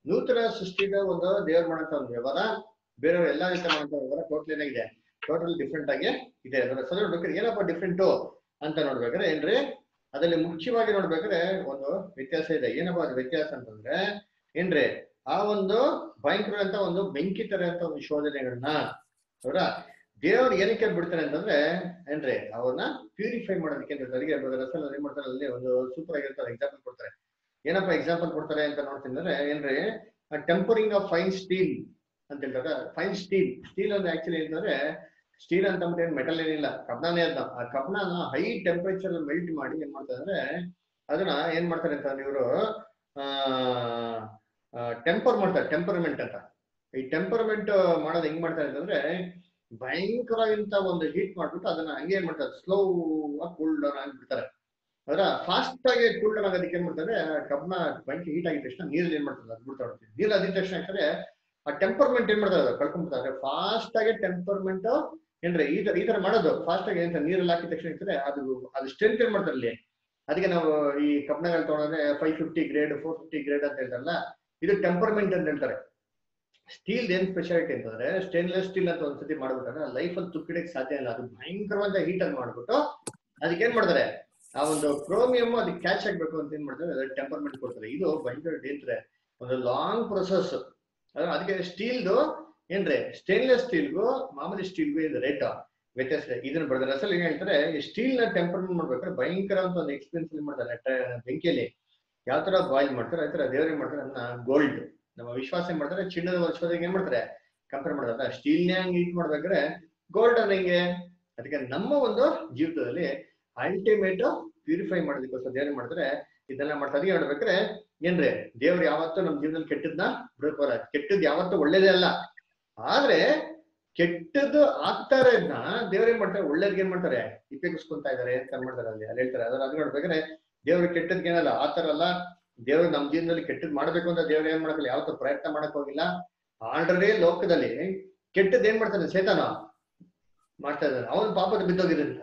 ನೂತನ ಸೃಷ್ಟಿದ ಒಂದು ದೇವ್ರು ಮಾಡಂತ ಒಂದು ವ್ಯವಹಾರ ಬೇರೆಯವ್ರು ಎಲ್ಲಾ ರೀತಿ ಮಾಡಂತ ವ್ಯವಹಾರ ಟೋಟಲ್ ಏನಾಗಿದೆ ಟೋಟಲ್ ಡಿಫ್ರೆಂಟ್ ಆಗಿ ಇದೆ ಅದರ ಸಲ ನೋಡ್ಬೇಕಾದ್ರೆ ಏನಪ್ಪ ಡಿಫ್ರೆಂಟು ಅಂತ ನೋಡ್ಬೇಕಾದ್ರೆ ಏನ್ರಿ ಅದರಲ್ಲಿ ಮುಖ್ಯವಾಗಿ ನೋಡ್ಬೇಕಾದ್ರೆ ಒಂದು ವ್ಯತ್ಯಾಸ ಇದೆ ಏನಪ್ಪ ಅದು ವ್ಯತ್ಯಾಸ ಅಂತಂದ್ರೆ ಏನ್ರಿ ಆ ಒಂದು ಭಯಂಕರ ಅಂತ ಒಂದು ಬೆಂಕಿ ತರ ಅಂತ ಒಂದು ಶೋಧನೆಗಳನ್ನ ಅವರ ದೇವ್ರು ಏನಕ್ಕೆ ಬಿಡ್ತಾರೆ ಅಂತಂದ್ರೆ ಏನ್ರಿ ಅವ್ರನ್ನ ಪ್ಯೂರಿಫೈ ಮಾಡೋದಕ್ಕೆ ಅಂತ ಹೇಳ್ತಾರೆ ಅದಕ್ಕೆ ರಸಲ್ ಏನ್ ಮಾಡ್ತಾರೆ ಅಲ್ಲಿ ಒಂದು ಸೂಪರ್ ಆಗಿರ್ತಾರೆ ಎಕ್ಸಾಂಪಲ್ ಕೊಡ್ತಾರೆ ಏನಪ್ಪ ಎಕ್ಸಾಂಪಲ್ ಕೊಡ್ತಾರೆ ಅಂತ ನೋಡ್ತಿದ್ರೆ ಏನ್ರಿ ಟೆಂಪರಿಂಗ್ ಆಫ್ ಫೈನ್ ಸ್ಟೀಲ್ ಅಂತ ಹೇಳ್ತಾರೆ ಫೈನ್ ಸ್ಟೀಲ್ ಸ್ಟೀಲ್ ಅಂದ್ರೆ ಆಕ್ಚುಲಿ ಏನಂದ್ರೆ ಸ್ಟೀಲ್ ಅಂತ ಅಂದ್ರೆ ಏನ್ ಮೆಟಲ್ ಏನಿಲ್ಲ ಕಬ್ಣನೇ ಅದ ಆ ಕಬ್ಣನ ಹೈ ಟೆಂಪರೇಚರ್ ಮೆಲ್ಟ್ ಮಾಡಿ ಏನ್ ಮಾಡ್ತಾರೆ ಅಂದ್ರೆ ಅದನ್ನ ಏನ್ ಮಾಡ್ತಾರೆ ಅಂತ ಇವರು ಟೆಂಪರ್ ಮಾಡ್ತಾರೆ ಟೆಂಪರ್ಮೆಂಟ್ ಅಂತ ಈ ಟೆಂಪರ್ಮೆಂಟ್ ಮಾಡೋದು ಹೆಂಗ್ ಮಾಡ್ತಾರೆ ಅಂತಂದ್ರೆ ಭಯಂಕರವಾಗಿಂತ ಒಂದು ಹೀಟ್ ಮಾಡ್ಬಿಟ್ಟು ಅದನ್ನ ಹಂಗೆ ಏನ್ ಮಾಡ್ತಾರೆ ಸ್ಲೋ ಆಗಿ ಕೂಲ್ ಡೌನ್ ಆಗಿಬಿಡ್ತಾರೆ ಅದರ ಫಾಸ್ಟ್ ಆಗಿ ಕೂಲ್ ಡೌನ್ ಆಗೋದಕ್ಕೆ ಏನ್ ಮಾಡ್ತಾರೆ ಕಬ್ಣ ಭಯಂಕರ ಹೀಟ್ ಆಗಿದ ತಕ್ಷಣ ನೀರಲ್ಲಿ ಏನ್ ಮಾಡ್ತಾರೆ ಅದು ಬಿಡ್ತಾ ಹೋಗ್ತೀವಿ ನೀರು ಅದಿದ ತಕ್ಷಣ ಯಾಕಂದ್ರೆ ಆ ಟೆಂಪರ್ಮೆಂಟ್ ಏನ್ ಮಾಡ್ತಾರೆ ಅದು ಕಳ್ಕೊಂಡ್ಬಿಡ್ತಾರೆ ಫಾಸ್ಟ್ ಆಗಿ ಟೆಂಪರ್ಮೆಂಟ್ ಏನ್ರಿ ಈ ತರ ಈ ತರ ಮಾಡೋದು ಫಾಸ್ಟ್ ಆಗಿ ಏನ್ ನೀರಲ್ಲಿ ಹಾಕಿದ ತಕ್ಷಣ ಇರ್ತದೆ ಅದು ಅದು ಸ್ಟ್ರೆಂತ್ ಏನ್ ಮಾಡ್ತಾರೆ ಅಲ್ಲಿ ಅದಕ್ಕೆ ನಾವು ಈ ಕಬ್ಣಗಳು ತಗೊಂಡ್ರೆ five fifty grade four fifty grade ಅಂತ ಹೇಳ್ತಾರಲ್ಲ ಇದು ಟೆಂಪರ್ಮೆಂಟ್ ಅಂತ ಹೇಳ್ತಾರೆ ಸ್ಟೀಲ್ ಏನ್ ಸ್ಪೆಷಾಲಿಟಿ ಅಂತಂದ್ರೆ ಸ್ಟೇನ್ಲೆಸ್ ಸ್ಟೀಲ್ ಅಂತ ಒಂದ್ಸತಿ ಮಾಡ್ಬಿಟ್ರೆ ಲೈಫ್ ಅಲ್ಲಿ ತುಕ್ಕಿಡಕ್ಕೆ ಸಾಧ್ಯ ಇಲ್ಲ ಅದು ಭಯಂಕರವಾದ ಹೀಟ್ ಅಲ್ಲಿ ಮಾಡ್ಬಿಟ್ಟು ಅದಕ್ಕೆ ಏನ್ ಮಾಡ್ತಾರೆ ಆ ಒಂದು ಕ್ರೋಮಿಯಂ ಅದಕ್ಕೆ ಕ್ಯಾಚ್ ಆಗ್ಬೇಕು ಅಂತ ಏನ್ ಮಾಡ್ತಾರೆ ಟೆಂಪರ್ಮೆಂಟ್ ಕೊಡ್ತಾರೆ ಇದು ಭಯಂಕರ ಡೇಂಜರ್ ಒಂದು ಲಾಂಗ್ ಪ್ರೊಸೆಸ್ ಅದಕ್ಕೆ ಸ್ಟೀಲ್ದು ಏನ್ರಿ ಸ್ಟೇನ್ಲೆಸ್ ಸ್ಟೀಲ್ಗೂ ಮಾಮೂಲಿ ಸ್ಟೀಲ್ಗೂ ಇದು ರೇಟ್ ವ್ಯತ್ಯಾಸ ಇದೆ ಇದನ್ನ ಬರ್ತಾರೆ ಅಸಲ್ ಏನ್ ಹೇಳ್ತಾರೆ ಈ ಸ್ಟೀಲ್ ನ ಟೆಂಪರ್ಮೆಂಟ್ ಮಾಡ್ಬೇಕಾದ್ರೆ ಭಯಂಕರ ಅಂತ ಒಂದು ಎಕ್ಸ್ಪೀರಿಯನ್ಸ್ ಏನ್ ಮಾಡ್ತಾರೆ ಟ- ಬೆಂಕಿಯಲ್ಲಿ ಯಾವ ತರ ಬಾಯ್ಲ್ ಮಾಡ್ತಾರೆ ಆ ತರ ದೇವ್ರ ಏನ್ ಮಾಡ್ತಾರೆ ಅದನ್ನ ಗೋಲ್ಡ್ ನಮ್ಮ ವಿಶ್ವಾಸ ಏನ್ ಮಾಡ್ತಾರೆ ಚಿನ್ನದ ವರ್ಷದಾಗ ಏನ್ ಮಾಡ್ತಾರೆ ಕಂಪೇರ್ ಮಾಡ್ತಾರೆ ಸ್ಟೀಲ್ ನೇ ಹಂಗೆ ಹೀಟ್ ಮಾಡ್ಬೇಕಾದ್ರೆ ಗೋಲ್ಡ್ ಅನ್ನ ಹೆಂಗೆ ಅದಕ್ಕೆ ನಮ್ಮ ಒಂದು ಜೀವಿತದಲ್ಲಿ ಅಲ್ಟಿಮೇಟ್ ಪ್ಯೂರಿಫೈ ಮಾಡೋದಕ್ಕೋಸ್ಕರ ದೇವ್ರ ಏನ್ ಮಾಡ್ತಾರೆ ಇದೆಲ್ಲ ಮಾಡ್ತಾರೆ ಅದಕ್ಕೆ ಹೇಳ್ಬೇಕಾದ್ರೆ ಏನ್ರಿ ದೇವ್ರು ಯಾವತ್ತೂ ನಮ್ಮ ಜೀವನದಲ್ಲಿ ಕೆಟ್ಟದ್ನ ಬಿಡಕೋರ ಕೆಟ್ಟದ್ ಯಾವತ್ತೂ ಒಳ್ಳೇದೇ ಅಲ್ಲ ಆದ್ರೆ ಕೆಟ್ಟದ್ದು ಆಗ್ತಾ ಇರೋದ್ನ ದೇವ್ರ ಏನ್ ಮಾಡ್ತಾರೆ ಒಳ್ಳೇದ್ಗೆ ಏನ್ ಮಾಡ್ತಾರೆ ಉಪಯೋಗಿಸ್ಕೊಂತಾ ಇದಾರೆ ಅಂತ ಮಾಡ್ತಾರೆ ಅಲ್ಲಿ ಅಲ್ಲಿ ಹೇಳ್ತಾರೆ ಅದ್ರ ಅದು ನೋಡ್ಬೇಕಾದ್ರೆ ದೇವ್ರ ಕೆಟ್ಟದ್ಗೆ ಏನಲ್ಲ ಆ ತರ ಅಲ್ಲ ದೇವ್ರು ನಮ್ಮ ಜೀವನದಲ್ಲಿ ಕೆಟ್ಟದ್ ಮಾಡ್ಬೇಕು ಅಂತ ದೇವ್ರು ಏನ್ ಮಾಡಕ್ಕಿಲ್ಲ ಯಾವತ್ತೂ ಪ್ರಯತ್ನ ಮಾಡಕ್ ಹೋಗಿಲ್ಲ ಆಲ್ರೆಡಿ ಲೋಕದಲ್ಲಿ ಕೆಟ್ಟದ್ ಏನ್ ಮಾಡ್ತಾನೆ ಸೇತಾನ ಮಾಡ್ತಾ ಇದ್ದಾನೆ ಅವನು ಪಾಪದ ಬಿದ್ದೋಗಿದ್ರಿಂದ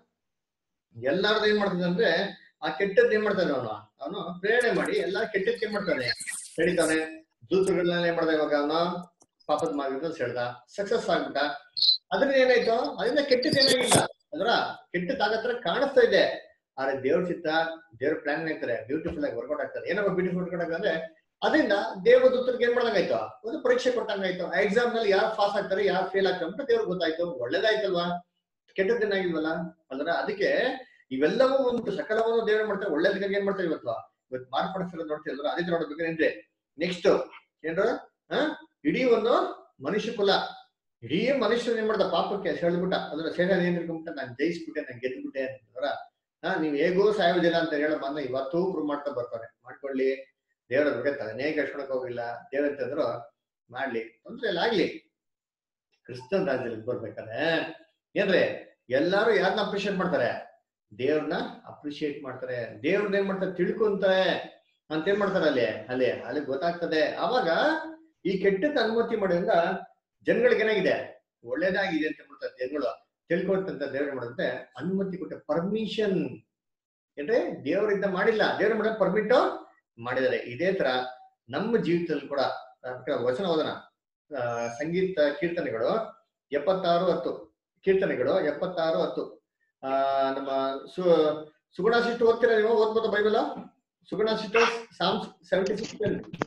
ಎಲ್ಲಾರ್ದು ಏನ್ ಮಾಡ್ತಾನೆ ಅಂದ್ರೆ ಆ ಕೆಟ್ಟದ್ ಏನ್ ಮಾಡ್ತಾನೆ ಅವನು ಅವನು ಪ್ರೇರಣೆ ಮಾಡಿ ಎಲ್ಲಾ ಕೆಟ್ಟದಕ್ಕೆ ಏನ್ ಮಾಡ್ತಾನೆ ಹೇಳಿತಾನೆ ದೂತಗಳನ್ನ ಏನ್ ಮಾಡ್ದ ಇವಾಗ ಅವನು ಪಾಪದ ಮಾರ್ಗದ ಸೆಳ್ದ ಸಕ್ಸಸ್ ಆಗ್ಬಿಟ್ಟ ಅದ್ರಿಂದ ಏನಾಯ್ತು ಅದರಿಂದ ಕೆಟ್ಟದ್ ಏನಾಗಿಲ್ಲ ಅದ್ರ ಕೆಟ್ಟದಾಗತ್ರ ಕಾಣಿಸ್ತಾ ಇದೆ ಆದ್ರೆ ದೇವ್ರ ಚಿತ್ತ ದೇವ್ರ ಪ್ಲಾನ್ ಏನಾಗ್ತಾರೆ ಬ್ಯೂಟಿಫುಲ್ ಆಗಿ ವರ್ಕೌಟ್ ಆಗ್ತದೆ ಏನಪ್ಪ ಬ್ಯೂಟಿಫುಲ್ ವರ್ಕೌಟ್ ಆಗ್ತದೆ ಅದರಿಂದ ದೇವದೂತರಿಗೆ ಏನ್ ಮಾಡ್ದಂಗಾಯ್ತು ಒಂದು ಪರೀಕ್ಷೆ ಕೊಟ್ಟಂಗಾಯ್ತು ಆ ಎಕ್ಸಾಮ್ ನಲ್ಲಿ ಯಾರು ಪಾಸ್ ಆಗ್ತಾರೆ ಯಾರು ಫೇಲ್ ಆಗ್ತಾರೆ ಅಂತ ದೇವ್ರಿಗೆ ಗೊತ್ತಾಯ್ತು ಒಳ್ಳೇದಾಯ್ತಲ್ವಾ ಕೆಟ್ಟದ್ದೇನಾಗಿಲ್ವಲ್ಲ ಅಲ್ರ ಅದಕ್ಕೆ ಇವೆಲ್ಲವೂ ಒಂದು ಸಕಲವನ್ನು ದೇವ್ರ ಮಾಡ್ತಾರೆ ಒಳ್ಳೇದಕ್ಕೆ ಏನ್ ಮಾಡ್ತಾರೆ ಇವತ್ತು ಇವತ್ತು ಮಾರ್ಪಡಿಸಿರೋದು ನೋಡ್ತಿದ್ರು ಅದೇ ನೋಡ್ಬೇಕಾದ್ರೆ ನೆಕ್ಸ್ಟ್ ಏನ್ರ ಹ ಇಡೀ ಒಂದು ಮನುಷ್ಯ ಕುಲ ಇಡೀ ಮನುಷ್ಯನ ಏನ್ ಮಾಡ್ದ ಪಾಪಕ್ಕೆ ಸೆಳೆದ್ಬಿಟ್ಟ ಅದ್ರ ಸೇನೆ ನಿಯಂತ್ರಿಕೊಂಡ್ಬಿಟ್ಟ ನಾನು ಜಯಿಸ್ಬಿಟ್ಟೆ ನಾನು ಗೆದ್ಬಿಟ್ಟೆ ಅಂತಂದ್ರ ಹಾ ನೀವ್ ಹೇಗೋ ಸಾಯೋದಿಲ್ಲ ಅಂತ ಹೇಳೋ ಬಂದ ಇವತ್ತೂ ಪ್ರೂವ್ ಮಾಡ್ತಾ ಬರ್ತಾರೆ ಮಾಡ್ಕೊಳ್ಳಿ ದೇವರ ಬಗ್ಗೆ ತಲೆನೇ ಕೆಡ್ಸ್ಕೊಳಕ್ ಹೋಗಿಲ್ಲ ದೇವ್ರ ಅಂತಂದ್ರು ಮಾಡ್ಲಿ ತೊಂದ್ರೆ ಇಲ್ಲ ಆಗ್ಲಿ ಕ್ರಿಸ್ತನ್ ರಾಜ್ಯದಲ್ಲಿ ಬರ್ಬೇಕಾದ್ರೆ ಏನ್ರಿ ಎಲ್ಲಾರು ಯಾರನ್ನ ಅಪ್ರಿಶಿಯೇಟ್ ಮಾಡ್ತಾರೆ ದೇವ್ರನ್ನ ಅಪ್ರಿಶಿಯೇಟ್ ಮಾಡ್ತಾರೆ ದೇವ್ರನ್ನ ಏನ್ ಮಾಡ್ತಾರೆ ತಿಳ್ಕೊಂತಾರೆ ಅಂತ ಏನ್ ಮಾಡ್ತಾರೆ ಅಲ್ಲಿ ಅಲ್ಲಿ ಅಲ್ಲಿ ಗೊತ್ತಾಗ್ತದೆ ಅವಾಗ ಈ ಕೆಟ್ಟದ ಅನುಮತಿ ಮಾಡೋದ್ರಿಂದ ಜನಗಳಿಗೆ ಏನಾಗಿದೆ ಒಳ್ಳೇದಾಗಿದೆ ಅಂತ ಮಾಡ್ತಾರೆ ಜನಗಳು ತಿಳ್ಕೊಳ್ತಂತ ದೇವ್ರ ಮಾಡುತ್ತೆ ಅನುಮತಿ ಕೊಟ್ಟ ಪರ್ಮಿಷನ್ ಏನ್ರಿ ದೇವರಿಂದ ಮಾಡಿಲ್ಲ ದೇವ್ರ ಮಾಡ ಪರ್ಮಿಟ್ ಮಾಡಿದ್ದಾರೆ ಇದೇ ತರ ನಮ್ಮ ಜೀವಿತದಲ್ಲಿ ಕೂಡ ಅದಕ್ಕೆ ವಚನ ಓದನ ಆ, ಸಂಗೀತ ಕೀರ್ತನೆಗಳು ಎಪ್ಪತ್ತಾರು ಹತ್ತು ಕೀರ್ತನೆಗಳು ಎಪ್ಪತ್ತಾರು ಹತ್ತು ಆ ನಮ್ಮ ಸು ಸುಗುಣ ಸಿಸ್ಟರ್ ಓದ್ತೀರಾ ನೀವು ಓದ್ಬೋದು Bible Suguna sister psalms seventy six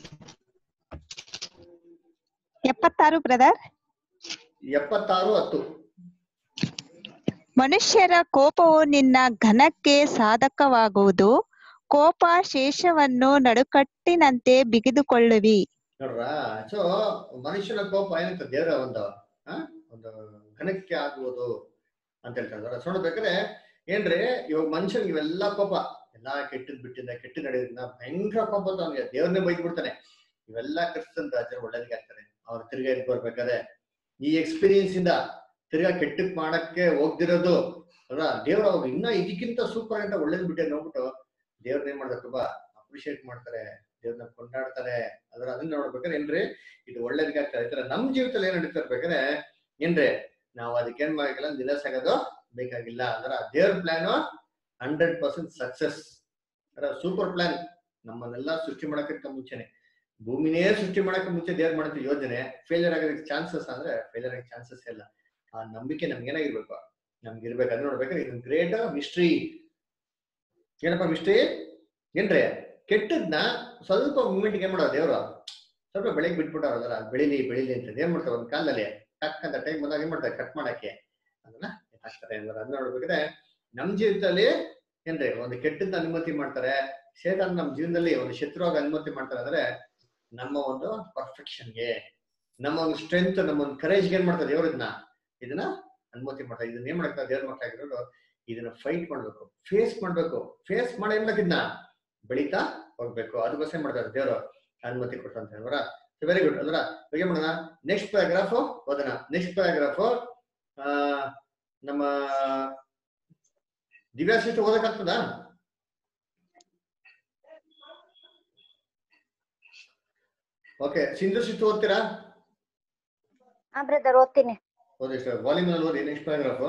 ಎಪ್ಪತ್ತಾರು ಬ್ರದರ್ ಎಪ್ಪತ್ತಾರು ಹತ್ತು ಮನುಷ್ಯರ ಕೋಪವು ನಿನ್ನ ಘನಕ್ಕೆ ಸಾಧಕವಾಗುವುದು ಕೋಪ ಶೇಷವನ್ನು ನಡುಕಟ್ಟಿನಂತೆ ಬಿಗಿದುಕೊಳ್ಳುವಿ ನೋಡ್ರ ಸೊ ಮನುಷ್ಯನ ಕೋಪ ಏನಂತ ದೇವರ ಒಂದು ಆ, ಒಂದು ಘನಕ್ಕೆ ಆಗುವುದು ಅಂತ ಹೇಳ್ತಾರೆ ಸೊ ನೋಡ್ಬೇಕಾದ್ರೆ ಏನ್ರಿ ಇವಾಗ ಮನುಷ್ಯನಿಗೆ ಇವೆಲ್ಲ ಕೋಪ ಎಲ್ಲಾ ಕೆಟ್ಟದ್ ಬಿಟ್ಟಿದ್ದ ಕೆಟ್ಟದ್ ನಡೆಯೋದ್ರಿಂದ ಭಯಂಕರ ಕೋಪ ಅಂತ ಅವ್ನಿಗೆ ದೇವ್ರನ್ನೇ ಬೈದ್ ಬಿಡ್ತಾನೆ ಇವೆಲ್ಲ ಕ್ರಿಸ್ತನ್ ರಾಜ್ಯರು ಒಳ್ಳೇದಕ್ಕೆ ಆಗ್ತಾರೆ ಅವ್ರು ತಿರ್ಗಾ ಎದ್ದು ಬರ್ಬೇಕಾದ್ರೆ ಈ ಎಕ್ಸ್ಪೀರಿಯನ್ಸ್ ಇಂದ ತಿರ್ಗಾ ಕೆಟ್ಟಕ್ ಮಾಡಕ್ಕೆ ಹೋಗ್ದಿರೋದು ಅಲ್ವಾ ದೇವ್ರ ಅವಾಗ ಇನ್ನ ಇದಕ್ಕಿಂತ ಸೂಪರ್ ಅಂತ ಒಳ್ಳೇದ್ ಬಿಟ್ಟೆ ನೋಡ್ಬಿಟ್ಟು ದೇವ್ರನ್ನ ಏನ್ ಮಾಡ್ತಾರೆ ತುಂಬಾ ಅಪ್ರಿಶಿಯೇಟ್ ಮಾಡ್ತಾರೆ ದೇವ್ರನ್ನ ಕೊಂಡಾಡ್ತಾರೆ ಅದ್ರ ಅದನ್ನ ನೋಡ್ಬೇಕಾದ್ರೆ ಏನ್ರಿ ಇದು ಒಳ್ಳೇದಕ್ಕೆ ಆಗ್ತದೆ ಈ ತರ ನಮ್ ಜೀವಿತದಲ್ಲಿ ಏನ್ ನಡೀತಾ ಇರ್ಬೇಕಾದ್ರೆ ಏನ್ರಿ ನಾವು ಅದಕ್ಕೆ ಏನ್ ಮಾಡಕ್ಕಿಲ್ಲ ನಿರಾಸೆ ಆಗೋದು ಬೇಕಾಗಿಲ್ಲ ಅದರ ದೇವ್ರ ಪ್ಲಾನ್ ಹಂಡ್ರೆಡ್ ಪರ್ಸೆಂಟ್ ಸಕ್ಸಸ್ ಅದರ ಸೂಪರ್ ಪ್ಲಾನ್ ನಮ್ಮನ್ನೆಲ್ಲ ಸೃಷ್ಟಿ ಮಾಡಕ್ಕಿಂತ ಮುಂಚೆನೆ ಭೂಮಿನೇ ಸೃಷ್ಟಿ ಮಾಡಕ್ಕೆ ಮುಂಚೆ ದೇವ್ರು ಮಾಡಿದ ಯೋಜನೆ ಫೇಲಿಯರ್ ಆಗೋದಕ್ಕೆ ಚಾನ್ಸಸ್ ಅಂದ್ರೆ ಫೇಲಿಯರ್ ಆಗಕ್ಕೆ ಚಾನ್ಸಸ್ ಇಲ್ಲ ಆ ನಂಬಿಕೆ ನಮ್ಗೆ ಏನಾಗಿರ್ಬೇಕು ನಮ್ಗೆ ಇರ್ಬೇಕು ಅದ್ ನೋಡ್ಬೇಕಾದ್ರೆ ಇದು ಗ್ರೇಟ್ ಮಿಸ್ಟ್ರಿ ಏನಪ್ಪ ಮಿಸ್ಟ್ರಿ ಏನ್ರಿ ಕೆಟ್ಟದ್ನ ಸ್ವಲ್ಪ ಮೂಮೆಂಟ್ಗೆ ಏನ್ ಮಾಡೋದು ದೇವ್ರು ಸ್ವಲ್ಪ ಬೆಳಗ್ಗೆ ಬಿಟ್ಬಿಟ್ಟಾರಲ್ಲ ಬೆಳಿಲಿ ಬೆಳಿಲಿ ಅಂತ ಏನ್ ಮಾಡ್ತಾರೆ ಒಂದ್ ಕಾಲದಲ್ಲಿ ಟಕ್ ಅಂತ ಟೈಮ್ ಬಂದಾಗ ಏನ್ ಮಾಡ್ತಾರೆ ಕಟ್ ಮಾಡಕ್ಕೆ ಅದನ್ನ ಹಾಕ್ತಾರೆ ಅಂದ್ರೆ ಅದನ್ನ ನೋಡ್ಬೇಕಾದ್ರೆ ನಮ್ ಜೀವಿತದಲ್ಲಿ ಏನ್ರಿ ಒಂದು ಕೆಟ್ಟದ್ನ ಅನುಮತಿ ಮಾಡ್ತಾರೆ ಸೇತಾನ್ ನಮ್ಮ ಜೀವನದಲ್ಲಿ ಒಂದು ಶತ್ರುವಾಗಿ ಅನುಮತಿ ಮಾಡ್ತಾರೆ ಅಂದ್ರೆ ನಮ್ಮ ಒಂದು ಪರ್ಫೆಕ್ಷನ್ಗೆ ನಮ್ಮ ಒಂದು ಸ್ಟ್ರೆಂತ್ ನಮ್ಮ ಒಂದು ಕರೇಜ್ಗೆ ಏನ್ ಮಾಡ್ತಾರೆ ದೇವ್ರು ಇದನ್ನ ಇದನ್ನ ಅನುಮತಿ ಮಾಡ್ತಾರೆ ಇದನ್ನ ಏನ್ ಮಾಡ್ತಾರೆ ದೇವ್ರ ಮಕ್ಕಳಾಗಿರೋರು ಇದನ್ನ ಫೈಟ್ ಮಾಡ್ಬೇಕು ಫೇಸ್ ಮಾಡ್ಬೇಕು ಫೇಸ್ ಮಾಡಿ ಏನ್ ಇದನ್ನ ಬೆಳೀತಾ ಹೋಗ್ಬೇಕು ಅದಕ್ಕೋಸ್ಕರ ಮಾಡ್ತಾರೆ ದೇವರು ಅನುಮತಿ ಕೊಡ್ತಂತ ಅವರ ವೆರಿ ಗುಡ್ ಅಲ್ರ ಹೇಗೆ ಮಾಡೋಣ ನೆಕ್ಸ್ಟ್ ಪ್ಯಾರಾಗ್ರಾಫ್ ಓದೋಣ ನೆಕ್ಸ್ಟ್ ಪ್ಯಾರಾಗ್ರಾಫ್ ಆ ನಮ್ಮ ದಿವ್ಯಾಶಿಷ್ಟು ಓದಕ್ಕಾಗ್ತದಾ ಓಕೆ ಸಿಂಧು ಶಿಸ್ತು ಓದ್ತೀರಾ ಹಾ ಬ್ರದರ್ ಓದ್ತೀನಿ ಓದಿ ವಾಲ್ಯೂಮ್ ಅಲ್ಲಿ ಓದಿ ನೆಕ್ಸ್ಟ್ ಪ್ಯಾರಾಗ್ರಾಫ್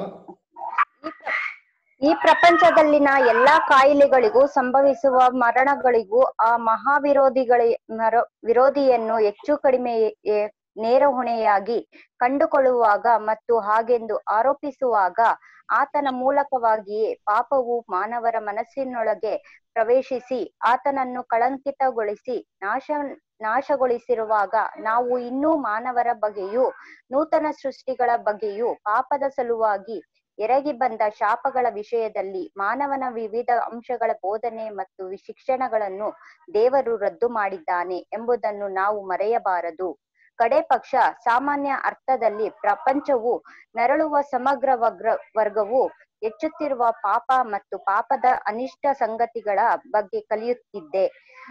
ಈ ಪ್ರಪಂಚದಲ್ಲಿನ ಎಲ್ಲಾ ಕಾಯಿಲೆಗಳಿಗೂ ಸಂಭವಿಸುವ ಮರಣಗಳಿಗೂ ಆ ಮಹಾವಿರೋಧಿಗಳ ನರ- ವಿರೋಧಿಯನ್ನು ಹೆಚ್ಚು ಕಡಿಮೆ ಎ- ನೇರ ಹೊಣೆಯಾಗಿ ಕಂಡುಕೊಳ್ಳುವಾಗ ಮತ್ತು ಹಾಗೆಂದು ಆರೋಪಿಸುವಾಗ ಆತನ ಮೂಲಕವಾಗಿಯೇ ಪಾಪವು ಮಾನವರ ಮನಸ್ಸಿನೊಳಗೆ ಪ್ರವೇಶಿಸಿ ಆತನನ್ನು ಕಳಂಕಿತಗೊಳಿಸಿ ನಾಶ ನಾಶಗೊಳಿಸಿರುವಾಗ ನಾವು ಇನ್ನೂ ಮಾನವರ ಬಗ್ಗೆಯೂ ನೂತನ ಸೃಷ್ಟಿಗಳ ಬಗ್ಗೆಯೂ ಪಾಪದ ಸಲುವಾಗಿ ಎರಗಿ ಬಂದ ಶಾಪಗಳ ವಿಷಯದಲ್ಲಿ ಮಾನವನ ವಿವಿಧ ಅಂಶಗಳ ಬೋಧನೆ ಮತ್ತು ಶಿಕ್ಷಣಗಳನ್ನು ದೇವರು ರದ್ದು ಮಾಡಿದ್ದಾನೆ ಎಂಬುದನ್ನು ನಾವು ಮರೆಯಬಾರದು ಕಡೆ ಪಕ್ಷ ಸಾಮಾನ್ಯ ಅರ್ಥದಲ್ಲಿ ಪ್ರಪಂಚವು ನರಳುವ ಸಮಗ್ರ ವರ್ಗ ವರ್ಗವು ಹೆಚ್ಚುತ್ತಿರುವ ಪಾಪ ಮತ್ತು ಪಾಪದ ಅನಿಷ್ಟ ಸಂಗತಿಗಳ ಬಗ್ಗೆ ಕಲಿಯುತ್ತಿದ್ದೆ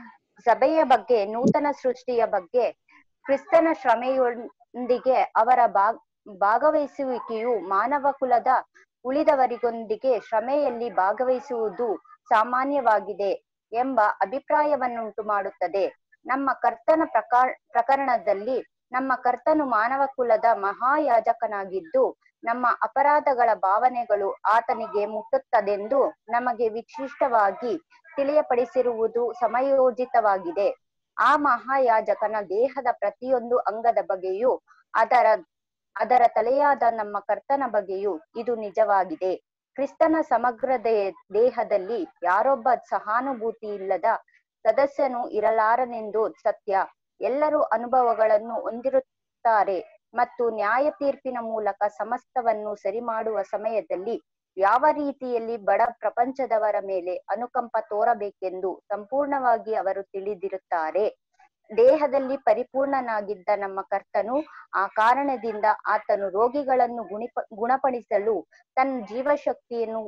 ಸಭೆಯ ಬಗ್ಗೆ ನೂತನ ಸೃಷ್ಟಿಯ ಬಗ್ಗೆ ಕ್ರಿಸ್ತನ ಶ್ರಮೆಯೊಂದಿಗೆ ಅವರ ಭಾಗ್ ಭಾಗವಹಿಸುವಿಕೆಯು ಮಾನವ ಕುಲದ ಉಳಿದವರಿಗೊಂದಿಗೆ ಶ್ರಮೆಯಲ್ಲಿ ಭಾಗವಹಿಸುವುದು ಸಾಮಾನ್ಯವಾಗಿದೆ ಎಂಬ ಅಭಿಪ್ರಾಯವನ್ನುಂಟು ಮಾಡುತ್ತದೆ ನಮ್ಮ ಕರ್ತನ ಪ್ರಕಾರ ಪ್ರಕರಣದಲ್ಲಿ ನಮ್ಮ ಕರ್ತನು ಮಾನವ ಕುಲದ ಮಹಾಯಾಜಕನಾಗಿದ್ದು ನಮ್ಮ ಅಪರಾಧಗಳ ಭಾವನೆಗಳು ಆತನಿಗೆ ಮುಟ್ಟುತ್ತದೆಂದು ನಮಗೆ ವಿಶಿಷ್ಟವಾಗಿ ತಿಳಿಯಪಡಿಸಿರುವುದು ಸಮಯೋಚಿತವಾಗಿದೆ ಆ ಮಹಾಯಾಜಕನ ದೇಹದ ಪ್ರತಿಯೊಂದು ಅಂಗದ ಬಗ್ಗೆಯೂ ಅದರ ಅದರ ತಲೆಯಾದ ನಮ್ಮ ಕರ್ತನ ಬಗ್ಗೆಯೂ ಇದು ನಿಜವಾಗಿದೆ ಕ್ರಿಸ್ತನ ಸಮಗ್ರ ದೇ- ದೇಹದಲ್ಲಿ ಯಾರೊಬ್ಬ ಸಹಾನುಭೂತಿ ಇಲ್ಲದ ಸದಸ್ಯನು ಇರಲಾರನೆಂದು ಸತ್ಯ ಎಲ್ಲರೂ ಅನುಭವಗಳನ್ನು ಹೊಂದಿರುತ್ತಾರೆ ಮತ್ತು ನ್ಯಾಯ ತೀರ್ಪಿನ ಮೂಲಕ ಸಮಸ್ತವನ್ನು ಸರಿ ಮಾಡುವ ಸಮಯದಲ್ಲಿ ಯಾವ ರೀತಿಯಲ್ಲಿ ಬಡ ಪ್ರಪಂಚದವರ ಮೇಲೆ ಅನುಕಂಪ ತೋರಬೇಕೆಂದು ಸಂಪೂರ್ಣವಾಗಿ ಅವರು ತಿಳಿದಿರುತ್ತಾರೆ ದೇಹದಲ್ಲಿ ಪರಿಪೂರ್ಣನಾಗಿದ್ದ ನಮ್ಮ ಕರ್ತನು ಆ ಕಾರಣದಿಂದ ಆತನು ರೋಗಿಗಳನ್ನು ಗುಣಿಪ ಗುಣಪಡಿಸಲು ತನ್ನ ಜೀವಶಕ್ತಿಯನ್ನು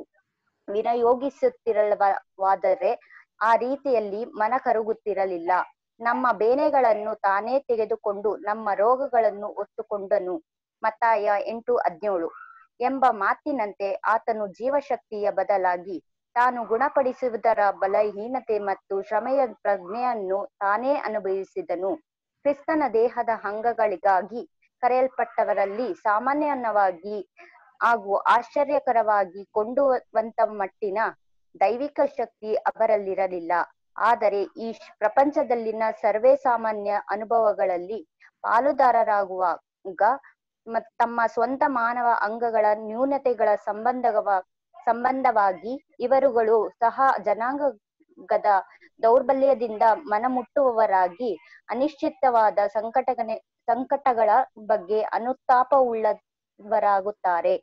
ವಿನಿಯೋಗಿಸುತ್ತಿರಲವಾದರೆ ಆ ರೀತಿಯಲ್ಲಿ ಮನ ಕರುಗುತ್ತಿರಲಿಲ್ಲ ನಮ್ಮ ಬೇನೆಗಳನ್ನು ತಾನೇ ತೆಗೆದುಕೊಂಡು ನಮ್ಮ ರೋಗಗಳನ್ನು ಹೊತ್ತುಕೊಂಡನು ಮತ್ತಾಯ ಎಂಟು ಹದ್ನೇಳು ಎಂಬ ಮಾತಿನಂತೆ ಆತನು ಜೀವಶಕ್ತಿಯ ಬದಲಾಗಿ ತಾನು ಗುಣಪಡಿಸುವುದರ ಬಲಹೀನತೆ ಮತ್ತು ಶ್ರಮೆಯ ಪ್ರಜ್ಞೆಯನ್ನು ತಾನೇ ಅನುಭವಿಸಿದನು ಕ್ರಿಸ್ತನ ದೇಹದ ಅಂಗಗಳಿಗಾಗಿ ಕರೆಯಲ್ಪಟ್ಟವರಲ್ಲಿ ಸಾಮಾನ್ಯವಾಗಿ ಹಾಗೂ ಆಶ್ಚರ್ಯಕರವಾಗಿ ಕೊಂಡುವಂತ ಮಟ್ಟಿನ ದೈವಿಕ ಶಕ್ತಿ ಅವರಲ್ಲಿರಲಿಲ್ಲ ಆದರೆ ಈ ಶ್- ಪ್ರಪಂಚದಲ್ಲಿನ ಸರ್ವೇ ಸಾಮಾನ್ಯ ಅನುಭವಗಳಲ್ಲಿ ಪಾಲುದಾರರಾಗುವಾಗ ಮತ್ ತಮ್ಮ ಸ್ವಂತ ಮಾನವ ಅಂಗಗಳ ನ್ಯೂನತೆಗಳ ಸಂಬಂಧವ ಸಂಬಂಧವಾಗಿ ಇವರುಗಳು ಸಹ ಜನಾಂಗದ ದೌರ್ಬಲ್ಯದಿಂದ ಮನಮುಟ್ಟುವವರಾಗಿ ಅನಿಶ್ಚಿತವಾದ ಸಂಕಟಗನೆ ಸಂಕಟಗಳ ಬಗ್ಗೆ ಅನುತಾಪವುಳ್ಳವರಾಗುತ್ತಾರೆ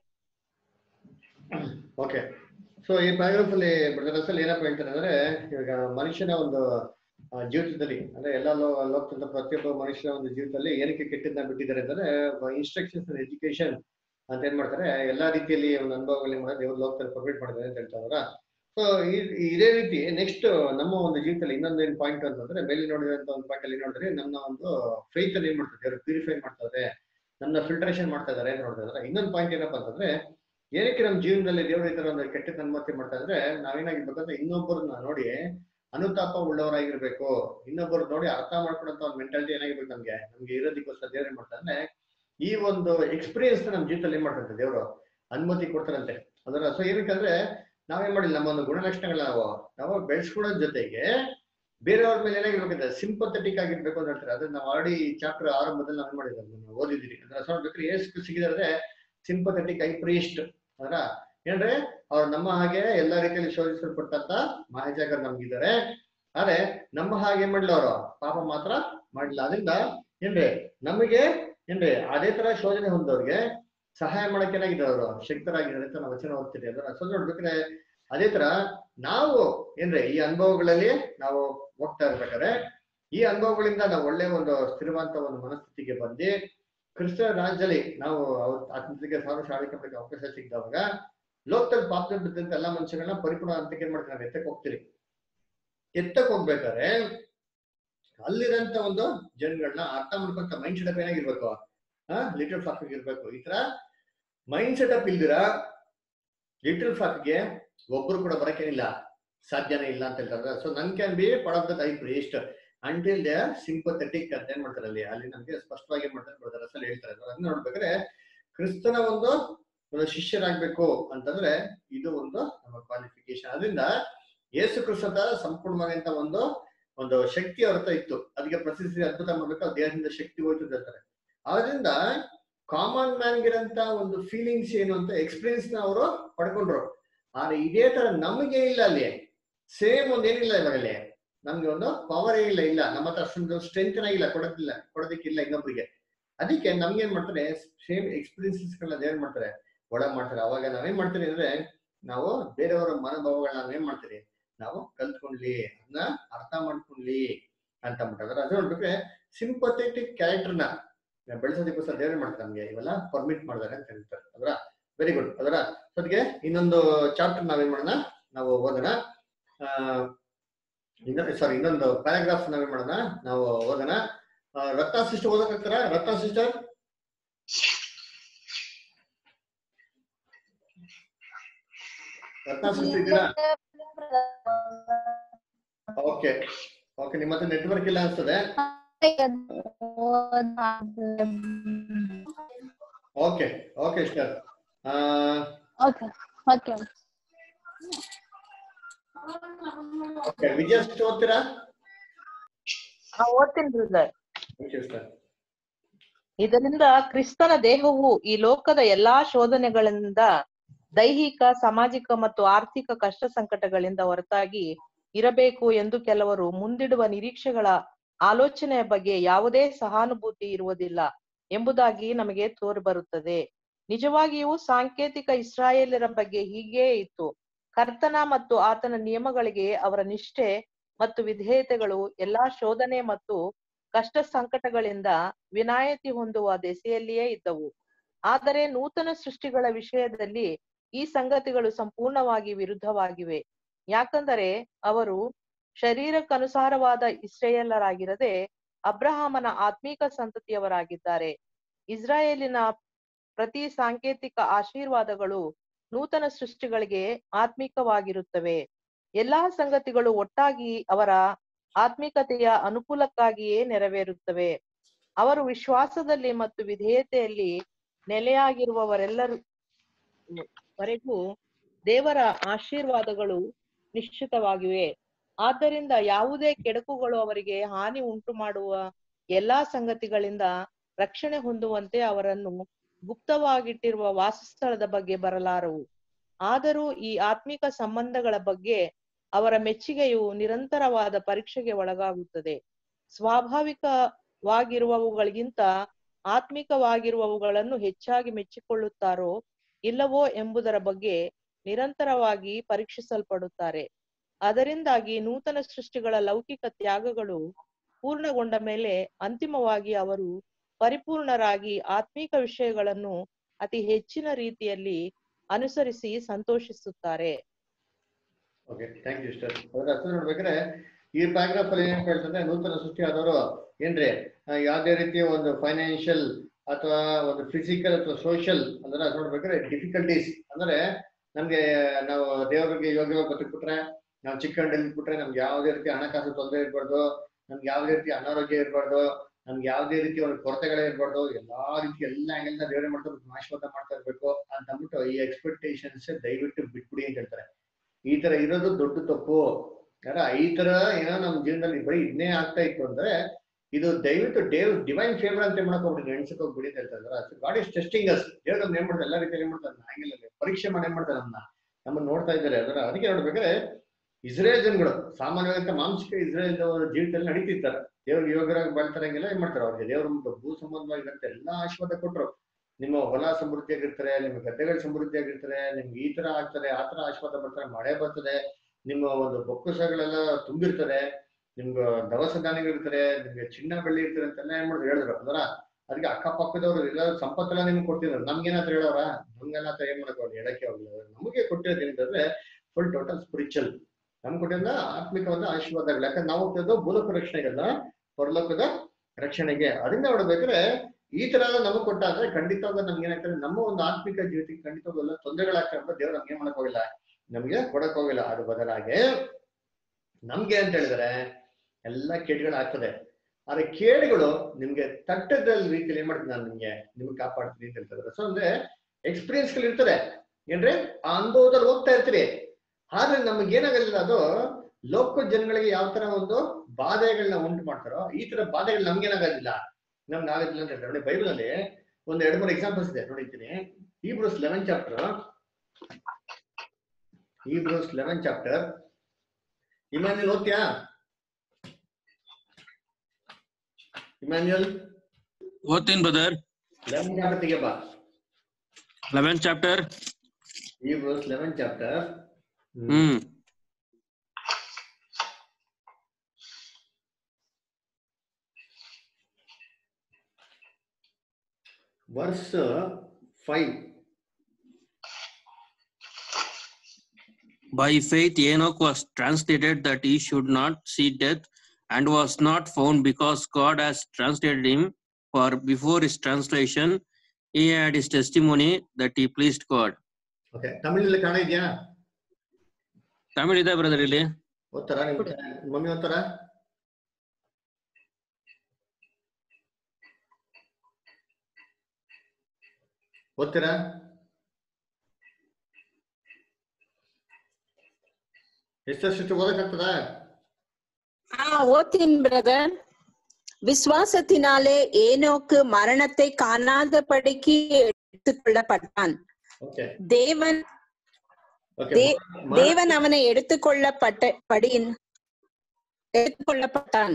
ಓಕೆ ಸೊ ಈ ಪ್ಯಾರಾಗ್ರಾಫ್ ಅಲ್ಲಿ ಬ್ರದರ್ಸ್ ಅಲ್ಲಿ ಏನಪ್ಪ ಹೇಳ್ತಾರೆ ಅಂದ್ರೆ ಇವಾಗ ಮನುಷ್ಯನ ಒಂದು ಆ, ಜೀವಿತದಲ್ಲಿ ಅಂದ್ರೆ ಎಲ್ಲ ಲೋ ಲೋಕದ ಪ್ರತಿಯೊಬ್ಬ ಮನುಷ್ಯನ ಒಂದು ಜೀವಿತದಲ್ಲಿ ಏನಕ್ಕೆ ಕೆಟ್ಟದನ್ನ ಬಿಟ್ಟಿದ್ದಾರೆ ಅಂದ್ರೆ ಇನ್ಸ್ಟ್ರಕ್ಷನ್ಸ್ ಎಜುಕೇಶನ್ ಅಂತ ಏನ್ ಮಾಡ್ತಾರೆ ಎಲ್ಲಾ ರೀತಿಯಲ್ಲಿ ಒಂದು ಅನುಭವಗಳನ್ನ ಮಾಡಿ ದೇವ್ರ ಲೋಕದಲ್ಲಿ ಪ್ರೊವೈಡ್ ಮಾಡಿದ್ದಾರೆ ಅಂತ ಹೇಳ್ತಾರ ಸೊ ಇದೇ ರೀತಿ ನೆಕ್ಸ್ಟ್ ನಮ್ಮ ಒಂದು ಜೀವಿತದಲ್ಲಿ ಇನ್ನೊಂದು ಏನ್ ಪಾಯಿಂಟ್ ಅಂತಂದ್ರೆ ಮೇಲೆ ನೋಡಿದಂತ ಒಂದು ಪಾಯಿಂಟ್ ಅಲ್ಲಿ ನೋಡಿದ್ರೆ ನಮ್ಮ ಒಂದು ಫೇತ್ ಅಲ್ಲಿ ಏನ್ ಮಾಡ್ತಾರೆ ದೇವ್ರು ಪ್ಯೂರಿಫೈ ಮಾಡ್ತಾರೆ ನನ್ನ ಫಿಲ್ಟ್ರೇಷನ್ ಮಾಡ್ತಾ ಇದಾರೆ ಅಂತ ನೋಡ್ತಾ ಇದಾರೆ ಇನ್ನೊಂದು ಪಾಯಿಂಟ್ ಏನಪ್ಪಾ ಅಂತಂದ್ರೆ ಏನಕ್ಕೆ ನಮ್ಮ ಜೀವನದಲ್ಲಿ ದೇವರು ಈ ತರ ಒಂದು ಕೆಟ್ಟ ಅನುಮತಿ ಮಾಡ್ತಾ ಇದ್ರೆ ನಾವೇನಾಗಿರ್ಬೇಕಂದ್ರೆ ಇನ್ನೊಬ್ಬರನ್ನ ನೋಡಿ ಅನುತಾಪ ಉಳ್ಳವರಾಗಿರ್ಬೇಕು ಇನ್ನೊಬ್ಬರು ನೋಡಿ ಅರ್ಥ ಮಾಡ್ಕೊಳಂತ ಒಂದು ಮೆಂಟಾಲಿಟಿ ಏನಾಗಿರ್ಬೇಕು ನಮ್ಗೆ ನಮ್ಗೆ ಇರೋದಕ್ಕೋಸ್ಕರ ದೇವ್ರು ಏನ್ ಮಾಡ್ತಾರೆ ಈ ಒಂದು ಎಕ್ಸ್ಪೀರಿಯನ್ಸ್ ನಮ್ಮ ಜೀವಿತದಲ್ಲಿ ಏನ್ ಮಾಡ್ತಾರೆ ದೇವರು ಅನುಮತಿ ಕೊಡ್ತಾರಂತೆ ಅದರ ಸೊ ಏನಕ್ಕಂದ್ರೆ ನಾವೇನ್ ಮಾಡಿಲ್ಲ ನಮ್ಮ ಒಂದು ಗುಣಲಕ್ಷಣಗಳ ನಾವು ನಾವು ಬೆಳೆಸ್ಕೊಳೋದ್ ಜೊತೆಗೆ ಬೇರೆಯವ್ರ ಮೇಲೆ ಏನಾಗಿರ್ಬೇಕಂದ್ರೆ ಸಿಂಪಥೆಟಿಕ್ ಆಗಿರ್ಬೇಕು ಅಂತ ಹೇಳ್ತಾರೆ ಅದನ್ನ ನಾವು ಆಲ್ರೆಡಿ ಚಾಪ್ಟರ್ ಆರಂಭದಲ್ಲಿ ನಾವು ಮಾಡಿದ್ರೆ ನಾವು ಓದಿದ್ದೀರಿ ಅಂದ್ರೆ ನೋಡ್ಬೇಕ್ರೆ ಏಸು ಸಿಗಿದ್ರೆ ಸಿಂಪಥೆಟಿಕ್ ಐ ಪ್ರೀಸ್ಟ್ ಅದರ ಏನ್ರಿ ಅವ್ರು ನಮ್ಮ ಹಾಗೆ ಎಲ್ಲಾ ರೀತಿಯಲ್ಲಿ ಶೋಧಿಸಲ್ಪಟ್ಟಂತ ಮಹಾಜಾಗರ್ ನಮ್ಗಿದ್ದಾರೆ ಆದ್ರೆ ನಮ್ಮ ಹಾಗೆ ಏನ್ ಮಾಡ್ಲಿ ಅವರು ಪಾಪ ಮಾತ್ರ ಮಾಡ್ಲಿಲ್ಲ ಅದರಿಂದ ಏನ್ರಿ ನಮಗೆ ಏನ್ರಿ ಅದೇ ತರ ಶೋಧನೆ ಹೊಂದವ್ರಿಗೆ ಸಹಾಯ ಮಾಡಕ್ಕೆ ಏನಾಗಿದ್ದಾರೆ ಅವರು ಶಕ್ತರಾಗಿದ್ದಾರೆ ಅಂತ ನಾವು ವಚನ ಓದ್ತೀರಿ ಅದರ ಸೊ ನೋಡ್ಬೇಕಾದ್ರೆ ಅದೇ ತರ ನಾವು ಏನ್ರಿ ಈ ಅನುಭವಗಳಲ್ಲಿ ನಾವು ಹೋಗ್ತಾ ಇರ್ಬೇಕಾದ್ರೆ ಈ ಅನುಭವಗಳಿಂದ ನಾವು ಒಳ್ಳೆ ಒಂದು ಸ್ಥಿರವಂತ ಒಂದು ಮನಸ್ಥಿತಿಗೆ ಬಂದು ಕ್ರಿಸ್ತ ರಾಜ್ಯದಲ್ಲಿ ನಾವು ಆತ್ಮೀಯತೆಗೆ ಸಾವಿರ ಶಾಲೆಗೆ ಮಾಡಕ್ಕೆ ಅವಕಾಶ ಸಿಕ್ಕಿದವಾಗ ಲೋಕದಲ್ಲಿ ಪಾಪ ಬಿದ್ದಂತ ಎಲ್ಲಾ ಮನುಷ್ಯಗಳನ್ನ ಪರಿಪೂರ್ಣ ಹಂತಕ್ಕೆ ಏನ್ ಮಾಡ್ತೀವಿ ನಾವು ಎತ್ತಕ್ಕೆ ಹೋಗ್ತೀರಿ ಎತ್ತಕ್ ಹೋಗ್ಬೇಕಾದ್ರೆ ಅಲ್ಲಿರಂತ ಒಂದು ಜನಗಳನ್ನ ಅರ್ಥ ಮಾಡ್ಕೊಂತ ಮೈಂಡ್ ಸೆಟಪ್ ಏನಾಗಿರ್ಬೇಕು ಆ ಲಿಟಲ್ ಫಾಕ್ ಇರ್ಬೇಕು ಈ ತರ ಮೈಂಡ್ ಸೆಟಪ್ ಇಲ್ದಿರ ಲಿಟಲ್ ಫಾಕ್ಗೆ ಒಬ್ರು ಕೂಡ ಬರಕೇನಿಲ್ಲ ಸಾಧ್ಯನೇ ಇಲ್ಲ ಅಂತ ಹೇಳ್ತಾರೆ so none can be part of the type ಇಷ್ಟ ಅಂಟಿಲ್ ದೇ ಸಿಂಪಥೆಟಿಕ್ ಅಂತ ಏನ್ ಮಾಡ್ತಾರೆ ಅಲ್ಲಿ ಅಲ್ಲಿ ನಮ್ಗೆ ಸ್ಪಷ್ಟವಾಗಿ ಏನ್ ಮಾಡ್ತಾರೆ ಬರ್ತಾರೆ ಅಸಲು ಹೇಳ್ತಾರೆ ಅದನ್ನ ನೋಡ್ಬೇಕಾದ್ರೆ ಕ್ರಿಸ್ತನ ಒಂದು ಒಂದು ಶಿಷ್ಯರಾಗ್ಬೇಕು ಅಂತಂದ್ರೆ ಇದು ಒಂದು ನಮ್ಮ ಕ್ವಾಲಿಫಿಕೇಶನ್ ಅದರಿಂದ ಯೇಸು ಕ್ರಿಸ್ತದ ಸಂಪೂರ್ಣವಾದಂತ ಒಂದು ಒಂದು ಶಕ್ತಿ ಅವ್ರ ಹತ್ರ ಇತ್ತು ಅದಕ್ಕೆ ಪ್ರಸಿದ್ಧಿ ಅದ್ಭುತ ಮಾಡ್ಬೇಕು ಆ ದೇಹದಿಂದ ಶಕ್ತಿ ಹೋಯ್ತು ಅಂತ ಹೇಳ್ತಾರೆ ಆದ್ರಿಂದ ಕಾಮನ್ ಮ್ಯಾನ್ಗಿರಂತ ಒಂದು ಫೀಲಿಂಗ್ಸ್ ಏನು ಅಂತ ಎಕ್ಸ್ಪೀರಿಯನ್ಸ್ ನ ಅವರು ಪಡ್ಕೊಂಡ್ರು ಆದ್ರೆ ಇದೇ ತರ ನಮಗೆ ಇಲ್ಲ ಅಲ್ಲಿ ಸೇಮ್ ಒಂದ್ ಏನಿಲ್ಲ ಇವಾಗ ಅಲ್ಲಿ ನಮ್ಗೆ ಒಂದು ಪವರ್ ಇಲ್ಲ ಇಲ್ಲ ನಮ್ಮ ಹತ್ರ ಅಷ್ಟೊಂದು ಸ್ಟ್ರೆಂತ್ ಇಲ್ಲ ಕೊಡೋದಿಲ್ಲ ಕೊಡೋದಕ್ಕಿಲ್ಲ ಇನ್ನೊಬ್ರಿಗೆ ಅದಕ್ಕೆ ನಮ್ಗೆ ಏನ್ ಮಾಡ್ತಾರೆ ಸೇಮ್ ಎಕ್ಸ್ಪೀರಿಯನ್ಸಸ್ ಗಳನ್ನ ಏನ್ ಮಾಡ್ತಾರೆ ಒಳಗ್ ಮಾಡ್ತಾರೆ ಅವಾಗ ನಾವೇನ್ ಮಾಡ್ತೀವಿ ಅಂದ್ರೆ ನಾವು ಬೇರೆಯವರ ಮನೋಭಾವಗಳನ್ನ ನಾವೇನ್ ಮಾಡ್ತೀವಿ ನಾವು ಕಲ್ತ್ಕೊಂಡ್ಲಿ ಅದನ್ನ ಅರ್ಥ ಮಾಡ್ಕೊಂಡ್ಲಿ ಅಂತ ಅಂದ್ಬಿಟ್ಟು ಅದು ನೋಡ್ಬೇಕ್ರೆ ಸಿಂಪಥೆಟಿಕ್ ಕ್ಯಾರೆಕ್ಟರ್ನ ಬೆಳೆಸೋದಕ್ಕೋಸ್ಕರ ದೇವ್ರೆ ಮಾಡ್ತಾರೆ ನಮ್ಗೆ ಇವೆಲ್ಲ ಪರ್ಮಿಟ್ ಮಾಡಿದಾರೆ ಅಂತ ಹೇಳ್ತಾರೆ ಅದರ ವೆರಿ ಗುಡ್ ಅದರ ಅದಕ್ಕೆ ಇನ್ನೊಂದು ಚಾಪ್ಟರ್ ನಾವೇನ್ ಮಾಡೋಣ ನಾವು ಓದೋಣ ಆ ಇನ್ನೊಂದು ಸಾರಿ ಇನ್ನೊಂದು ಪ್ಯಾರಾಗ್ರಾಫ್ ನಾವೇನ್ ಮಾಡೋಣ ನಾವು ಓದೋಣ ಆ, ರತ್ನ ಸಿಸ್ಟರ್ ಓದಕ್ಕಾಗ್ತಾರ ರತ್ನ ಸಿಸ್ಟರ್ ರತ್ನ ಸಿಸ್ಟರ್ ಇದ್ದೀರಾ ಓಕೆ ಓಕೆ ನಿಮ್ಮ ಹತ್ರ ನೆಟ್ವರ್ಕ್ ಇಲ್ಲ ಅನ್ಸ್ತದೆ okay okay sir okay okay okay Vijaya sister ಓದ್ತೀರಾ ಓದ್ತೀನಿ ಬ್ರದರ್ ಓಕೆ ಸರ್ ಇದರಿಂದ ಕ್ರಿಸ್ತನ ದೇಹವು ಈ ಲೋಕದ ಎಲ್ಲಾ ಶೋಧನೆಗಳಿಂದ ದೈಹಿಕ ಸಾಮಾಜಿಕ ಮತ್ತು ಆರ್ಥಿಕ ಕಷ್ಟ ಸಂಕಟಗಳಿಂದ ಹೊರತಾಗಿ ಇರಬೇಕು ಎಂದು ಕೆಲವರು ಮುಂದಿಡುವ ನಿರೀಕ್ಷೆಗಳ ಆಲೋಚನೆಯ ಬಗ್ಗೆ ಯಾವುದೇ ಸಹಾನುಭೂತಿ ಇರುವುದಿಲ್ಲ ಎಂಬುದಾಗಿ ನಮಗೆ ತೋರಿಬರುತ್ತದೆ ನಿಜವಾಗಿಯೂ ಸಾಂಕೇತಿಕ ಇಸ್ರಾಯೇಲರ ಬಗ್ಗೆ ಹೀಗೇ ಇತ್ತು ಕರ್ತನ ಮತ್ತು ಆತನ ನಿಯಮಗಳಿಗೆ ಅವರ ನಿಷ್ಠೆ ಮತ್ತು ವಿಧೇಯತೆಗಳು ಎಲ್ಲಾ ಶೋಧನೆ ಮತ್ತು ಕಷ್ಟ ಸಂಕಟಗಳಿಂದ ವಿನಾಯಿತಿ ಹೊಂದುವ ದೆಸೆಯಲ್ಲಿಯೇ ಇದ್ದವು ಆದರೆ ನೂತನ ಸೃಷ್ಟಿಗಳ ವಿಷಯದಲ್ಲಿ ಈ ಸಂಗತಿಗಳು ಸಂಪೂರ್ಣವಾಗಿ ವಿರುದ್ಧವಾಗಿವೆ ಯಾಕಂದರೆ ಅವರು ಶರೀರಕ್ಕನುಸಾರವಾದ ಇಸ್ರೇಲರಾಗಿರದೆ ಅಬ್ರಹಾಮನ ಆತ್ಮೀಕ ಸಂತತಿಯವರಾಗಿದ್ದಾರೆ ಇಸ್ರಾಯೇಲಿನ ಪ್ರತಿ ಸಾಂಕೇತಿಕ ಆಶೀರ್ವಾದಗಳು ನೂತನ ಸೃಷ್ಟಿಗಳಿಗೆ ಆತ್ಮಿಕವಾಗಿರುತ್ತವೆ ಎಲ್ಲಾ ಸಂಗತಿಗಳು ಒಟ್ಟಾಗಿ ಅವರ ಆತ್ಮಿಕತೆಯ ಅನುಕೂಲಕ್ಕಾಗಿಯೇ ನೆರವೇರುತ್ತವೆ ಅವರು ವಿಶ್ವಾಸದಲ್ಲಿ ಮತ್ತು ವಿಧೇಯತೆಯಲ್ಲಿ ನೆಲೆಯಾಗಿರುವವರೆಲ್ಲರೂ ವರೆಗೂ ದೇವರ ಆಶೀರ್ವಾದಗಳು ನಿಶ್ಚಿತವಾಗಿವೆ ಆದ್ದರಿಂದ ಯಾವುದೇ ಕೆಡಕುಗಳು ಅವರಿಗೆ ಹಾನಿ ಉಂಟು ಮಾಡುವ ಎಲ್ಲಾ ಸಂಗತಿಗಳಿಂದ ರಕ್ಷಣೆ ಹೊಂದುವಂತೆ ಅವರನ್ನು ಗುಪ್ತವಾಗಿಟ್ಟಿರುವ ವಾಸಸ್ಥಳದ ಬಗ್ಗೆ ಬರಲಾರವು ಆದರೂ ಈ ಆತ್ಮಿಕ ಸಂಬಂಧಗಳ ಬಗ್ಗೆ ಅವರ ಮೆಚ್ಚುಗೆಯು ನಿರಂತರವಾದ ಪರೀಕ್ಷೆಗೆ ಒಳಗಾಗುತ್ತದೆ ಸ್ವಾಭಾವಿಕವಾಗಿರುವವುಗಳಿಗಿಂತ ಆತ್ಮಿಕವಾಗಿರುವವುಗಳನ್ನು ಹೆಚ್ಚಾಗಿ ಮೆಚ್ಚಿಕೊಳ್ಳುತ್ತಾರೋ ಇಲ್ಲವೋ ಎಂಬುದರ ಬಗ್ಗೆ ನಿರಂತರವಾಗಿ ಪರೀಕ್ಷಿಸಲ್ಪಡುತ್ತಾರೆ ಅದರಿಂದಾಗಿ ನೂತನ ಸೃಷ್ಟಿಗಳ ಲೌಕಿಕ ತ್ಯಾಗಗಳು ಪೂರ್ಣಗೊಂಡ ಮೇಲೆ ಅಂತಿಮವಾಗಿ ಅವರು ಪರಿಪೂರ್ಣರಾಗಿ ಆತ್ಮಿಕ ವಿಷಯಗಳನ್ನು ಅತಿ ಹೆಚ್ಚಿನ ರೀತಿಯಲ್ಲಿ ಅನುಸರಿಸಿ ಸಂತೋಷಿಸುತ್ತಾರೆ ಓಕೆ ಥ್ಯಾಂಕ್ ಯು ಸರ್ ಅದರ ಅರ್ಥ ನೋಡ್ಬೇಕಾದ್ರೆ ಈ ಪ್ಯಾರಾಗ್ರಾಫ್ ಅಲ್ಲಿ ಏನ್ ಹೇಳ್ತಂದ್ರೆ ನೂತನ ಸೃಷ್ಟಿ ಆದವರು ಏನ್ರಿ ಆ, ಯಾವ್ದೇ ರೀತಿಯ ಒಂದು ಫೈನಾನ್ಷಿಯಲ್ ಅಥವಾ ಒಂದು ಫಿಸಿಕಲ್ ಅಥವಾ ಸೋಷಿಯಲ್ ಅಂದ್ರೆ ಅದ್ ನೋಡ್ಬೇಕಾದ್ರೆ ಡಿಫಿಕಲ್ಟೀಸ್ ಅಂದ್ರೆ ನಮ್ಗೆ ನಾವು ದೇವರಿಗೆ ಯೋಗ್ಯವಾಗಿ ಬದುಕ್ಬಿಟ್ರೆ ನಾವು ಚಿಕ್ಕಂಡಲ್ಲಿ ಬಿಟ್ರೆ ನಮ್ಗೆ ಯಾವುದೇ ರೀತಿ ಹಣಕಾಸು ತೊಂದರೆ ಇರ್ಬಾರ್ದು ನಮ್ಗೆ ಯಾವುದೇ ರೀತಿ ಅನಾರೋಗ್ಯ ಇರ್ಬಾರ್ದು ನಮ್ಗೆ ಯಾವುದೇ ರೀತಿ ಒಂದು ಕೊರತೆಗಳೇ ಇರ್ಬಾರ್ದು ಎಲ್ಲಾ ರೀತಿ ಎಲ್ಲ ಆಂಗಲ್ನ ದೇವರೇ ಮಾಡ್ತಾ ಆಶೀರ್ವಾದ ಮಾಡ್ತಾ ಇರ್ಬೇಕು ಅಂತ ಅಂದ್ಬಿಟ್ಟು ಈ ಎಕ್ಸ್ಪೆಕ್ಟೇಷನ್ಸ್ ದಯವಿಟ್ಟು ಬಿಟ್ಬಿಡಿ ಅಂತ ಹೇಳ್ತಾರೆ ಈ ತರ ಇರೋದು ದೊಡ್ಡ ತಪ್ಪು ಯಾರ ಈ ತರ ಏನೋ ನಮ್ ಜೀವನದಲ್ಲಿ ಬರೀ ಇದನ್ನೇ ಆಗ್ತಾ ಇತ್ತು ಅಂದ್ರೆ ಇದು ದಯವಿಟ್ಟು ದೇವ್ ಡಿವೈನ್ ಫೇವರ್ ಅಂತ ಮಾಡಕ್ ಹೋಗ್ಬಿಡಿ ಎಣ್ಸಕ್ ಹೋಗ್ಬಿಡಿ ಅಂತ ಹೇಳ್ತಾರೆ ಗಾಡ್ ಇಸ್ ಟೆಸ್ಟಿಂಗ್ ಅಸ್ ದೇವ್ರ ನಮ್ನ ಏನ್ ಮಾಡ್ತಾರೆ ಎಲ್ಲ ರೀತಿಯಲ್ಲಿ ಏನ್ ಮಾಡ್ತಾರೆ ಹಂಗಿಲ್ಲ ಪರೀಕ್ಷೆ ಮಾಡಿ ಏನ್ ಮಾಡ್ತಾರೆ ನಮ್ಮನ್ನ ನಮ್ಮನ್ನ ನೋಡ್ತಾ ಇದ್ದಾರೆ ಅದರ ಅದಕ್ಕೆ ನೋಡ್ಬೇಕಾದ್ರೆ ಇಸ್ರೇಲ್ ಜನಗಳು ಸಾಮಾನ್ಯವಾಗಿ ಮಾಂಸಿಕ ಇಸ್ರೇಲ್ ಜೀವಿತದಲ್ಲಿ ನಡೀತಿರ್ತಾರೆ ದೇವ್ರ ಯೋಗರಾಗಿ ಬಾಳ್ತಾರಂಗಿಲ್ಲ ಏನ್ ಮಾಡ್ತಾರೆ ಅವ್ರಿಗೆ ದೇವ್ರ ಒಂದು ಭೂ ಸಂಬಂಧವಾಗಿರುತ್ತೆ ಎಲ್ಲಾ ಆಶೀರ್ವಾದ ಕೊಟ್ರು ನಿಮ್ಮ ಹೊಲ ಸಮೃದ್ಧಿಯಾಗಿರ್ತಾರೆ ನಿಮ್ಮ ಗದ್ದೆಗಳು ಸಮೃದ್ಧಿಯಾಗಿರ್ತಾರೆ ನಿಮ್ಗೆ ಈ ತರ ಆಗ್ತದೆ ಆ ತರ ಆಶೀರ್ವಾದ ಬರ್ತಾರೆ ಮಳೆ ಬರ್ತದೆ ನಿಮ್ಮ ಒಂದು ಬೊಕ್ಕಸಗಳೆಲ್ಲ ತುಂಬಿರ್ತದೆ ನಿಮ್ಗೆ ದವಸ ಧಾನ್ಯಗಳಿರ್ತಾರೆ ನಿಮ್ಗೆ ಚಿನ್ನ ಬೆಳ್ಳಿ ಇರ್ತಾರೆ ಅಂತೆಲ್ಲ ಏನ್ ಮಾಡಿದ್ರು ಹೇಳಿದ್ರು ಅದರ ಅದಕ್ಕೆ ಅಕ್ಕಪಕ್ಕದವ್ರು ಎಲ್ಲ ಸಂಪತ್ತೆಲ್ಲ ನಿಮ್ಗೆ ಕೊಟ್ಟಿದ್ರು ನಮ್ಗೇನಾದ್ರು ಹೇಳೋರ ನಮ್ಗೇನಾದ್ರು ಏನ್ ಮಾಡಕ್ ಹೋಗ್ಲಿ ಹೇಳಕ್ಕೆ ಹೋಗ್ಲಿ ನಮಗೆ ಕೊಟ್ಟಿರೋದು ಏನಂತಂದ್ರೆ ಫುಲ್ ಟೋಟಲ್ ಸ್ಪಿರಿಚುವಲ್ ನಮ್ಗೆ ಕೊಟ್ಟಿದ್ದ ಆತ್ಮಿಕವಾದ ಆಶೀರ್ವಾದಗಳು ಯಾಕಂದ್ರೆ ನಾವು ಹೋಗ್ತಿರೋದು ಭೂಲೋಕ ರಕ್ಷಣೆಗಲ್ಲ ಪರಲೋಕದ ರಕ್ಷಣೆಗೆ ಅದರಿಂದ ನೋಡ್ಬೇಕಾದ್ರೆ ಈ ತರ ಎಲ್ಲ ನಮಗ್ ಕೊಟ್ಟಾದ್ರೆ ಖಂಡಿತವಾಗ ನಮ್ಗೆ ಏನಾಗ್ತದೆ ನಮ್ಮ ಒಂದು ಆತ್ಮಿಕ ಜೀವಿತಕ್ಕೆ ಖಂಡಿತವಾಗೂ ಎಲ್ಲ ತೊಂದರೆಗಳಾಗ್ತದೆ ದೇವ್ರು ನಮ್ಗೆ ಏನ್ ಮಾಡಕ್ ಹೋಗಿಲ್ಲ ನಮ್ಗೆ ಕೊಡಕ್ ಹೋಗಿಲ್ಲ ಅದ್ರ ಬದಲಾಗಿ ನಮ್ಗೆ ಅಂತ ಹೇಳಿದ್ರೆ ಎಲ್ಲ ಕೇಡುಗಳಾಗ್ತದೆ ಆದ್ರೆ ಕೇಡುಗಳು ನಿಮ್ಗೆ ತಟ್ಟದ ರೀತಿಯಲ್ಲಿ ಏನ್ ಮಾಡ್ತೀನಿ ನಾನು ನಿಮ್ಗೆ ನಿಮ್ಗೆ ಕಾಪಾಡ್ತೀನಿ ಅಂತ ಹೇಳ್ತಾರೆ ಸೊ ಅಂದ್ರೆ ಎಕ್ಸ್ಪೀರಿಯನ್ಸ್ ಗಳು ಇರ್ತದೆ ಏನ್ರಿ ಆ ಅನುಭವದಲ್ಲಿ ಹೋಗ್ತಾ ಇರ್ತೀರಿ ಆದ್ರೆ ನಮ್ಗೆ ಏನಾಗಲಿಲ್ಲ ಅದು ಲೋಕ ಜನಗಳಿಗೆ ಯಾವ ತರ ಒಂದು ಬಾಧೆಗಳನ್ನ ಉಂಟು ಮಾಡ್ತಾರೋ ಈ ತರ ಬಾಧೆಗಳು ನಮ್ಗೇನಾಗೋದಿಲ್ಲ ನಮ್ಗೆ ಆಗೋದಿಲ್ಲ ಅಂತ ಹೇಳ್ತಾರೆ ನೋಡಿ ಬೈಬಲ್ ಅಲ್ಲಿ ಒಂದ್ ಎರಡ್ ಮೂರು ಎಕ್ಸಾಂಪಲ್ಸ್ ಇದೆ ನೋಡಿದ್ದೀನಿ Hebrews eleven chapter Hebrews eleven chapter Emmanuel ಓದ್ತೀಯಾ ಇಮ್ಯಾನ್ಯಲ್ ಓದ್ತೀನಿ ಬ್ರದರ್ ಲೆವೆನ್ ಚಾಪ್ಟರ್ ತೆಗೆ ಬಾ eleven chapter Hebrews eleven chapter hmm verse five By faith, Enoch was translated that he should not see death and was not found because God has translated him. For before his translation, he had his testimony that he pleased God. Okay ತಮಿಳಲ್ಲಿ ಕನ್ನಡ ಇದೆಯಾ ತಮಿಳ್ ಇದೆ brother ಇಲ್ಲಿ ಓದ್ತಾರಾ ನಿಮ್ mummy ಓದ್ತಾರಾ ಓದ್ತೀರಾ ಎಷ್ಟೆಷ್ಟು ಓದಕ್ಕಾಗ್ತದಾ ஆ ஓத்தின் brother விசுவாசத்தினாலே ஏனோக்கு மரணத்தை காணாதபடிக்கு எடுத்துக் கொள்ளப்பட்டான் ಓಕೆ தேவன் ಓಕೆ தே- தேவன் அவனை எடுத்துக்கொள்ளப்பட்ட படியின் எடுத்துக்கொள்ளப்பட்டான்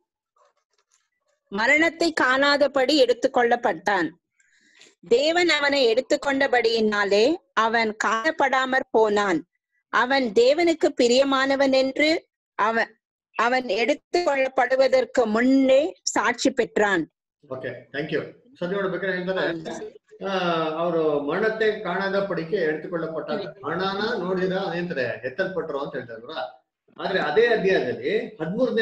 மரணத்தை காணாதபடி எடுத்துக்கொள்ளப்பட்டான் தேவன் அவனை எடுத்துக்கொண்டபடியினாலே அவன் காணப்படாமற் போனான் அவன் தேவனுக்கு பிரியமானவன் என்று அவன் அவன் எடுத்துக்கொள்ளப்படுவதற்கு முன்னே சாட்சி பெற்றான் ಓಕೆ ಥ್ಯಾಂಕ್ ಯು ಸದ್ಯ ನೋಡ್ಬೇಕಾದ್ರೆ ಹೇಳ್ತಾರೆ ಅವರು ಮರಣತೆ ಕಾಣದ ಪಡಿಕೆ ಎಡ್ತುಕೊಳ್ಳಪಟ್ಟ ಮರಣನ ನೋಡಿದ ಏನಂತಾರೆ ಎತ್ತಲ್ಪಟ್ರು ಅಂತ ಹೇಳ್ತಾರಲ್ವಾ ಆದ್ರೆ ಅದೇ ಅಧ್ಯಾಯದಲ್ಲಿ ಹದ್ಮೂರನೇ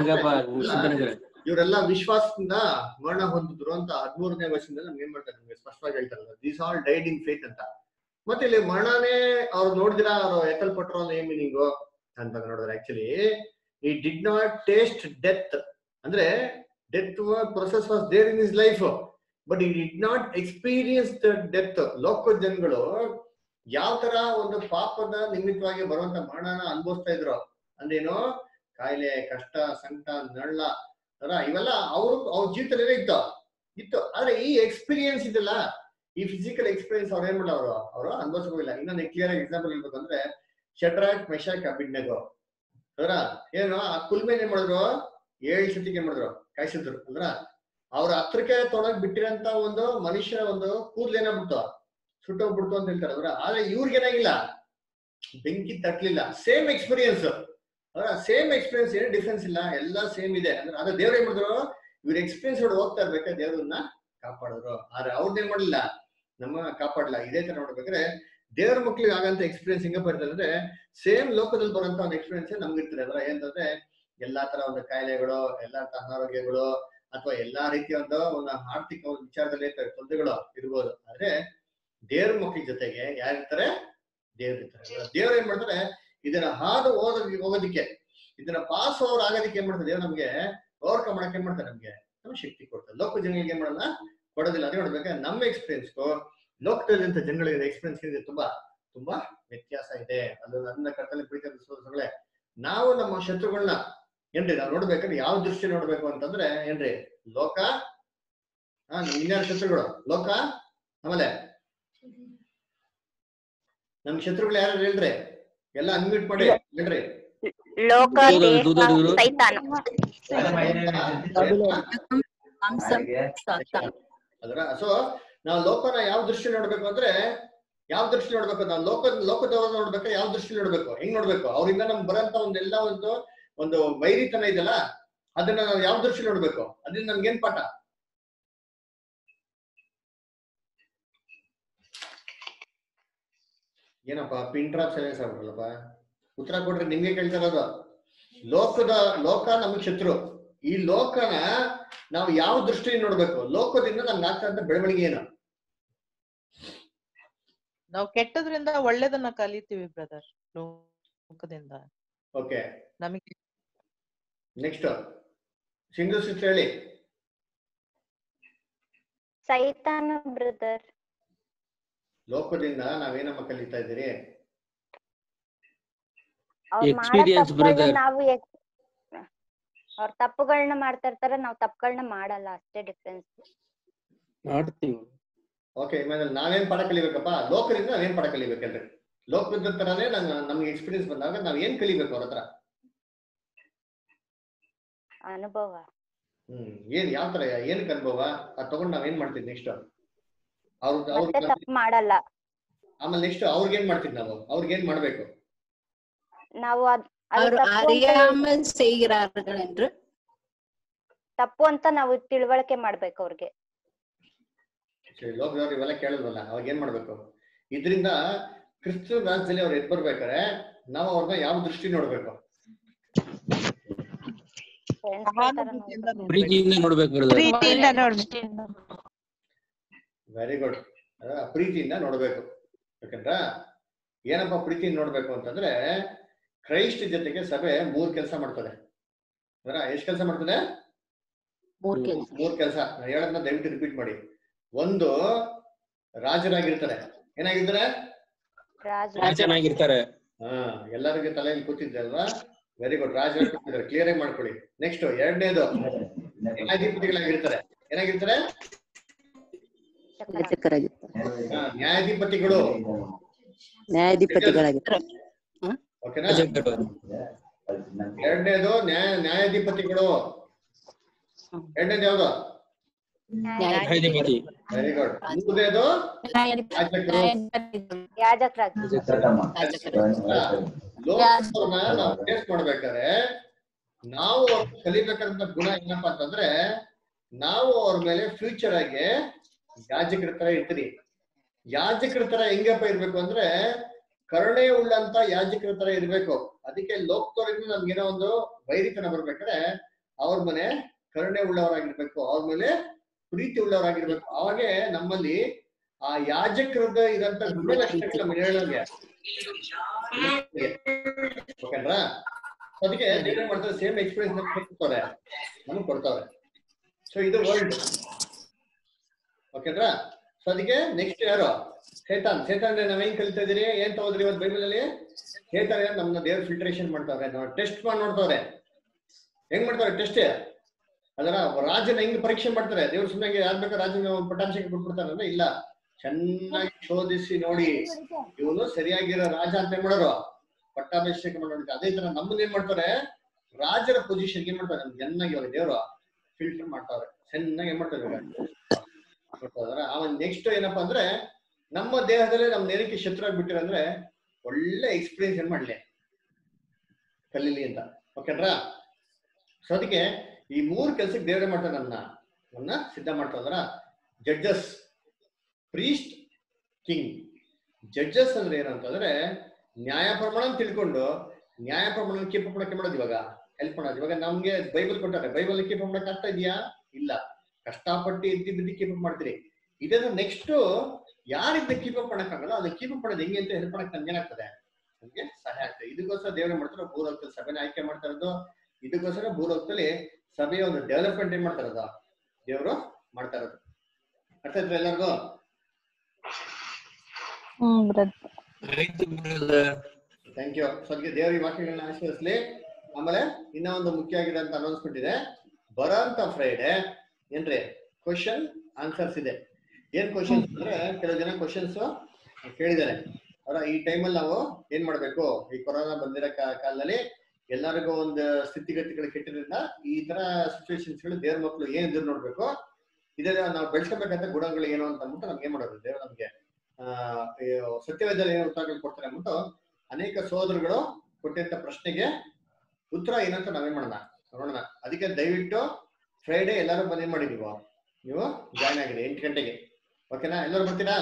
ವಚನ ಇವರೆಲ್ಲ ವಿಶ್ವಾಸದಿಂದ ಮರಣ ಹೊಂದಿದ್ರು ಅಂತ ಹದ್ಮೂರನೇ ವರ್ಷದಿಂದ ನಮ್ಗೆ ಏನ್ ಮಾಡ್ತಾರೆ ನಮ್ಗೆ ಸ್ಪಷ್ಟವಾಗಿ ಹೇಳ್ತಾರಲ್ಲ these all died in faith ಅಂತ ಮತ್ತೆ ಇಲ್ಲಿ ಮರಣನೇ ಅವ್ರು ನೋಡಿದಿರಾ ಅವ್ರು ಎತ್ತಲ್ಪಟ್ರು ಅನ್ನೋ ಏನ್ ಮೀನಿಂಗು ಅಂತ ನೋಡಿದ್ರೆ actually he did not taste death ಅಂದ್ರೆ death process was there in his life but he did not experience the death ಲೋಕ ಜನಗಳು ಯಾವ ತರ ಒಂದು ಪಾಪದ ನಿಮಿತ್ತವಾಗಿ ಬರುವಂತ ಮರಣನ ಅನುಭವಿಸ್ತಾ ಇದ್ರು ಅಂದ್ರೇನು ಕಾಯಿಲೆ ಕಷ್ಟ ಸಂಕಟ ನಳ್ಳ ಅಲ್ಲ ಇವೆಲ್ಲ ಅವರು ಅವ್ರ ಜೀವಿತದಲ್ಲೇ ಇತ್ತು ಇತ್ತು ಆದ್ರೆ ಈ ಎಕ್ಸ್ಪೀರಿಯನ್ಸ್ ಇದೆಲ್ಲ ಈ ಫಿಸಿಕಲ್ ಎಕ್ಸ್ಪೀರಿಯನ್ಸ್ ಅವ್ರು ಏನ್ ಮಾಡಲ್ಲ ಅವರು ಅವರು ಅನುಭವಿಸೋದಿಲ್ಲ ಇನ್ನೊಂದು ಕ್ಲಿಯರ್ ಆಗಿ ಎಕ್ಸಾಂಪಲ್ ಹೇಳ್ಬೇಕಂದ್ರೆ ಶಟ್ರಾಕ್ ಮೆಶಾಕ್ ಅಬಿಡ್ನೆಗೋ ಅದರ ಏನು ಆ ಕುಲ್ಮೇನ್ ಏನ್ ಮಾಡಿದ್ರು ಏಳು ಸತಿಗೆ ಏನ್ ಮಾಡಿದ್ರು ಕಾಯಿಸಿದ್ರು ಅಂದ್ರ ಅವ್ರ ಹತ್ರಕ್ಕೆ ತೊಡಗ್ ಬಿಟ್ಟಿರಂತ ಒಂದು ಮನುಷ್ಯ ಒಂದು ಕೂದ್ಲು ಏನಾಗ್ಬಿಡ್ತು ಸುಟ್ಟೋಗ್ಬಿಡ್ತು ಅಂತ ಹೇಳ್ತಾರೆ ಅದ್ರ ಆದ್ರೆ ಇವ್ರಿಗೇನಾಗಿಲ್ಲ ಬೆಂಕಿ ತಟ್ಲಿಲ್ಲ ಸೇಮ್ ಎಕ್ಸ್ಪೀರಿಯನ್ಸ್ ಅವರ ಸೇಮ್ ಎಕ್ಸ್ಪೀರಿಯನ್ಸ್ ಏನು ಡಿಫ್ರೆನ್ಸ್ ಇಲ್ಲ ಎಲ್ಲ ಸೇಮ್ ಇದೆ ಅಂದ್ರೆ ಅದ್ರ ದೇವ್ರ ಏನ್ ಮಾಡಿದ್ರು ಇವ್ರ ಎಕ್ಸ್ಪೀರಿಯನ್ಸ್ ಹೊಡ್ ಹೋಗ್ತಾ ಇರ್ಬೇಕಾದ್ರೆ ದೇವ್ರನ್ನ ಕಾಪಾಡಿದ್ರು ಆದ್ರೆ ಅವ್ರನ್ನೇನ್ ಮಾಡಿಲ್ಲ ನಮ್ಮ ಕಾಪಾಡಲ್ಲ ಇದೇ ತರ ನೋಡ್ಬೇಕಾದ್ರೆ ದೇವ್ರ ಮಕ್ಳಿಗೆ ಆಗಂತ ಎಕ್ಸ್ಪೀರಿಯನ್ಸ್ ಹೆಂಗ ಬರ್ತಾರೆ ಅಂದ್ರೆ ಸೇಮ್ ಲೋಕದಲ್ಲಿ ಬರುವಂತ ಒಂದು ಎಕ್ಸ್ಪೀರಿಯನ್ಸ್ ನಮ್ಗೆ ಇರ್ತದೆ ಅದ್ರ ಏನಂತಂದ್ರೆ ಎಲ್ಲಾ ತರ ಒಂದು ಕಾಯಿಲೆಗಳು ಎಲ್ಲಾ ತರ ಅನಾರೋಗ್ಯಗಳು ಅಥವಾ ಎಲ್ಲಾ ರೀತಿಯ ಒಂದು ಒಂದು ಆರ್ಥಿಕ ಒಂದು ವಿಚಾರದಲ್ಲಿ ತೊಂದರೆಗಳು ಇರ್ಬೋದು ಆದ್ರೆ ದೇವ್ರ ಮಕ್ಳ ಜೊತೆಗೆ ಯಾರಿರ್ತಾರೆ ದೇವ್ರ ಇರ್ತಾರೆ ದೇವ್ರ ಏನ್ ಮಾಡ್ತಾರೆ ಇದನ್ನ ಹಾದು ಓದ ಹೋಗೋದಿಕ್ಕೆ ಇದನ್ನ ಪಾಸ್ ಓವರ್ ಆಗೋದಿಕ್ಕೆ ಏನ್ ಮಾಡ್ತಾರೆ ದೇವ್ರು ನಮ್ಗೆ ಓವರ್ಕಮ್ ಮಾಡಕ್ಕೆ ಏನ್ ಮಾಡ್ತಾರೆ ನಮ್ಗೆ ನಮ್ಗೆ ಶಕ್ತಿ ಕೊಡ್ತಾರೆ ಲೋಕ ಜನಗಳಿಗೆ ಏನ್ ಮಾಡಲ್ಲ ಕೊಡೋದಿಲ್ಲ ಅದೇ ನೋಡ್ಬೇಕಾದ್ರೆ ನಮ್ಮ ಎಕ್ಸ್ಪೀರಿಯನ್ಸ್ಗೂ ಲೋಕದಲ್ಲಿಂತ ಜನಗಳಿಗೆ ಎಕ್ಸ್ಪೀರಿಯನ್ಸ್ ಇದೆ ತುಂಬಾ ತುಂಬಾ ವ್ಯತ್ಯಾಸ ಇದೆ ಅದು ನನ್ನ ಕರ್ತಲ್ಲಿ ಪ್ರೀತಿ ಸೋದರಗಳೇ ನಾವು ನಮ್ಮ ಶತ್ರುಗಳನ್ನ ಏನ್ರಿ ನಾವು ನೋಡ್ಬೇಕಾದ್ರೆ ಯಾವ ದೃಷ್ಟಿ ನೋಡ್ಬೇಕು ಅಂತಂದ್ರೆ ಏನ್ರಿ ಲೋಕ ಹಾ ಇನ್ಯಾರ ಶತ್ರುಗಳು ಲೋಕ ಆಮೇಲೆ ನಮ್ ಶತ್ರುಗಳು ಯಾರು ಹೇಳ್ರಿ ಎಲ್ಲ ಅನ್ಮ್ಯೂಟ್ ಮಾಡಿ ಹೇಳ್ರಿ ಲೋಕ ದೂರ- ದೇಹ ದೂರ- ದೂರ. ಸೈತಾನ ಅದರ ಸೊ ನಾವು ಲೋಕನ ಯಾವ ದೃಷ್ಟಿ ನೋಡ್ಬೇಕು ಅಂದ್ರೆ ಯಾವ ದೃಷ್ಟಿ ನೋಡ್ಬೇಕು ನಾವು ಲೋಕ ಲೋಕದವ್ರ ನೋಡ್ಬೇಕು ಯಾವ ದೃಷ್ಟಿ ನೋಡ್ಬೇಕು ಹೆಂಗ್ ನೋಡ್ಬೇಕು ಅವರಿಂದ ನಮ್ಗೆ ಬರೋಂತ ಒಂದೆಲ್ಲ ಒಂದು ಒಂದು ವೈರಿತನ ಇದೆಯಲ್ಲ ಅದನ್ನ ನಾವು ಯಾವ ದೃಷ್ಟಿ ನೋಡ್ಬೇಕು ಅದರಿಂದ ನಮ್ಗೇನ್ ಪಾಠ ಏನಪ್ಪ ಪಿನ್ ಡ್ರಾಪ್ ಸೈಲೆನ್ಸ್ ಆಗ್ಬಿಟ್ರಲ್ಲಪ್ಪ ಉತ್ತರ ಕೊಟ್ರೆ ನಿಮ್ಗೆ ಕೇಳ್ತಾ ಇರೋದು ಲೋಕದ ಲೋಕ ನಮಗ್ ಶತ್ರು ಈ ಲೋಕನ ನಾವು ಯಾವ ದೃಷ್ಟಿ ನೋಡ್ಬೇಕು ಲೋಕದಿಂದ ನಮ್ಗೆ ಆಗ್ತಾ ಬೆಳವಣಿಗೆ ಏನು ನಾವು ಕೆಟ್ಟದ್ರಿಂದ ಒಳ್ಳೇದನ್ನ ಕಲಿತೀವಿ ಬ್ರದರ್ ಲೋಕದಿಂದ ಓಕೆ ನಮಗೆ ನೆಕ್ಸ್ಟ್ ಸಿಂಧು ಸಿಸ್ಟರ್ ಹೇಳಿ ಸೈತಾನ ಬ್ರದರ್ ಲೋಕದಿಂದ ನಾವೇನಮ್ಮ ಕಲಿತಾ ಇದ್ದೀರಿ ಅವ್ರು ಮಾಡೋ Experience, ತಪ್ಪುಗಳನ್ನ brother. ನಾವು ಅವ್ರ ತಪ್ಪುಗಳನ್ನ ಮಾಡ್ತಾ ಇರ್ತಾರೆ ನಾವು ತಪ್ಪುಗಳನ್ನ ಮಾಡಲ್ಲ ಅಷ್ಟೇ ಡಿಫ್ರೆನ್ಸ್ ಮಾಡ್ತೀವಿ ಓಕೆ ಇಮೇಲೆ ನಾವೇನ್ ಪಾಠ ಕಲಿಬೇಕಪ್ಪ ಲೋಕದಿಂದ ನಾವೇನ್ ಪಾಠ ಕಲಿಬೇಕಲ್ರಿ ಲೋಕದ ತರಾನೇ ನಂಗೆ ನಮ್ಗೆ ಎಕ್ಸ್ಪೀರಿಯನ್ಸ್ ಬಂದಾಗ ನಾವ್ ಏನ್ ಕಲಿಬೇಕು ಅವ್ರ ಹತ್ರ ಅನುಭವ ಹ್ಮ್ ಏನ್ ಯಾವ ತರ ಏನಕ್ಕೆ ಅನುಭವ ಅದ್ ತಗೊಂಡ್ ನಾವ್ ಏನ್ ಮಾಡ್ತೀವಿ ನೆಕ್ಸ್ಟ್ ಅವ್ರ ಮತ್ತೆ ಅವ್ರ ತಪ್ಪು ಮಾಡಲ್ಲ ಆಮೇಲೆ ನೆಕ್ಸ್ಟ್ ಅವ್ರಿಗೆ ಏನ್ ಮಾಡ್ತೀವಿ ನಾವು ಅವ್ರಿಗೆ ಏನ್ ಮಾಡ್ಬೇಕು ನಾವು ಅದ್ ಅದು அவர் ತಪ್ಪು ಅಂತ அறியாமல் செய்கிறார்கள் என்று ತಪ್ಪು ಅಂತ ನಾವು ತಿಳುವಳಿಕೆ ಮಾಡ್ಬೇಕು ಅವ್ರಿಗೆ ಸರಿ, ಲೋಕದವ್ರು ಇವೆಲ್ಲ ಕೇಳಲ್ವಲ್ಲ ಅವಾಗ ಏನ್ ಮಾಡ್ಬೇಕು ಇದರಿಂದ ಕ್ರಿಸ್ತ ರಾಜ್ಯದಲ್ಲಿ ಅವ್ರು ಎದ್ ಬರ್ಬೇಕಾರೆ ನಾವು ಅವ್ರನ್ನ ಯಾವ ದೃಷ್ಟಿ ನೋಡ್ಬೇಕು ಸಹಾನುಭೂತಿಯಿಂದ ನೋಡ್ಬೇಕು. ಪ್ರೀತಿಯಿಂದ ನೋಡ್ಬೇಕು ಬ್ರದರ್ ಪ್ರೀತಿಯಿಂದ ನೋಡ್ಬೇಕು ವೆರಿ ಗುಡ್ ಪ್ರೀತಿಯಿಂದ ನೋಡ್ಬೇಕು ಯಾಕಂದ್ರ ಏನಪ್ಪ ಪ್ರೀತಿಯಿಂದ ನೋಡ್ಬೇಕು ಅಂತಂದ್ರೆ ಕ್ರೈಸ್ಟ್ ಜೊತೆಗೆ ಸಭೆ ಮೂರ್ ಕೆಲಸ ಮಾಡ್ತದೆ ಅದರ ಎಷ್ಟ್ ಕೆಲಸ ಮಾಡ್ತದೆ ಮೂರ್ ಕೆಲ್ಸ. ಮೂರ್ ಕೆಲಸ ಹೇಳೋದನ್ನ ದಯವಿಟ್ಟು ರಿಪೀಟ್ ಮಾಡಿ ಒಂದು ರಾಜರಾಗಿರ್ತಾರೆ ಏನಾಗಿರ್ತಾರೆ ರಾಜ ಚೆನ್ನಾಗಿರ್ತಾರೆ ಹಾ ಎಲ್ಲರಿಗೂ ತಲೆಯಲ್ಲಿ ಕೂತಿದ್ದೆ ಅಲ್ವಾ ವೆರಿ ಗುಡ್ ರಾಜ ಕ್ಲಿಯರ್ ಆಗಿ ಮಾಡ್ಕೊಳ್ಳಿ ನೆಕ್ಸ್ಟ್ ಎರಡನೇದು ನ್ಯಾಯಾಧಿಪತಿಗಳಾಗಿರ್ತಾರೆ ಏನಾಗಿರ್ತಾರೆ ಹಾ, ನ್ಯಾಯಾಧಿಪತಿಗಳು ನ್ಯಾಯಾಧಿಪತಿಗಳಾಗಿರ್ತಾರೆ ಓಕೆನಾ ಎರಡನೇದು ನ್ಯಾಯ ನ್ಯಾಯಾಧಿಪತಿಗಳು ಎರಡನೇದು ಯಾವ್ದು ನ್ಯಾಯಾಧಿಪತಿ ವೆರಿ ಗುಡ್ ಮೂರನೇದು ಯಾಜಕರು ಯಾಜಕರಾಗಿ ಲೋಕವನ್ನ ನಾವು ಟೇಸ್ಟ್ ಮಾಡ್ಬೇಕಾದ್ರೆ ನಾವು ಅವ್ರ್ ಕಲಿಬೇಕಾದಂತ ಗುಣ ಏನಪ್ಪಾ ಅಂತಂದ್ರೆ ನಾವು ಅವ್ರ ಮೇಲೆ ಫ್ಯೂಚರ್ ಆಗಿ ಯಾಜಕರ ತರ ಇರ್ತೀರಿ ಯಾಜಕರ ತರ ಹೆಂಗಪ್ಪ ಇರ್ಬೇಕು ಅಂದ್ರೆ ಕರುಣೆ ಉಳ್ಳಂತ ಯಾಜಕರ ತರ ಇರ್ಬೇಕು ಅದಕ್ಕೆ ಲೋಕದವರಿಂದ ನಮ್ಗೇನೋ ಒಂದು ವೈರಿತನ ಬರ್ಬೇಕಾದ್ರೆ ಅವ್ರ ಮನೆ ಕರುಣೆ ಉಳ್ಳವರಾಗಿರ್ಬೇಕು ಅವ್ರ ಮೇಲೆ ಪ್ರೀತಿ ಉಳ್ಳವರಾಗಿರ್ಬೇಕು ಅವಾಗೆ ನಮ್ಮಲ್ಲಿ ಆ ಯಾಜಕರದ ಇರಂತ ಗುಣಲಕ್ಷಣಗಳ ಮೇಲೆ ಹೇಳೋಂಗೆ ಓಕೆನಾ ಅದಕ್ಕೆ ಏನ್ ಮಾಡ್ತಾರೆ ಸೇಮ್ ಎಕ್ಸ್ಪೀರಿಯನ್ಸ್ ಕೊಡ್ತಾರೆ ನಮಗ್ ಕೊಡ್ತಾವ್ರೆ ಸೊ ಇದು ವರ್ಲ್ಡ್ ಓಕೆನಾ ಸೊ ಅದಕ್ಕೆ ನೆಕ್ಸ್ಟ್ ಯಾರು ಸೇತಾನ್ ಸೇತಾನ್ ನಾವ್ ಹೆಂಗ್ ಕಲಿತಾ ಇದೀರಿ ಏನ್ ತಗೋದ್ರಿ ಇವತ್ತು ಬೈಬಲ್ ಅಲ್ಲಿ ಸೇತಾನ್ ನಮ್ನ ದೇವ್ರ ಫಿಲ್ಟ್ರೇಷನ್ ಮಾಡ್ತಾವ್ರೆ ನಾವು ಟೆಸ್ಟ್ ಮಾಡಿ ನೋಡ್ತಾವ್ರೆ ಹೆಂಗ್ ಮಾಡ್ತಾರೆ ಟೆಸ್ಟ್ ಅದರ ರಾಜನ ಹೆಂಗ್ ಪರೀಕ್ಷೆ ಮಾಡ್ತಾರೆ ದೇವ್ರ ಸುಮ್ಮನೆ ಯಾರ್ ಬೇಕಾ ರಾಜನ ಪಟ್ಟಾಭಿಷೇಕ ಕೊಟ್ಬಿಡ್ತಾರೆ ಅಂದ್ರೆ ಇಲ್ಲ ಚೆನ್ನಾಗಿ ಶೋಧಿಸಿ ನೋಡಿ ಇವನು ಸರಿಯಾಗಿರೋ ರಾಜ ಅಂತ ಏನ್ ಮಾಡೋರು ಪಟ್ಟಾಭಿಷೇಕ ಮಾಡೋದಕ್ಕೆ ಅದೇ ತರ ನಮ್ಮನ್ನ ಏನ್ ಮಾಡ್ತಾರೆ ರಾಜರ ಪೊಸಿಷನ್ ಏನ್ ಮಾಡ್ತಾರೆ ನಮ್ಗೆ ಚೆನ್ನಾಗಿ ಇವಾಗ ದೇವ್ರು ಫಿಲ್ಟರ್ ಮಾಡ್ತಾವ್ರೆ ಚೆನ್ನಾಗಿ ಏನ್ ಮಾಡ್ತಾರೆ ಇವಾಗ ಮಾಡ್ತಾವ್ರೆ ಆಮೇಲೆ ನೆಕ್ಸ್ಟ್ ಏನಪ್ಪಾ ಅಂದ್ರೆ ನಮ್ಮ ದೇಹದಲ್ಲೇ ನಮ್ ನೇರಕ್ಕೆ ಶತ್ರು ಆಗ್ಬಿಟ್ಟಿರ ಅಂದ್ರೆ ಒಳ್ಳೆ ಎಕ್ಸ್ಪೀರಿಯನ್ಸ್ ಏನ್ ಮಾಡ್ಲಿ ಕಲೀಲಿ ಅಂತ ಓಕೆನ್ರಾ ಸೊ ಅದಕ್ಕೆ ಈ ಮೂರ್ ಕೆಲ್ಸಕ್ಕೆ ದೇವರೇ ಮಾಡ್ತಾರೆ ನನ್ನ ನನ್ನ ಸಿದ್ಧ ಮಾಡ್ತಾರ ಜಡ್ಜಸ್ ಪ್ರೀಸ್ಟ್ ಕಿಂಗ್ ಜಡ್ಜಸ್ ಅಂದ್ರೆ ಏನಂತಂದ್ರೆ ನ್ಯಾಯ ಪ್ರಮಾಣ ತಿಳ್ಕೊಂಡು ನ್ಯಾಯ ಪ್ರಮಾಣ ಕೀಪ್ ಮಾಡಕ್ಕೆ ಮಾಡೋದು ಇವಾಗ ಹೆಲ್ಪ್ ಮಾಡೋದು ಇವಾಗ ನಮ್ಗೆ ಬೈಬಲ್ ಕೊಟ್ಟಾರೆ ಬೈಬಲ್ ಕೀಪ್ ಮಾಡಕ್ ಆಗ್ತಾ ಇದೆಯಾ ಇಲ್ಲ ಕಷ್ಟಪಟ್ಟು ಎದ್ದಿ ಬಿದ್ದಿ ಕೀಪ್ ಮಾಡ್ತೀರಿ ಇದನ್ನ ನೆಕ್ಸ್ಟ್ ಯಾರಿದ್ದ ಕೀಪ್ ಅಪ್ ಮಾಡಕ್ಕಾಗಲ್ಲ ಅದನ್ನ ಕೀಪ್ ಅಪ್ ಮಾಡೋದು ಹೆಂಗೆ ಅಂತ ಹೆಲ್ಪ್ ಮಾಡಕ್ ನಮ್ಗೆ ಏನಾಗ್ತದೆ ನಮ್ಗೆ ಸಹಾಯ ಆಗ್ತದೆ ಇದಕ್ಕೋಸ್ಕರ ದೇವರೇ ಮಾಡ್ತಾರೆ ಭೂಲೋಕದಲ್ಲಿ ಸಭೆನ ಆಯ್ಕೆ ಮಾಡ್ತಾ ಇರೋದು ಇದಕ್ಕೋಸ್ಕರ ಭೂಲೋಕದಲ್ಲಿ ಸಭೆಯ ಒಂದು ಡೆವಲಪ್ಮೆಂಟ್ ಏನ್ ಮಾಡ್ತಾ ಇರೋದು ದೇವರು ಮಾಡ್ತಾ ಇರೋದು ಅರ್ಥ ಆಯ್ತಾ ಎಲ್ಲರಿಗೂ ಹ್ಮ್ ಬ್ರದರ್ ಆಯ್ತು brother. ಥ್ಯಾಂಕ್ ಯು ಸೊ ಅದಕ್ಕೆ ದೇವರ ಈ ವಾಕ್ಯಗಳನ್ನ ಆಶೀರ್ವದಿಸ್ಲಿ ಆಮೇಲೆ ಇನ್ನ ಒಂದು ಮುಖ್ಯ ಆಗಿರೋಂತ ಅನೌನ್ಸ್ಮೆಂಟ್ ಇದೆ ಬರೋಂತ ಫ್ರೈಡೆ ಏನ್ರಿ ಕ್ವಶನ್ ಆನ್ಸರ್ಸ್ ಇದೆ ಏನ್ ಕ್ವಶನ್ಸ್ ಅಂದ್ರೆ ಕೆಲವು ಜನ ಕ್ವಶನ್ಸ್ ಕೇಳಿದ್ದಾರೆ ಅವರ ಈ ಟೈಮಲ್ಲಿ ನಾವು ಏನ್ ಮಾಡ್ಬೇಕು ಈ ಕೊರೋನಾ ಬಂದಿರೋ ಕಾ- ಕಾಲದಲ್ಲಿ ಎಲ್ಲರಿಗೂ ಒಂದು ಸ್ಥಿತಿಗತಿಗಳು ಕೆಟ್ಟಿದ್ರಿಂದ ಈ ತರ ಸಿಚುವೇಶನ್ಸ್ ಗಳು ದೇವ್ರ ಮಕ್ಕಳು ಏನ್ ಎದುರು ನೋಡ್ಬೇಕು ಇದೇ ನಾವು ಬೆಳೆಸ್ಕೋಬೇಕಂತ ಗುಣಗಳು ಏನು ಅಂತ ಅಂದ್ಬಿಟ್ಟು ನಮ್ಗೆ ಏನ್ ಮಾಡೋದು ದೇವ್ರು ನಮ್ಗೆ ಆ ಈ ಸತ್ಯವೇದಲ್ಲಿ ಏನು ಉತ್ತರಗಳು ಕೊಡ್ತಾರೆ ಅಂದ್ಬಿಟ್ಟು ಅನೇಕ ಸೋದರಗಳು ಕೊಟ್ಟಿದ್ದ ಪ್ರಶ್ನೆಗೆ ಉತ್ತರ ಏನಂತ ನಾವೇನ್ ಮಾಡೋಣ ನೋಡೋಣ ಅದಕ್ಕೆ ದಯವಿಟ್ಟು ಫ್ರೈಡೆ ಎಲ್ಲರೂ ಬಂದು ಏನ್ ಮಾಡಿದೀವ ನೀವು ಜಾಯ್ನ್ ಆಗಿದೆ ಎಂಟು ಗಂಟೆಗೆ ಓಕೆನಾ ಎಲ್ಲರೂ ಬರ್ತೀರಾ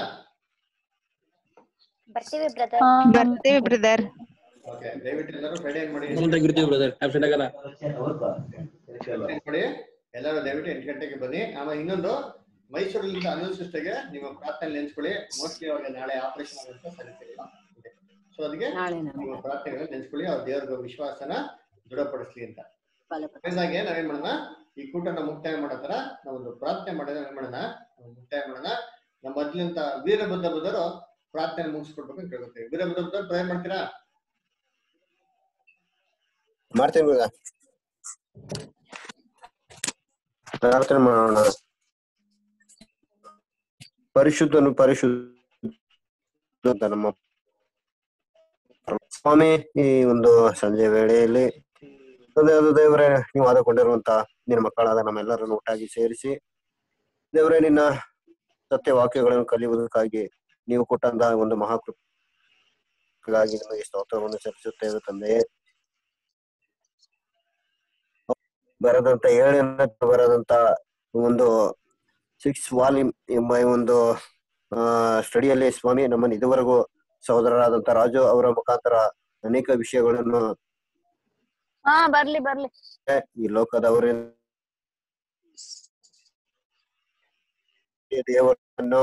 ಬರ್ತೀವಿ ಬ್ರದರ್ ಬರ್ತೀವಿ ಬ್ರದರ್ ಓಕೆ ದಯವಿಟ್ಟು ಎಲ್ಲರೂ ಫ್ರೈಡೆ ಏನ್ ಮಾಡಿ ತೆಗಿರ್ತೀವಿ ಬ್ರದರ್ ಆಬ್ಸೆಂಟ್ ಆಗಲ್ಲ ಏನ್ ಮಾಡಿ ಎಲ್ಲರೂ ದಯವಿಟ್ಟು ಎಂಟು ಗಂಟೆಗೆ ಬನ್ನಿ ಆಮೇಲೆ ಇನ್ನೊಂದು ಮೈಸೂರಿನಿಂದ ಅನಿಲ್ ಸಿಸ್ಟರ್ಗೆ ನಿಮ್ಮ ಪ್ರಾರ್ಥನೆ ನೆನ್ಸ್ಕೊಳ್ಳಿ ಮೋಸ್ಟ್ಲಿ ಅವ್ರಿಗೆ ನಾಳೆ ಆಪರೇಷನ್ ಆಗುತ್ತೆ ಸರಿತಿಲ್ಲ ಸೊ ಅದಕ್ಕೆ ನಿಮ್ಮ ಪ್ರಾರ್ಥನೆಗಳನ್ನ ನೆನ್ಸ್ಕೊಳ್ಳಿ ಅವ್ರ ದೇವ್ರ ವಿಶ್ವಾಸನ ದೃಢಪಡಿಸ್ಲಿ ಅಂತ ಹಾಗೆ ನಾವೇನ್ ಮಾಡೋಣ ಈ ಕೂಟನ ಮುಕ್ತಾಯ ಮಾಡೋ ತರ ನಾವೊಂದು ಪ್ರಾರ್ಥನೆ ಮಾಡಿದ್ರೆ ಏನ್ ಮಾಡೋಣ ನಾವು ಮುಕ್ತಾಯ ಮಾಡೋಣ ನಮ್ಮ ಮೊದ್ಲಿಂತ ವೀರಭದ್ರ ಬುದ್ಧರು ಪ್ರಾರ್ಥನೆ ಮುಗಿಸ್ಕೊಡ್ಬೇಕು ಅಂತ ಕೇಳ್ಕೊತೀವಿ ವೀರಭದ್ರ ಬುದ್ಧರು ಪ್ರೇ ಮಾಡ್ತೀರಾ ಮಾಡ್ತೀನಿ ಬ್ರದರ್ ಪ್ರಾರ್ಥನೆ ಮಾಡೋಣ ಪರಿಶುದ್ಧನು ಪರಿಶುದ್ಧ ಅಂತ ನಮ್ಮ ಸ್ವಾಮಿ ಈ ಒಂದು ಸಂಜೆ ವೇಳೆಯಲ್ಲಿ ತಂದೆ ಅದು ದೇವರೇ ನೀವು ಆದುಕೊಂಡಿರುವಂತ ನಿನ್ನ ಮಕ್ಕಳಾದ ನಮ್ಮೆಲ್ಲರನ್ನು ಒಟ್ಟಾಗಿ ಸೇರಿಸಿ ದೇವರೇ ನಿನ್ನ ಸತ್ಯ ವಾಕ್ಯಗಳನ್ನು ಕಲಿಯುವುದಕ್ಕಾಗಿ ನೀವು ಕೊಟ್ಟಂತಹ ಒಂದು ಮಹಾಕೃಪೆಗಾಗಿ ನಿಮಗೆ ಸ್ತೋತ್ರವನ್ನು ಸಲ್ಲಿಸುತ್ತೇವೆ ತಂದೆಯೇ ಬರದಂತ ಏಳನೇ ಬರದಂತ ಒಂದು ಸಿಕ್ಸ್ ವಾಲ್ಯೂಮ್ ಎಂಬ ಈ ಒಂದು ಆ ಸ್ಟಡಿಯಲ್ಲಿ ಸ್ವಾಮಿ ನಮ್ಮನ್ನು ಇದುವರೆಗೂ ಸಹೋದರರಾದಂತ ರಾಜು ಅವರ ಮುಖಾಂತರ ಅನೇಕ ವಿಷಯಗಳನ್ನು ಹಾ ಬರ್ಲಿ ಬರ್ಲಿ ಈ ಲೋಕದವರ ದೇವರನ್ನು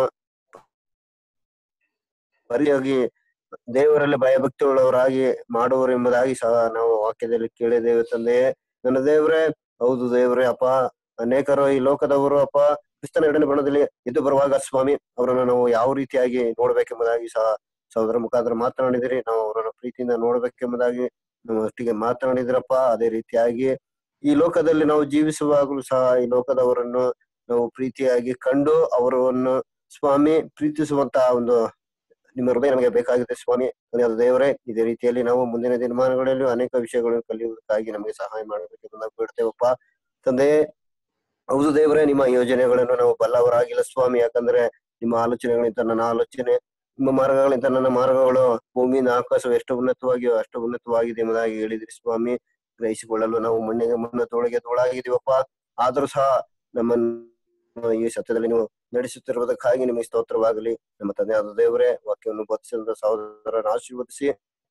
ಪರಿಯಾಗಿ ದೇವರಲ್ಲಿ ಭಯಭಕ್ತಿ ಉಳ್ಳವರಾಗಿ ಮಾಡುವರು ಎಂಬುದಾಗಿ ಸಹ ನಾವು ವಾಕ್ಯದಲ್ಲಿ ಕೇಳಿದ್ದೇವೆ ತಂದೆಯೇ ನನ್ನ ದೇವರೇ ಹೌದು ದೇವರೇ ಅಪ್ಪ ಅನೇಕರು ಈ ಲೋಕದವರು ಅಪ್ಪ ಕ್ರಿಸ್ತನ ಎರಡನೇ ಬಣ್ಣದಲ್ಲಿ ಎದ್ದು ಬರುವಾಗ ಸ್ವಾಮಿ ಅವರನ್ನು ನಾವು ಯಾವ ರೀತಿಯಾಗಿ ನೋಡ್ಬೇಕೆಂಬುದಾಗಿ ಸಹ ಸಹೋದರ ಮುಖಾಂತರ ಮಾತನಾಡಿದಿರಿ ನಾವು ಅವರನ್ನು ಪ್ರೀತಿಯಿಂದ ನೋಡ್ಬೇಕೆಂಬುದಾಗಿ ನಮ್ಮ ಒಟ್ಟಿಗೆ ಮಾತನಾಡಿದ್ರಪ್ಪ ಅದೇ ರೀತಿಯಾಗಿ ಈ ಲೋಕದಲ್ಲಿ ನಾವು ಜೀವಿಸುವಾಗಲೂ ಸಹ ಈ ಲೋಕದವರನ್ನು ನಾವು ಪ್ರೀತಿಯಾಗಿ ಕಂಡು ಅವರನ್ನು ಸ್ವಾಮಿ ಪ್ರೀತಿಸುವಂತಹ ಒಂದು ನಿಮ್ಮ ಹೃದಯ ನಮಗೆ ಬೇಕಾಗಿದೆ ಸ್ವಾಮಿ ಅದು ದೇವರೇ ಇದೇ ರೀತಿಯಲ್ಲಿ ನಾವು ಮುಂದಿನ ದಿನಮಾನಗಳಲ್ಲಿ ಅನೇಕ ವಿಷಯಗಳನ್ನು ಕಲಿಯುವುದಕ್ಕಾಗಿ ನಮಗೆ ಸಹಾಯ ಮಾಡಬೇಕೆಂದು ನಾವು ಬಿಡ್ತೇವಪ್ಪ ತಂದೆಯೇ ಹೌದು ದೇವರೇ ನಿಮ್ಮ ಯೋಜನೆಗಳನ್ನು ನಾವು ಬಲ್ಲವರಾಗಿಲ್ಲ ಸ್ವಾಮಿ ಯಾಕಂದ್ರೆ ನಿಮ್ಮ ಆಲೋಚನೆಗಳಿಂದ ನನ್ನ ಆಲೋಚನೆ ನಿಮ್ಮ ಮಾರ್ಗಗಳಿಂದ ನನ್ನ ಮಾರ್ಗಗಳು ಭೂಮಿಯಿಂದ ಆಕಾಶವು ಎಷ್ಟು ಉನ್ನತವಾಗಿಯೋ ಅಷ್ಟು ಉನ್ನತವಾಗಿದೆ ಎಂಬುದಾಗಿ ಹೇಳಿದ್ರಿ ಸ್ವಾಮಿ ಗ್ರಹಿಸಿಕೊಳ್ಳಲು ನಾವು ಮಣ್ಣಿಗೆ ಮಣ್ಣು ತೋಳಿಗೆ ತೋಳಾಗಿದ್ದೀವಪ್ಪ ಆದರೂ ಸಹ ನಮ್ಮನ್ನು ಈ ಸತ್ಯದಲ್ಲಿ ನೀವು ನಡೆಸುತ್ತಿರುವುದಕ್ಕಾಗಿ ನಿಮಗೆ ಸ್ತೋತ್ರವಾಗಲಿ ನಮ್ಮ ತಂದೆಯಾದ ದೇವರೇ ವಾಕ್ಯವನ್ನು ಬೋಧಿಸಿದ ಸಹೋದರನ ಆಶೀರ್ವದಿಸಿ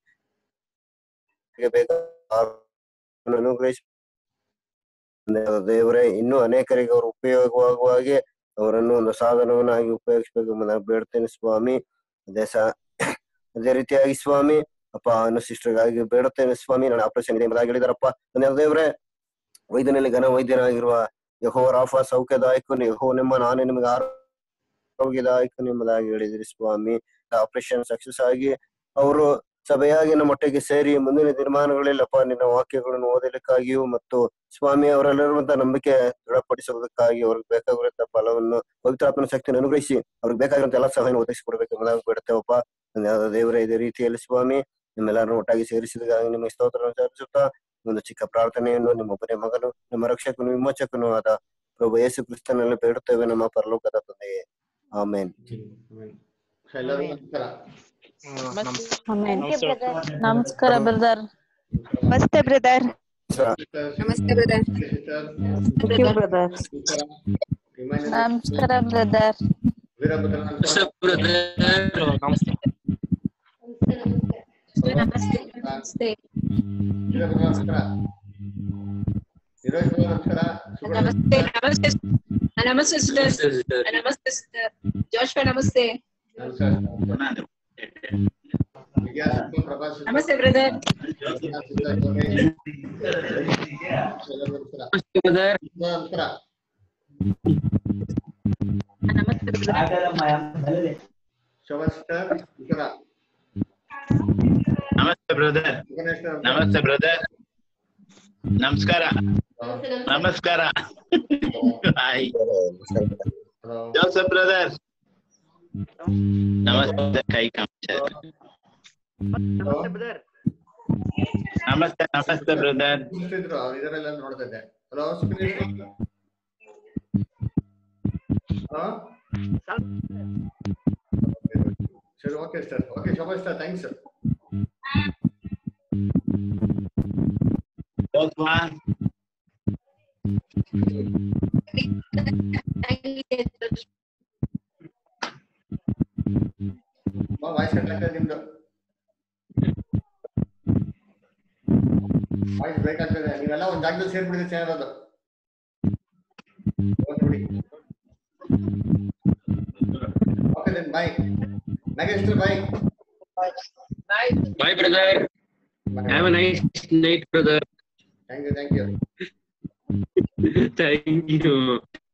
ಬೇಕಾದ ಅನುಗ್ರಹಿಸಿ ತಂದೆಯಾದ ದೇವರೇ ಇನ್ನೂ ಅನೇಕರಿಗೆ ಅವರು ಉಪಯೋಗವಾಗುವ ಹಾಗೆ ಅವರನ್ನು ಒಂದು ಸಾಧನವನ್ನಾಗಿ ಉಪಯೋಗಿಸಬೇಕು ಎಂಬುದಾಗಿ ಬೇಡ್ತೇನೆ ಸ್ವಾಮಿ ಅದೇ ಸಹ ಅದೇ ರೀತಿಯಾಗಿ ಸ್ವಾಮಿ ಅಪ್ಪ ಅನ್ನು ಸಿಸ್ಟರ್ಗಾಗಿ ಬೇಡುತ್ತೇನೆ ಸ್ವಾಮಿ ನಾನು ಆಪರೇಷನ್ ಇದೆ ಎಂಬುದಾಗಿ ಹೇಳಿದಾರಪ್ಪ ತಂದೆಯಾದ ದೇವರೇ ವೈದ್ಯನಲ್ಲಿ ಘನ ವೈದ್ಯನಾಗಿರುವ ಯಹೋ ರಾಫ ಸೌಖ್ಯದಾಯಕನು ಯಹೋ ನಿಮ್ಮ ನಾನೇ ನಿಮಗೆ ಆರೋಗ್ಯದಾಯಕನು ಎಂಬುದಾಗಿ ಹೇಳಿದಿರಿ ಸ್ವಾಮಿ ಆಪರೇಷನ್ ಸಕ್ಸಸ್ ಆಗಿ ಅವರು ಸಭೆಯಾಗಿನ ಮಟ್ಟಿಗೆ ಸೇರಿ ಮುಂದಿನ ತೀರ್ಮಾನಗಳಲ್ಲಪ್ಪ ನಿನ್ನ ವಾಕ್ಯಗಳನ್ನು ಓದಲಿಕ್ಕಾಗಿಯೂ ಮತ್ತು ಸ್ವಾಮಿ ಅವರಲ್ಲಿರುವಂತಹ ನಂಬಿಕೆ ದೃಢಪಡಿಸುವುದಕ್ಕಾಗಿ ಅವ್ರಿಗೆ ಬೇಕಾಗಿರುವಂತ ಫಲವನ್ನು ಪವಿತ್ರಾತ್ಮನ ಶಕ್ತಿಯನ್ನು ಅನುಗ್ರಹಿಸಿ ಅವ್ರಿಗೆ ಬೇಕಾಗಿರುವಂತ ಎಲ್ಲ ಸಹಾಯ ಒದಗಿಸಿಕೊಡ್ಬೇಕು ಎಂಬುದಾಗಿ ಬೇಡ್ತೇವಪ್ಪ ತಂದೆಯಾದ ದೇವರೇ ಇದೇ ರೀತಿಯಲ್ಲಿ ಸ್ವಾಮಿ ನಿಮ್ಮೆಲ್ಲರನ್ನು ಒಟ್ಟಾಗಿ ಸೇರಿಸಿದಾಗ ನಿಮಗೆ ಸ್ತೋತ್ರವನ್ನು ಸಲ್ಲಿಸುತ್ತಾ ಒಂದು ಚಿಕ್ಕ ಪ್ರಾರ್ಥನೆಯನ್ನು ನಿಮ್ಮ ಒಬ್ಬನೇ ಮಗನು ನಮ್ಮ ರಕ್ಷಕನು ವಿಮೋಚಕನು ಆದ ಪ್ರಭು ಯೇಸು ಕ್ರಿಸ್ತನಲ್ಲಿ ಬೇಡುತ್ತೇವೆ ನಮ್ಮ ಪರಲೋಕದ ತಂದೆಯೇ ಆಮೇನ್ ಎಲ್ಲರಿಗೂ ನಮಸ್ಕಾರ ನಮಸ್ಕಾರ ಬ್ರದರ್ ನಮಸ್ತೆ ಬ್ರದರ್ ನಮಸ್ತೆ ಬ್ರದರ್ ಥ್ಯಾಂಕ್ ಯು ಬ್ರದರ್ ನಮಸ್ಕಾರ ಬ್ರದರ್ ವೀರಭದ್ರ ನಮಸ್ತೆ ನಮಸ್ತೆ ವೀರಭದ್ರ ನಮಸ್ಕಾರ ವಿರೋಧ್ ನಮಸ್ಕಾರ ಸುಗುಣ ನಮಸ್ತೆ ನಮಸ್ತೆ ನಮಸ್ತೆ ಸಿಸ್ಟರ್ ನಮಸ್ತೆ ಸಿಸ್ಟರ್ ಜೋಶ್ವ ನಮಸ್ತೆ ನಮಸ್ಕಾರ ವಿದ್ಯಾ ಸುಬ್ಬ ಪ್ರಭಾಸ್ ನಮಸ್ತೆ ಬ್ರದರ್ ನಮಸ್ಕಾರ ನಮಸ್ತೆ ಶೋಭಾ ಸಿಸ್ಟರ್ ನಮಸ್ಕಾರ ನಮಸ್ತೆ ಬ್ರದರ್ ನಮಸ್ತೆ ಬ್ರದರ್ ನಮಸ್ಕಾರ ನಮಸ್ಕಾರ ಹಾಯ್ ಜೋಸಫ್ ಬ್ರದರ್ ನಮಸ್ತೆ ಕೈ ಕಾಮಿಸ ನಮಸ್ತೆ ನಮಸ್ತೆ ಬ್ರದರ್ ಇದ್ರು ಇದರೆಲ್ಲ ನೋಡ್ತಾ ಇದ್ದೆ ಹಲೋ ಸರಿ okay sir okay Shobha sir thanks voice ಕಟ್ಲಾಗ್ತದೆ ನಿಮ್ದು ವಾಯ್ಸ್ ಬ್ರೇಕ್ ಆಗ್ತದೆ ನೀವೆಲ್ಲ ಒಂದ್ ಜಾಗದಲ್ಲಿ ಸೇರ್ಬಿಡಿದ್ರೆ ಚೆನ್ನಾಗಿರೋದು ನೋಡಿ okay then bye Nagesh bye Bye, brother. Have a nice night, brother. Thank you thank you Thank you.